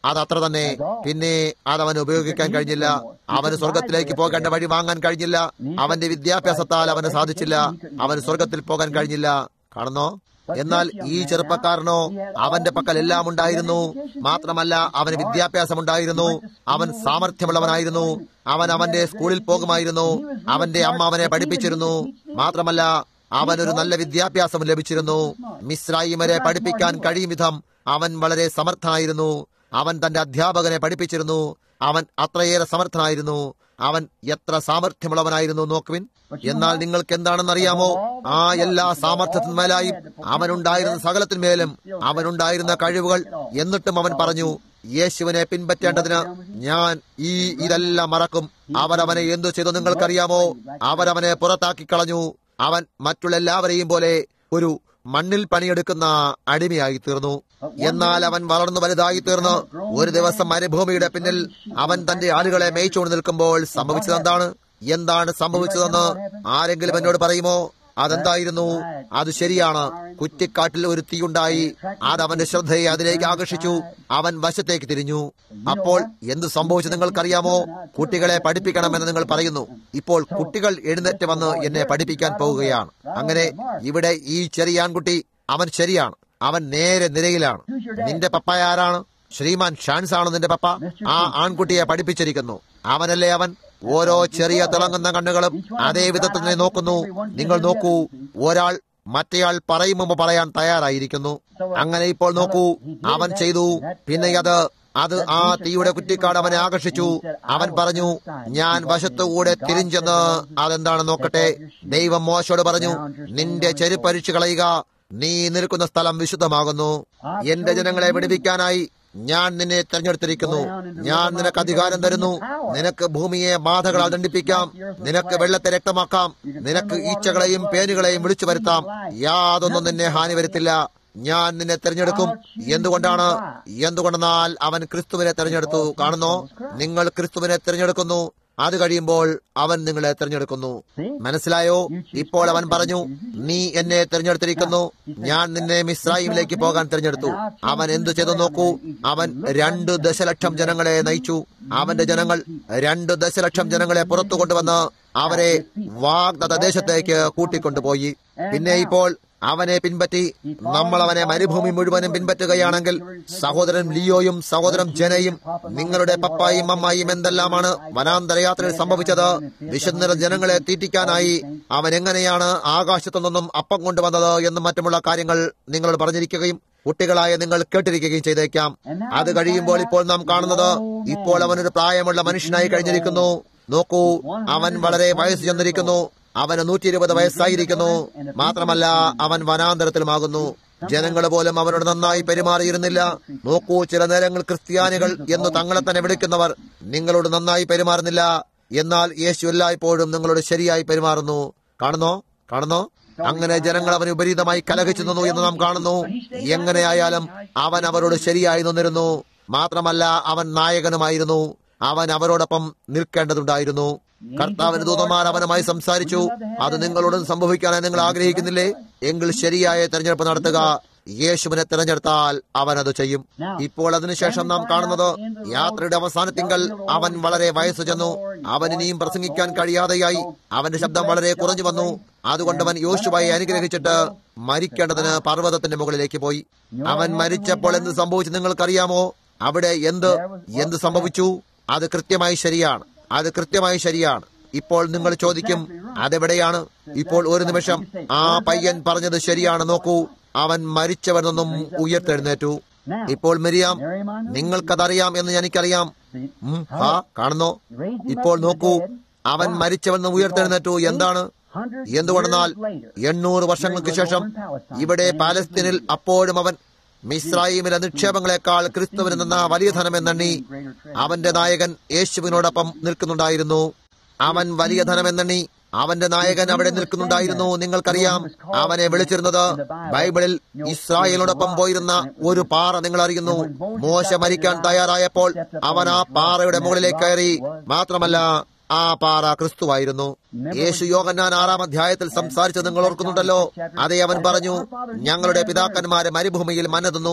അത് അത്ര തന്നെ പിന്നെ അത് അവന് ഉപയോഗിക്കാൻ കഴിഞ്ഞില്ല അവന് സ്വർഗത്തിലേക്ക് പോകേണ്ട വഴി വാങ്ങാൻ കഴിഞ്ഞില്ല അവന്റെ വിദ്യാഭ്യാസത്താൽ അവന് സാധിച്ചില്ല അവന് സ്വർഗത്തിൽ പോകാൻ കഴിഞ്ഞില്ല കാണുന്നോ എന്നാൽ ഈ ചെറുപ്പക്കാരനോ അവന്റെ പക്കൽ എല്ലാം ഉണ്ടായിരുന്നു മാത്രമല്ല അവന് വിദ്യാഭ്യാസം ഉണ്ടായിരുന്നു അവൻ സാമർഥ്യമുള്ളവനായിരുന്നു അവൻ അവന്റെ സ്കൂളിൽ പോകുമായിരുന്നു അവന്റെ അമ്മ അവനെ പഠിപ്പിച്ചിരുന്നു മാത്രമല്ല അവനൊരു നല്ല വിദ്യാഭ്യാസം ലഭിച്ചിരുന്നു മിസ്രൈമരെ പഠിപ്പിക്കാൻ കഴിയും വിധം അവൻ വളരെ സമർത്ഥനായിരുന്നു അവൻ തന്റെ അധ്യാപകനെ പഠിപ്പിച്ചിരുന്നു അവൻ അത്രയേറെ സമർത്ഥനായിരുന്നു അവൻ എത്ര സാമർഥ്യമുള്ളവനായിരുന്നു നോക്കുവിൻ എന്നാൽ നിങ്ങൾക്ക് എന്താണെന്നറിയാമോ ആ എല്ലാ സാമർഥ്യത്തിന്മേലായും അവനുണ്ടായിരുന്ന സകലത്തിന്മേലും അവനുണ്ടായിരുന്ന കഴിവുകൾ എന്നിട്ടും അവൻ പറഞ്ഞു യേശുവിനെ പിൻപറ്റേണ്ടതിന് ഞാൻ ഈ ഇതെല്ലാം മറക്കും അവരവനെ എന്തു ചെയ്തു നിങ്ങൾക്കറിയാമോ അവരവനെ പുറത്താക്കി കളഞ്ഞു അവൻ മറ്റുള്ള എല്ലാവരെയും പോലെ ഒരു മണ്ണിൽ പണിയെടുക്കുന്ന അടിമയായി തീർന്നു എന്നാൽ അവൻ വളർന്നു വലുതായി തീർന്ന് ഒരു ദിവസം മരുഭൂമിയുടെ പിന്നിൽ അവൻ തന്റെ ആളുകളെ മേയിച്ചുകൊണ്ട് നിൽക്കുമ്പോൾ സംഭവിച്ചത് എന്താണ് എന്താണ് സംഭവിച്ചതെന്ന് ആരെങ്കിലും എന്നോട് പറയുമോ അതെന്തായിരുന്നു അത് ശരിയാണ് കുറ്റിക്കാട്ടിൽ ഒരു തീയുണ്ടായി അത് അവന്റെ ശ്രദ്ധയെ അതിലേക്ക് ആകർഷിച്ചു അവൻ വശത്തേക്ക് തിരിഞ്ഞു അപ്പോൾ എന്ത് സംഭവിച്ചു നിങ്ങൾക്കറിയാമോ കുട്ടികളെ പഠിപ്പിക്കണമെന്ന് നിങ്ങൾ പറയുന്നു ഇപ്പോൾ കുട്ടികൾ എഴുന്നേറ്റ് വന്ന് എന്നെ പഠിപ്പിക്കാൻ പോവുകയാണ് അങ്ങനെ ഇവിടെ ഈ ചെറിയ ആൺകുട്ടി അവൻ ശരിയാണ് അവൻ നേരെ നിരയിലാണ് നിന്റെ പപ്പ ആരാണ് ശ്രീമാൻ ഷാൻസ് ആണ് നിന്റെ പപ്പ ആ ആൺകുട്ടിയെ പഠിപ്പിച്ചിരിക്കുന്നു അവനല്ലേ അവൻ ഓരോ ചെറിയ തിളങ്ങുന്ന കണ്ണുകളും അതേ വിധത്തിൽ തന്നെ നോക്കുന്നു നിങ്ങൾ നോക്കൂ ഒരാൾ മറ്റേയാൾ പറയും മുമ്പ് പറയാൻ തയ്യാറായിരിക്കുന്നു അങ്ങനെ ഇപ്പോൾ നോക്കൂ അവൻ ചെയ്തു പിന്നെ അത് അത് ആ തീയുടെ കുറ്റിക്കാട് അവനെ ആകർഷിച്ചു അവൻ പറഞ്ഞു ഞാൻ വശത്തുകൂടെ തിരിഞ്ഞെന്ന് അതെന്താണെന്ന് നോക്കട്ടെ ദൈവം മോശോട് പറഞ്ഞു നിന്റെ ചെരുപ്പരിച്ചു കളയുക നീ നിൽക്കുന്ന സ്ഥലം വിശുദ്ധമാകുന്നു എന്റെ ജനങ്ങളെ വിടുവിക്കാനായി ഞാൻ നിന്നെ തെരഞ്ഞെടുത്തിരിക്കുന്നു ഞാൻ നിനക്ക് അധികാരം തരുന്നു നിനക്ക് ഭൂമിയെ ബാധകളാൽ ദണ്ഡിപ്പിക്കാം നിനക്ക് വെള്ളത്തെ രക്തമാക്കാം നിനക്ക് ഈച്ചകളെയും പേനുകളെയും വിളിച്ചു വരുത്താം യാതൊന്നും നിന്നെ ഹാനി വരുത്തില്ല ഞാൻ നിന്നെ തെരഞ്ഞെടുക്കും എന്തുകൊണ്ടാണ് എന്തുകൊണ്ടെന്നാൽ അവൻ ക്രിസ്തുവിനെ തെരഞ്ഞെടുത്തു കാണുന്നോ നിങ്ങൾ ക്രിസ്തുവിനെ തെരഞ്ഞെടുക്കുന്നു അത് കഴിയുമ്പോൾ അവൻ നിങ്ങളെ തെരഞ്ഞെടുക്കുന്നു മനസ്സിലായോ ഇപ്പോൾ അവൻ പറഞ്ഞു നീ എന്നെ തെരഞ്ഞെടുത്തിരിക്കുന്നു ഞാൻ നിന്നെ മിസ്രൈമിലേക്ക് പോകാൻ തെരഞ്ഞെടുത്തു അവൻ എന്തു ചെയ്തു നോക്കൂ അവൻ രണ്ട് ദശലക്ഷം ജനങ്ങളെ നയിച്ചു അവന്റെ ജനങ്ങൾ രണ്ട് ദശലക്ഷം ജനങ്ങളെ പുറത്തു കൊണ്ടുവന്ന് അവരെ വാഗ്ദത്ത ദേശത്തേക്ക് കൂട്ടിക്കൊണ്ടുപോയി പിന്നെ ഇപ്പോൾ അവനെ പിൻപറ്റി നമ്മൾ അവനെ മരുഭൂമി മുഴുവനും പിൻപറ്റുകയാണെങ്കിൽ സഹോദരൻ ലിയോയും സഹോദരൻ ജനയും നിങ്ങളുടെ പപ്പായും അമ്മായും എന്തെല്ലാമാണ് വനാന്തരയാത്രയിൽ സംഭവിച്ചത് വിശന്നിര ജനങ്ങളെ തീറ്റിക്കാനായി അവൻ എങ്ങനെയാണ് ആകാശത്തു നിന്നും അപ്പം കൊണ്ടുവന്നത് എന്നും മറ്റുമുള്ള കാര്യങ്ങൾ നിങ്ങളോട് പറഞ്ഞിരിക്കുകയും കുട്ടികളായ നിങ്ങൾ കേട്ടിരിക്കുകയും ചെയ്തേക്കാം അത് കഴിയുമ്പോൾ ഇപ്പോൾ നാം കാണുന്നത് ഇപ്പോൾ അവനൊരു പ്രായമുള്ള മനുഷ്യനായി കഴിഞ്ഞിരിക്കുന്നു നോക്കൂ അവൻ വളരെ വയസ്സ് ചെന്നിരിക്കുന്നു അവന് നൂറ്റി ഇരുപത് വയസ്സായിരിക്കുന്നു മാത്രമല്ല അവൻ വനാന്തരത്തിലുമാകുന്നു ജനങ്ങൾ പോലും അവനോട് നന്നായി പെരുമാറിയിരുന്നില്ല നോക്കൂ ചില നേരങ്ങൾ ക്രിസ്ത്യാനികൾ എന്ന് തങ്ങളെ തന്നെ വിളിക്കുന്നവർ നിങ്ങളോട് നന്നായി പെരുമാറുന്നില്ല എന്നാൽ യേശു എല്ലായ്പ്പോഴും നിങ്ങളോട് ശരിയായി പെരുമാറുന്നു കാണുന്നോ കാണുന്നോ അങ്ങനെ ജനങ്ങൾ അവന് വിപരീതമായി കലഹിച്ചു നിന്നു എന്ന് നാം കാണുന്നു എങ്ങനെയായാലും അവൻ അവരോട് ശരിയായി നിന്നിരുന്നു മാത്രമല്ല അവൻ നായകനുമായിരുന്നു അവൻ അവരോടൊപ്പം നിൽക്കേണ്ടതുണ്ടായിരുന്നു കർത്താവിന് ദൂതന്മാർ അവനുമായി സംസാരിച്ചു അത് നിങ്ങളോട് സംഭവിക്കാനായി നിങ്ങൾ ആഗ്രഹിക്കുന്നില്ലേ എങ്കിൽ ശരിയായ തെരഞ്ഞെടുപ്പ് നടത്തുക യേശുവിനെ തിരഞ്ഞെടുത്താൽ അവൻ അത് ചെയ്യും ഇപ്പോൾ അതിനുശേഷം നാം കാണുന്നത് യാത്രയുടെ അവസാനത്തിങ്കൽ അവൻ വളരെ വയസ്സു ചെന്നു അവൻ ഇനിയും പ്രസംഗിക്കാൻ കഴിയാതെയായി അവന്റെ ശബ്ദം വളരെ കുറഞ്ഞു വന്നു അതുകൊണ്ട് അവൻ യോശുവായി അനുഗ്രഹിച്ചിട്ട് മരിക്കേണ്ടതിന് പർവ്വതത്തിന്റെ മുകളിലേക്ക് പോയി അവൻ മരിച്ചപ്പോൾ എന്ത് സംഭവിച്ചു നിങ്ങൾക്കറിയാമോ അവിടെ എന്ത് എന്ത് സംഭവിച്ചു അത് കൃത്യമായി ശരിയാണ് അത് കൃത്യമായി ശരിയാണ് ഇപ്പോൾ നിങ്ങൾ ചോദിക്കും അതെവിടെയാണ് ഇപ്പോൾ ഒരു നിമിഷം ആ പയ്യൻ പറഞ്ഞത് ശരിയാണ് നോക്കൂ അവൻ മരിച്ചവരിൽ നിന്നും ഉയർത്തെഴുന്നേറ്റു ഇപ്പോൾ മിരിയാം നിങ്ങൾക്കതറിയാം എന്ന് എനിക്കറിയാം ഉം, ആ കാണുന്നോ ഇപ്പോൾ നോക്കൂ അവൻ മരിച്ചവൻ നിന്ന് ഉയർത്തെഴുന്നേറ്റു എന്താണ് എന്തുകൊണ്ടെന്നാൽ എണ്ണൂറ് വർഷങ്ങൾക്ക് ശേഷം ഇവിടെ പാലസ്തീനിൽ അപ്പോഴും അവൻ മിസ്രൈമിലെ നിക്ഷേപങ്ങളെക്കാൾ ക്രിസ്തുവിന് നിന്ന വലിയ ധനമെന്നെണ്ണി അവന്റെ നായകൻ യേശുവിനോടൊപ്പം നിൽക്കുന്നുണ്ടായിരുന്നു അവൻ വലിയ ധനമെന്നെണ്ണി അവന്റെ നായകൻ അവിടെ നിൽക്കുന്നുണ്ടായിരുന്നു നിങ്ങൾക്കറിയാം അവനെ വിളിച്ചിരുന്നത് ബൈബിളിൽ ഇസ്രായേലിനോടൊപ്പം പോയിരുന്ന ഒരു പാറ നിങ്ങൾ അറിയുന്നു മോശ മരിക്കാൻ തയ്യാറായപ്പോൾ അവൻ ആ പാറയുടെ മുകളിലേക്ക് കയറി മാത്രമല്ല ആ പാറ ക്രിസ്തുവായിരുന്നു യേശു യോഗന്നാൻ ആറാം അധ്യായത്തിൽ സംസാരിച്ചത് നിങ്ങൾ ഓർക്കുന്നുണ്ടല്ലോ അതേ അവൻ പറഞ്ഞു ഞങ്ങളുടെ പിതാക്കന്മാരെ മരുഭൂമിയിൽ മന്നതുന്നു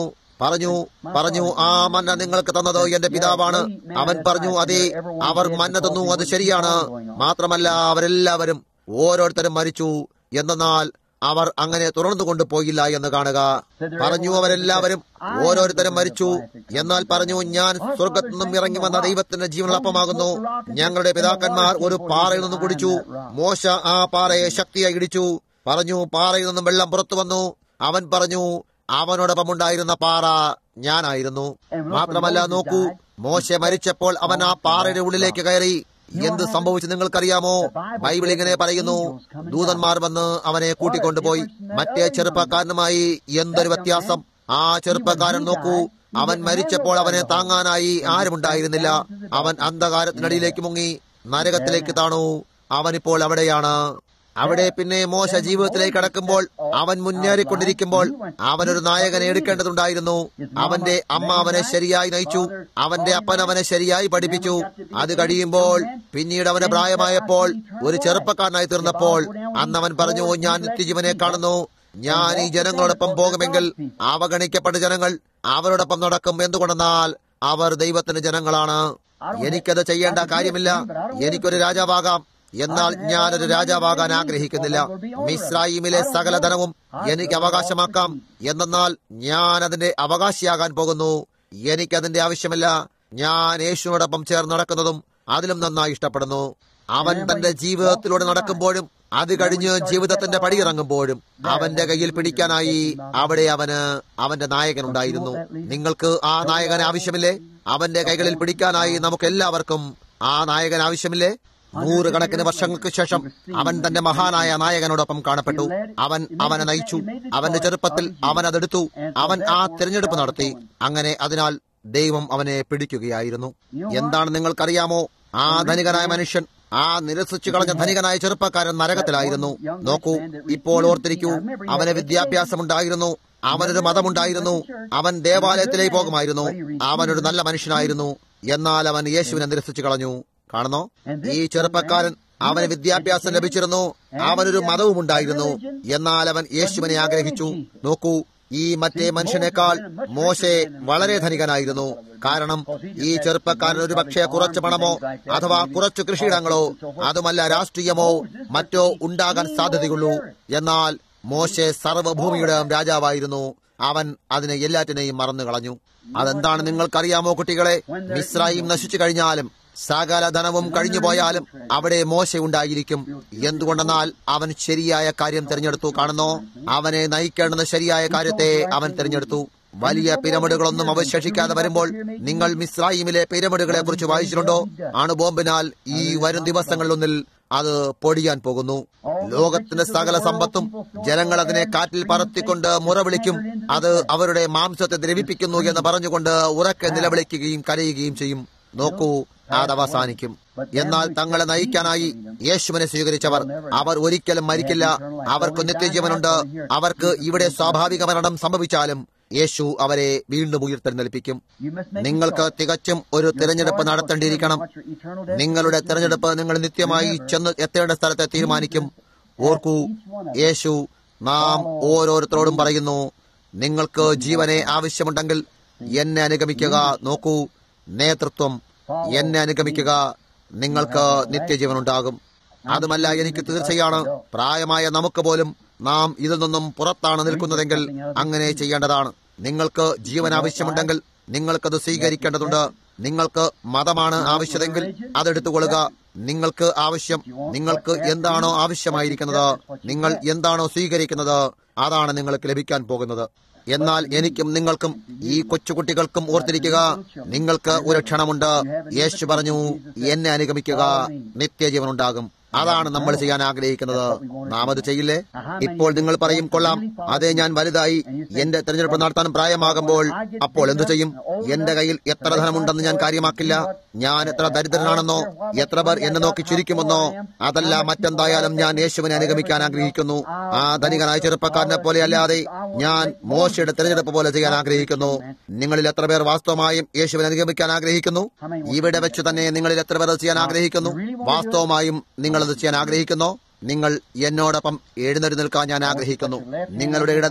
പറഞ്ഞു പറഞ്ഞു ആ മന്ന നിങ്ങൾക്ക് തന്നത് എന്റെ പിതാവാണ് അവൻ പറഞ്ഞു അതെ അവർ മന്ന തന്നു അത് ശരിയാണ് മാത്രമല്ല അവരെല്ലാവരും ഓരോരുത്തരും മരിച്ചു എന്നാൽ അവർ അങ്ങനെ തുടർന്നു കൊണ്ടുപോയില്ല എന്ന് കാണുക പറഞ്ഞു അവരെല്ലാവരും ഓരോരുത്തരും മരിച്ചു എന്നാൽ പറഞ്ഞു ഞാൻ സ്വർഗത്തു നിന്നും ഇറങ്ങി വന്ന ദൈവത്തിന്റെ ജീവനുള്ളപ്പമാകുന്നു ഞങ്ങളുടെ പിതാക്കന്മാർ ഒരു പാറയിൽ നിന്നും കുടിച്ചു മോശ ആ പാറയെ ശക്തിയായി ഇടിച്ചു പറഞ്ഞു പാറയിൽ നിന്നും വെള്ളം പുറത്തു വന്നു അവൻ പറഞ്ഞു അവനോടൊപ്പം ഉണ്ടായിരുന്ന പാറ ഞാനായിരുന്നു മാത്രമല്ല നോക്കൂ മോശ മരിച്ചപ്പോൾ അവൻ ആ പാറയുടെ ഉള്ളിലേക്ക് കയറി എന്ത് സംഭവിച്ചു നിങ്ങൾക്കറിയാമോ ബൈബിൾ ഇങ്ങനെ പറയുന്നു ദൂതന്മാർ വന്ന് അവനെ കൂട്ടിക്കൊണ്ടുപോയി മറ്റേ ചെറുപ്പക്കാരനുമായി എന്തൊരു വ്യത്യാസം ആ ചെറുപ്പക്കാരൻ നോക്കൂ അവൻ മരിച്ചപ്പോൾ അവനെ താങ്ങാനായി ആരുമുണ്ടായിരുന്നില്ല അവൻ അന്ധകാരത്തിനടിയിലേക്ക് മുങ്ങി നരകത്തിലേക്ക് താണു അവനിപ്പോൾ അവിടെയാണ് അവിടെ പിന്നെ മോശ ജീവിതത്തിലേക്ക് കടക്കുമ്പോൾ അവൻ മുന്നേറിക്കൊണ്ടിരിക്കുമ്പോൾ അവനൊരു നായകനെ എടുക്കേണ്ടതുണ്ടായിരുന്നു അവന്റെ അമ്മ അവനെ ശരിയായി നയിച്ചു അവന്റെ അപ്പൻ അവനെ ശരിയായി പഠിപ്പിച്ചു അത് കഴിയുമ്പോൾ പിന്നീട് അവന് പ്രായമായപ്പോൾ ഒരു ചെറുപ്പക്കാരനായി തീർന്നപ്പോൾ അന്ന് അവൻ പറഞ്ഞു ഞാൻ നിത്യജീവനെ കാണുന്നു ഞാൻ ഈ ജനങ്ങളോടൊപ്പം പോകുമെങ്കിൽ അവഗണിക്കപ്പെട്ട ജനങ്ങൾ അവരോടൊപ്പം നടക്കും എന്തുകൊണ്ടെന്നാൽ അവർ ദൈവത്തിന്റെ ജനങ്ങളാണ് എനിക്കത് ചെയ്യേണ്ട കാര്യമില്ല എനിക്കൊരു രാജാവാകാം എന്നാൽ ഞാനൊരു രാജാവാകാൻ ആഗ്രഹിക്കുന്നില്ല മിസ്രൈമിലെ സകല ധനവും എനിക്ക് അവകാശമാക്കാം എന്നാൽ ഞാൻ അതിന്റെ അവകാശിയാകാൻ പോകുന്നു എനിക്കതിന്റെ ആവശ്യമില്ല ഞാൻ യേശുവിനോടൊപ്പം ചേർന്ന് നടക്കുന്നതും അതിലും നന്നായി ഇഷ്ടപ്പെടുന്നു അവൻ തന്റെ ജീവിതത്തിലൂടെ നടക്കുമ്പോഴും അത് കഴിഞ്ഞ് ജീവിതത്തിന്റെ പടിയിറങ്ങുമ്പോഴും അവന്റെ കയ്യിൽ പിടിക്കാനായി അവിടെ അവന് അവന്റെ നായകൻ ഉണ്ടായിരുന്നു നിങ്ങൾക്ക് ആ നായകൻ ആവശ്യമില്ലേ അവന്റെ കൈകളിൽ പിടിക്കാനായി നമുക്ക് എല്ലാവർക്കും ആ നായകൻ ആവശ്യമില്ലേ നൂറുകണക്കിന് വർഷങ്ങൾക്ക് ശേഷം അവൻ തന്റെ മഹാനായ നായകനോടൊപ്പം കാണപ്പെട്ടു അവൻ അവനെ നയിച്ചു അവന്റെ ചെറുപ്പത്തിൽ അവൻ അതെടുത്തു അവൻ ആ തിരഞ്ഞെടുപ്പ് നടത്തി അങ്ങനെ അതിനാൽ ദൈവം അവനെ പിടിക്കുകയായിരുന്നു എന്താണ് നിങ്ങൾക്കറിയാമോ ആ ധനികനായ മനുഷ്യൻ ആ നിരസിച്ചു കളഞ്ഞ ധനികനായ ചെറുപ്പക്കാരൻ നരകത്തിലായിരുന്നു നോക്കൂ ഇപ്പോൾ ഓർത്തിരിക്കൂ അവന് വിദ്യാഭ്യാസമുണ്ടായിരുന്നു അവനൊരു മതമുണ്ടായിരുന്നു അവൻ ദേവാലയത്തിലേക്ക് പോകുമായിരുന്നു അവനൊരു നല്ല മനുഷ്യനായിരുന്നു എന്നാൽ അവൻ യേശുവിനെ നിരസിച്ചു കളഞ്ഞു കാണുന്നോ ഈ ചെറുപ്പക്കാരൻ അവന് വിദ്യാഭ്യാസം ലഭിച്ചിരുന്നു അവനൊരു മതവും ഉണ്ടായിരുന്നു എന്നാൽ അവൻ യേശുവിനെ ആഗ്രഹിച്ചു നോക്കൂ ഈ മറ്റേ മനുഷ്യനേക്കാൾ മോശെ വളരെ ധനികനായിരുന്നു കാരണം ഈ ചെറുപ്പക്കാരൻ ഒരു പക്ഷേ കുറച്ച് പണമോ അഥവാ കുറച്ച് കൃഷിയിടങ്ങളോ അതുമല്ല രാഷ്ട്രീയമോ മറ്റോ ഉണ്ടാകാൻ സാധ്യതയുള്ളൂ എന്നാൽ മോശെ സർവ്വഭൂമിയുടെ രാജാവായിരുന്നു അവൻ അതിനെ എല്ലാറ്റിനെയും മറന്നു കളഞ്ഞു അതെന്താണ് നിങ്ങൾക്കറിയാമോ കുട്ടികളെ മിസ്രൈം നശിച്ചു കഴിഞ്ഞാലും സകല ധനവും കഴിഞ്ഞു പോയാലും അവിടെ മോശ ഉണ്ടായിരിക്കും എന്തുകൊണ്ടെന്നാൽ അവൻ ശരിയായ കാര്യം തിരഞ്ഞെടുത്തു കാണുന്നോ അവനെ നയിക്കേണ്ടുന്ന ശരിയായ കാര്യത്തെ അവൻ തിരഞ്ഞെടുത്തു വലിയ പിരമിഡുകളൊന്നും അവശേഷിക്കാതെ വരുമ്പോൾ നിങ്ങൾ മിസ്രൈമിലെ പിരമിഡുകളെ കുറിച്ച് വായിച്ചിട്ടുണ്ടോ അണുബോംബിനാൽ ഈ വരും ദിവസങ്ങളിലൊന്നിൽ അത് പൊടിയാൻ പോകുന്നു ലോകത്തിന്റെ സകല സമ്പത്തും ജനങ്ങൾ അതിനെ കാറ്റിൽ പറത്തിക്കൊണ്ട് മുറവിളിക്കും അത് അവരുടെ മാംസത്തെ ദ്രവിപ്പിക്കുന്നു എന്ന് പറഞ്ഞുകൊണ്ട് ഉറക്കെ നിലവിളിക്കുകയും കരയുകയും ചെയ്യും നോക്കൂ അത് അവസാനിക്കും എന്നാൽ തങ്ങളെ നയിക്കാനായി യേശുവിനെ സ്വീകരിച്ചവർ അവർ ഒരിക്കലും മരിക്കില്ല അവർക്ക് നിത്യജീവനുണ്ട് അവർക്ക് ഇവിടെ സ്വാഭാവിക മരണം സംഭവിച്ചാലും യേശു അവരെ വീണ്ടും ഉയർത്തെഴുന്നേൽപ്പിക്കും നിങ്ങൾക്ക് തികച്ചും ഒരു തിരഞ്ഞെടുപ്പ് നടത്തേണ്ടിയിരിക്കണം നിങ്ങളുടെ തിരഞ്ഞെടുപ്പ് നിങ്ങൾ നിത്യമായി ചെന്ന് എത്തേണ്ട സ്ഥലത്തെ തീരുമാനിക്കും ഓർക്കൂ യേശു നാം ഓരോരുത്തരോടും പറയുന്നു നിങ്ങൾക്ക് ജീവനെ ആവശ്യമുണ്ടെങ്കിൽ എന്നെ അനുഗമിക്കുക നോക്കൂ നേതൃത്വം എന്നെ അനുഗമിക്കുക നിങ്ങൾക്ക് നിത്യജീവൻ ഉണ്ടാകും അതുമല്ല എനിക്ക് തീർച്ചയാണ് പ്രായമായ നമുക്ക് പോലും നാം ഇതിൽ നിന്നും പുറത്താണ് നിൽക്കുന്നതെങ്കിൽ അങ്ങനെ ചെയ്യേണ്ടതാണ് നിങ്ങൾക്ക് ജീവൻ ആവശ്യമുണ്ടെങ്കിൽ നിങ്ങൾക്കത് സ്വീകരിക്കേണ്ടതുണ്ട് നിങ്ങൾക്ക് മതമാണ് ആവശ്യമെങ്കിൽ അതെടുത്തുകൊള്ളുക നിങ്ങൾക്ക് ആവശ്യം നിങ്ങൾക്ക് എന്താണോ ആവശ്യമായിരിക്കുന്നത് നിങ്ങൾ എന്താണോ സ്വീകരിക്കുന്നത് അതാണ് നിങ്ങൾക്ക് ലഭിക്കാൻ പോകുന്നത് എന്നാൽ എനിക്കും നിങ്ങൾക്കും ഈ കൊച്ചുകുട്ടികൾക്കും ഓർത്തിരിക്കുക നിങ്ങൾക്ക് ഒരു ക്ഷണമുണ്ട് യേശു പറഞ്ഞു എന്നെ അനുഗമിക്കുക നിത്യജീവൻ ഉണ്ടാകും അതാണ് നമ്മൾ ചെയ്യാൻ ആഗ്രഹിക്കുന്നത് നാം അത് ചെയ്യില്ലേ ഇപ്പോൾ നിങ്ങൾ പറയും കൊള്ളാം അതെ ഞാൻ വലുതായി എന്റെ തെരഞ്ഞെടുപ്പ് നടത്താൻ പ്രായമാകുമ്പോൾ അപ്പോൾ എന്തു ചെയ്യും എന്റെ കയ്യിൽ എത്ര ധനമുണ്ടെന്ന് ഞാൻ കാര്യമാക്കില്ല ഞാൻ എത്ര ദരിദ്രനാണെന്നോ എത്ര പേർ എന്നെ നോക്കി ചിരിക്കുമെന്നോ അതല്ല മറ്റെന്തായാലും ഞാൻ യേശുവിനെ അനുഗമിക്കാൻ ആഗ്രഹിക്കുന്നു ആ ധനികനായ ചെറുപ്പക്കാരനെ പോലെ അല്ലാതെ ഞാൻ മോശയുടെ തെരഞ്ഞെടുപ്പ് പോലെ ചെയ്യാൻ ആഗ്രഹിക്കുന്നു നിങ്ങളിൽ എത്ര പേർ വാസ്തവമായും യേശുവിനെ അനുഗമിക്കാൻ ആഗ്രഹിക്കുന്നു ഇവിടെ വെച്ച് തന്നെ നിങ്ങളിൽ എത്ര പേർ അത് ചെയ്യാൻ ആഗ്രഹിക്കുന്നു വാസ്തവമായും നിങ്ങൾ അത് ചെയ്യാൻ ആഗ്രഹിക്കുന്നു നിങ്ങൾ എന്നോടൊപ്പം എഴുന്നേറ്റ് നിൽക്കാൻ ഞാൻ ആഗ്രഹിക്കുന്നു നിങ്ങളുടെ ഇടത് കൈ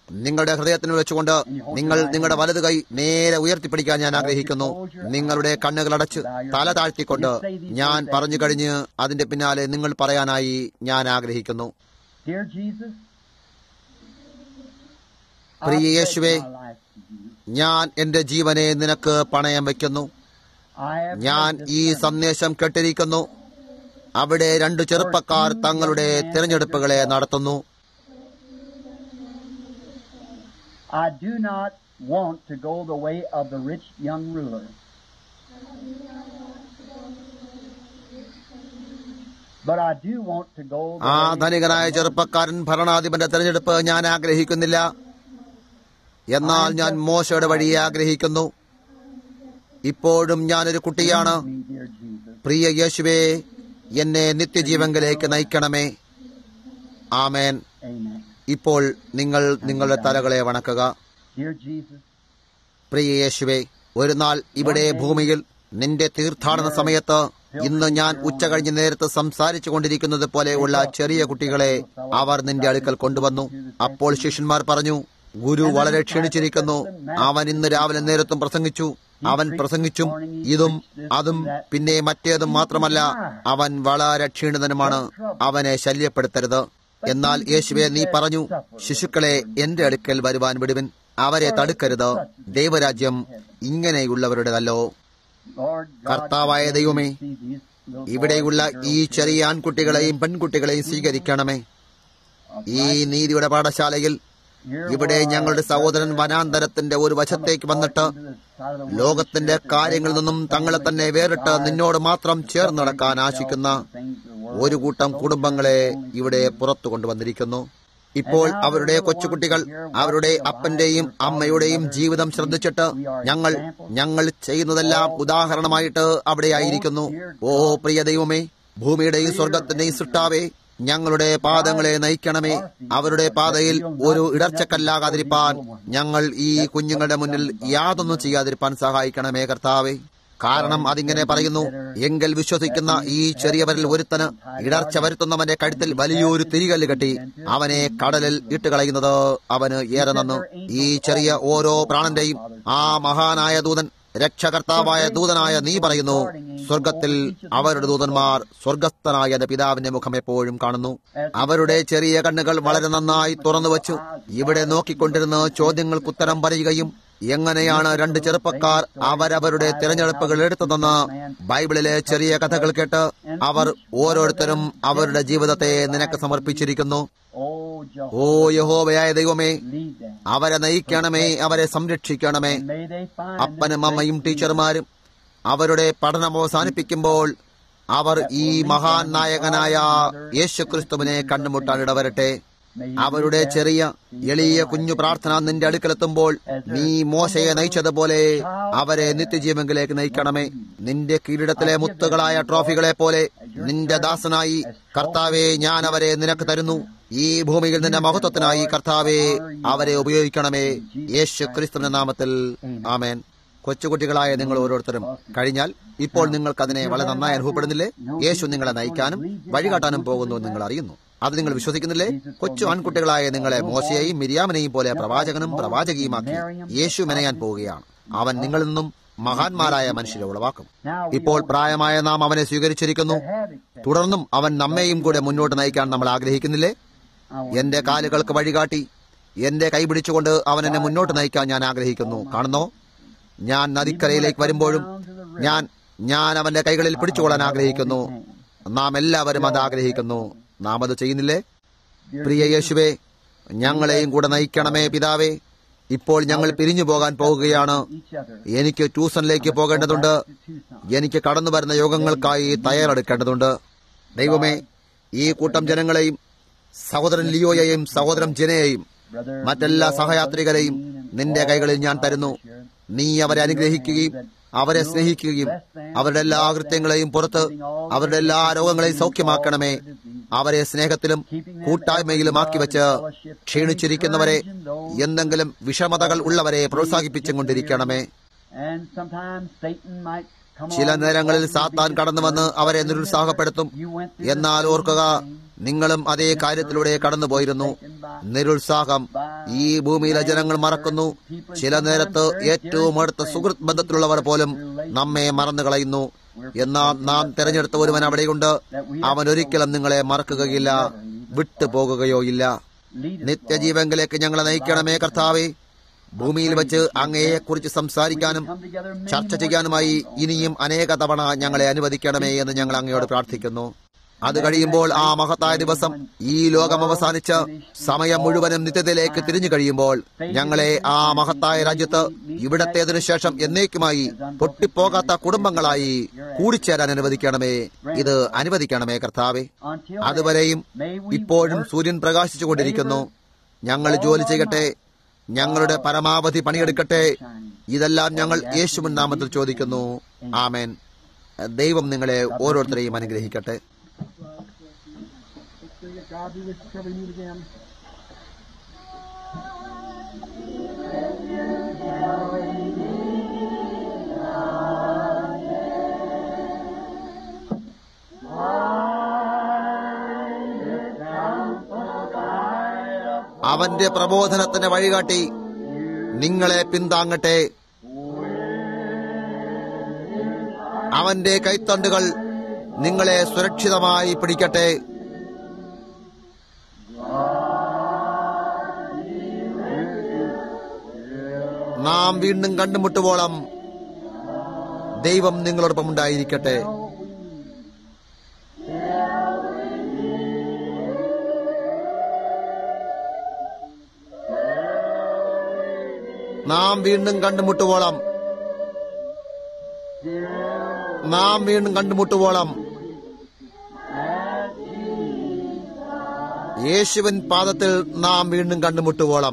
നിങ്ങളുടെ ഹൃദയത്തിൽ വെച്ചുകൊണ്ട് നിങ്ങൾ നിങ്ങളുടെ വലത് കൈ നേരെ ഉയർത്തിപ്പിടിക്കാൻ ഞാൻ ആഗ്രഹിക്കുന്നു നിങ്ങളുടെ കണ്ണുകൾ അടച്ച് തല താഴ്ത്തിക്കൊണ്ട് ഞാൻ പറഞ്ഞു കഴിഞ്ഞ് അതിന്റെ പിന്നാലെ നിങ്ങൾ പറയാനായി ഞാൻ ആഗ്രഹിക്കുന്നു Dear Jesus, പ്രിയ I യേശുവേ, pledge my life to you. ഞാൻ എന്റെ ജീവനെ നിനക്ക് പണയം വയ്ക്കുന്നു I have ഞാൻ heard this ഈ sermon. സന്ദേശം കേട്ടിരിക്കുന്നു അവിടെ രണ്ടു ചെറുപ്പക്കാർ തങ്ങളുടെ തിരഞ്ഞെടുപ്പുകളെ നടത്തുന്നു I do not want to go the way of the rich young ruler. But I do want to go the ആ way ധനികനായ of the ചെറുപ്പക്കാരൻ ഭരണാധിപന്റെ തെരഞ്ഞെടുപ്പ് ഞാൻ ആഗ്രഹിക്കുന്നില്ല എന്നാൽ ഞാൻ മോശയുടെ വഴിയെ ആഗ്രഹിക്കുന്നു ഇപ്പോഴും ഞാനൊരു കുട്ടിയാണ് me, dear Jesus. പ്രിയ യേശുവേ എന്നെ നിത്യജീവങ്കിലേക്ക് നയിക്കണമേ ആമേൻ Amen. ഇപ്പോൾ നിങ്ങൾ നിങ്ങളുടെ തലകളെ വണക്കുക Dear Jesus, പ്രിയ യേശുവേ ഒരു നാൾ ഇവിടെ ഭൂമിയിൽ നിന്റെ തീർത്ഥാടന സമയത്ത് ഇന്ന് ഞാൻ ഉച്ച കഴിഞ്ഞ നേരത്ത് സംസാരിച്ചു കൊണ്ടിരിക്കുന്നത് പോലെയുള്ള ചെറിയ കുട്ടികളെ അവർ നിന്റെ അടുക്കൽ കൊണ്ടുവന്നു അപ്പോൾ ശിഷ്യന്മാർ പറഞ്ഞു ഗുരു വളരെ ക്ഷീണിച്ചിരിക്കുന്നു അവൻ ഇന്ന് രാവിലെ നേരത്തും പ്രസംഗിച്ചു അവൻ പ്രസംഗിച്ചും ഇതും അതും പിന്നെ മറ്റേതും മാത്രമല്ല അവൻ വളരെ ക്ഷീണിതനുമാണ് അവനെ ശല്യപ്പെടുത്തരുത് എന്നാൽ യേശുവെ നീ പറഞ്ഞു ശിശുക്കളെ എന്റെ അടുക്കൽ വരുവാൻ വിടുവിൻ അവരെ തടുക്കരുത് ദൈവരാജ്യം ഇങ്ങനെയുള്ളവരുടേതല്ലോ Lord God, കർത്താവായ ദൈവമേ, see these little ഇവിടെയുള്ള boys and ഈ girls ചെറിയ ആൺകുട്ടികളെയും പെൺകുട്ടികളെയും സ്വീകരിക്കണമേ ഈ നീതിയുടെ പാഠശാലയിൽ Here ഇവിടെ are ഞങ്ങളുടെ our സഹോദരൻ brothers വനാന്തരത്തിന്റെ ഒരു വശത്തേക്ക് വന്നിട്ട് into the side of the world ലോകത്തിന്റെ to share കാര്യങ്ങളിൽ നിന്നും തങ്ങളെ തന്നെ വേറിട്ട് നിന്നോട് മാത്രം ചേർന്ന് നടക്കാൻ ആശിക്കുന്ന ഒരു കൂട്ടം കുടുംബങ്ങളെ ഇവിടെ പുറത്തു കൊണ്ടുവന്നിരിക്കുന്നു ഇപ്പോൾ അവരുടെ കൊച്ചുകുട്ടികൾ അവരുടെ അപ്പന്റെയും അമ്മയുടെയും ജീവിതം ശ്രദ്ധിച്ചിട്ട് ഞങ്ങൾ ഞങ്ങൾ ചെയ്യുന്നതെല്ലാം ഉദാഹരണമായിട്ട് അവിടെയായിരിക്കുന്നു ഓ പ്രിയ ദൈവമേ ഭൂമിയുടെയും സ്വർഗത്തിന്റെയും സൃഷ്ടാവേ ഞങ്ങളുടെ പാദങ്ങളെ നയിക്കണമേ അവരുടെ പാതയിൽ ഒരു ഇടർച്ചക്കല്ലാകാതിരിപ്പാൻ ഞങ്ങൾ ഈ കുഞ്ഞുങ്ങളുടെ മുന്നിൽ യാതൊന്നും ചെയ്യാതിരിപ്പാൻ സഹായിക്കണമേ കർത്താവേ കാരണം അതിങ്ങനെ പറയുന്നു എങ്കിൽ വിശ്വസിക്കുന്ന ഈ ചെറിയവരിൽ ഒരുത്തന് ഇടർച്ച വരുത്തുന്നവന്റെ കഴുത്തിൽ വലിയൊരു തിരികല്ല് കെട്ടി അവനെ കടലിൽ ഇട്ടുകളയുന്നത് അവന് ഏറെ നന്നു ഈ ചെറിയ ഓരോ പ്രാണന്റെയും ആ മഹാനായ ദൂതൻ രക്ഷകർത്താവായ ദൂതനായ നീ പറയുന്നു സ്വർഗത്തിൽ അവരുടെ ദൂതന്മാർ സ്വർഗസ്ഥനായ എന്റെ പിതാവിന്റെ മുഖം എപ്പോഴും കാണുന്നു അവരുടെ ചെറിയ കണ്ണുകൾ വളരെ നന്നായി തുറന്നു വച്ചു ഇവിടെ നോക്കിക്കൊണ്ടിരുന്ന് ചോദ്യങ്ങൾക്ക് ഉത്തരം പറയുകയും എങ്ങനെയാണ് രണ്ട് ചെറുപ്പക്കാർ അവരവരുടെ തിരഞ്ഞെടുപ്പുകൾ എടുത്തതെന്ന് ബൈബിളിലെ ചെറിയ കഥകൾ കേട്ട് അവർ ഓരോരുത്തരും അവരുടെ ജീവിതത്തെ നിനക്ക് സമർപ്പിച്ചിരിക്കുന്നു Oh, ഓ Jehovah, യഹോവയായ ദൈവമേ lead them. അവരെ നയിക്കണമേ അവരെ സംരക്ഷിക്കണമേ And may they find അപ്പനും this അമ്മയും great ടീച്ചർമാരും അവരുടെ പഠനം അവസാനിപ്പിക്കുമ്പോൾ അവർ ഈ മഹാൻ നായകനായ യേശുക്രിസ്തുവിനെ കണ്ടുമുട്ടാൻ ഇടവരട്ടെ May you അവരുടെ lead them. ചെറിയ എളിയ കുഞ്ഞു പ്രാർത്ഥന നിന്റെ അടുക്കലെത്തുമ്പോൾ നീ മോശയെ നയിച്ചതുപോലെ അവരെ നിത്യജീവങ്കിലേക്ക് നയിക്കണമേ നിന്റെ കിരീടത്തിലെ മുത്തുകളായ ട്രോഫികളെ പോലെ നിന്റെ ദാസനായി കർത്താവെ ഞാൻ അവരെ നിനക്ക് തരുന്നു ഈ ഭൂമിയിൽ നിന്റെ മഹത്വത്തിനായി കർത്താവെ അവരെ ഉപയോഗിക്കണമേ യേശു ക്രിസ്തുവിന്റെ നാമത്തിൽ ആമേൻ കൊച്ചുകുട്ടികളായ നിങ്ങൾ ഓരോരുത്തരും കഴിഞ്ഞാൽ ഇപ്പോൾ നിങ്ങൾക്ക് അതിനെ വളരെ നന്നായി അനുഭവപ്പെടുന്നില്ലേ യേശു നിങ്ങളെ നയിക്കാനും വഴികാട്ടാനും പോകുന്നു എന്ന് നിങ്ങൾ അറിയുന്നു അത് നിങ്ങൾ വിശ്വസിക്കുന്നില്ലേ കൊച്ചു ആൺകുട്ടികളായ നിങ്ങളെ മോശയെയും മിരിയാമിനെയും പോലെ പ്രവാചകനും പ്രവാചകിയുമാക്കി യേശു മെനയാൻ പോവുകയാണ് അവൻ നിങ്ങളിൽ നിന്നും മഹാന്മാരായ മനുഷ്യരെ ഉളവാക്കും ഇപ്പോൾ പ്രായമായ നാം അവനെ സ്വീകരിച്ചിരിക്കുന്നു തുടർന്നും അവൻ നമ്മെയും കൂടെ മുന്നോട്ട് നയിക്കാൻ നമ്മൾ ആഗ്രഹിക്കുന്നില്ലേ എന്റെ കാലുകൾക്ക് വഴികാട്ടി എന്റെ കൈ പിടിച്ചുകൊണ്ട് അവൻ എന്നെ മുന്നോട്ട് നയിക്കാൻ ഞാൻ ആഗ്രഹിക്കുന്നു കാണുന്നോ ഞാൻ നദിക്കരയിലേക്ക് വരുമ്പോഴും ഞാൻ ഞാൻ അവന്റെ കൈകളിൽ പിടിച്ചുകൊള്ളാൻ ആഗ്രഹിക്കുന്നു നാം എല്ലാവരും അത് ആഗ്രഹിക്കുന്നു നാം അത് ചെയ്യുന്നില്ലേ പ്രിയ യേശുവേ ഞങ്ങളെയും കൂടെ നയിക്കണമേ പിതാവേ ഇപ്പോൾ ഞങ്ങൾ പിരിഞ്ഞു പോകാൻ പോകുകയാണ് each other. എനിക്ക് ട്യൂഷനിലേക്ക് പോകേണ്ടതുണ്ട് എനിക്ക് കടന്നു വരുന്ന യോഗങ്ങൾക്കായി തയ്യാറെടുക്കേണ്ടതുണ്ട് ദൈവമേ ഈ കൂട്ടം ജനങ്ങളെയും സഹോദരൻ ലിയോയെയും സഹോദരൻ ജനയെയും Brother മറ്റെല്ലാ Leo, സഹയാത്രികരെയും Dean, and നിന്റെ all കൈകളിൽ ഞാൻ the തരുന്നു others here. നീ അവരെ അനുഗ്രഹിക്കുകയും അവരെ സ്നേഹിക്കുകയും അവരുടെ എല്ലാ അകൃത്യങ്ങളെയും പുറത്ത് അവരുടെ എല്ലാ രോഗങ്ങളെയും സൗഖ്യമാക്കണമേ അവരെ സ്നേഹത്തിലും കൂട്ടായ്മയിലും ആക്കി വെച്ച് ക്ഷീണിച്ചിരിക്കുന്നവരെ എന്തെങ്കിലും വിഷമതകൾ ഉള്ളവരെ പ്രോത്സാഹിപ്പിച്ചും കൊണ്ടിരിക്കണമേ And sometimes Satan might ചില നേരങ്ങളിൽ സാത്താൻ കടന്നു വന്ന് അവരെ നിരുത്സാഹപ്പെടുത്തും എന്നാൽ ഓർക്കുക നിങ്ങളും അതേ കാര്യത്തിലൂടെ കടന്നുപോയിരുന്നു നിരുത്സാഹം ഈ ഭൂമിയിലെ ജനങ്ങൾ മറക്കുന്നു ചില നേരത്ത് ഏറ്റവും അടുത്ത സുഹൃത്ത് ബന്ധത്തിലുള്ളവർ പോലും നമ്മെ മറന്നു കളയുന്നു എന്നാൽ നാം തെരഞ്ഞെടുത്ത ഒരുവൻ അവിടെയുണ്ട് അവൻ ഒരിക്കലും നിങ്ങളെ മറക്കുകയില്ല വിട്ടുപോകുകയോ ഇല്ല നിത്യജീവങ്കിലേക്ക് ഞങ്ങളെ നയിക്കണമേ കർത്താവേ ഭൂമിയിൽ വെച്ച് അങ്ങയെക്കുറിച്ച് സംസാരിക്കാനും ചർച്ച ചെയ്യാനുമായി ഇനിയും അനേക തവണ ഞങ്ങളെ അനുവദിക്കണമേ എന്ന് ഞങ്ങൾ അങ്ങയോട് പ്രാർത്ഥിക്കുന്നു അത് കഴിയുമ്പോൾ ആ മഹത്തായ ദിവസം ഈ ലോകം അവസാനിച്ച് സമയം മുഴുവനും നിത്യതയിലേക്ക് തിരിഞ്ഞു കഴിയുമ്പോൾ ഞങ്ങളെ ആ മഹത്തായ രാജ്യത്ത് ഇവിടത്തേതിനു ശേഷം എന്നേക്കുമായി പൊട്ടിപ്പോകാത്ത കുടുംബങ്ങളായി കൂടിച്ചേരാൻ അനുവദിക്കണമേ ഇത് അനുവദിക്കണമേ കർത്താവെ അതുവരെയും ഇപ്പോഴും സൂര്യൻ പ്രകാശിച്ചുകൊണ്ടിരിക്കുന്നു ഞങ്ങൾ ജോലി ചെയ്യട്ടെ ഞങ്ങളുടെ പരമാവധി പണിയെടുക്കട്ടെ ഇതെല്ലാം ഞങ്ങൾ യേശുവിൻ നാമത്തിൽ ചോദിക്കുന്നു ആമേൻ ദൈവം നിങ്ങളെ ഓരോരുത്തരെയും അനുഗ്രഹിക്കട്ടെ God be with you till we meet again. അവന്റെ പ്രബോധനത്തിന്റെ വഴികാട്ടി നിങ്ങളെ പിന്താങ്ങട്ടെ അവന്റെ കൈത്തണ്ടുകൾ നിങ്ങളെ സുരക്ഷിതമായി പിടിക്കട്ടെ നാം വീണ്ടും കണ്ടുമുട്ടുവോളം ദൈവം നിങ്ങളോടൊപ്പം ഉണ്ടായിരിക്കട്ടെ നാം വീണ്ടും കണ്ടുമുട്ടുവോളം നാം വീണ്ടും കണ്ടുമുട്ടുവോളം യേശുവിൻ പാദത്തിൽ നാം വീണ്ടും കണ്ടുമുട്ടുവോളം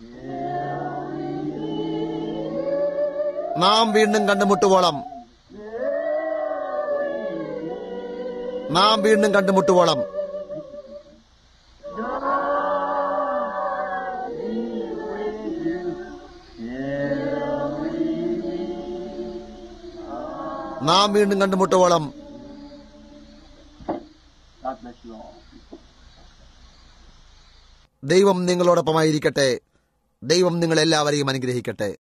നാം വീണ്ടും കണ്ടുമുട്ടുവോളം നാം വീണ്ടും കണ്ടുമുട്ടുവോളം നാം വീണ്ടും കണ്ടുമുട്ടുവോളം God bless you all. ദൈവം നിങ്ങളോടൊപ്പമായിരിക്കട്ടെ ദൈവം നിങ്ങളെല്ലാവരെയും അനുഗ്രഹിക്കട്ടെ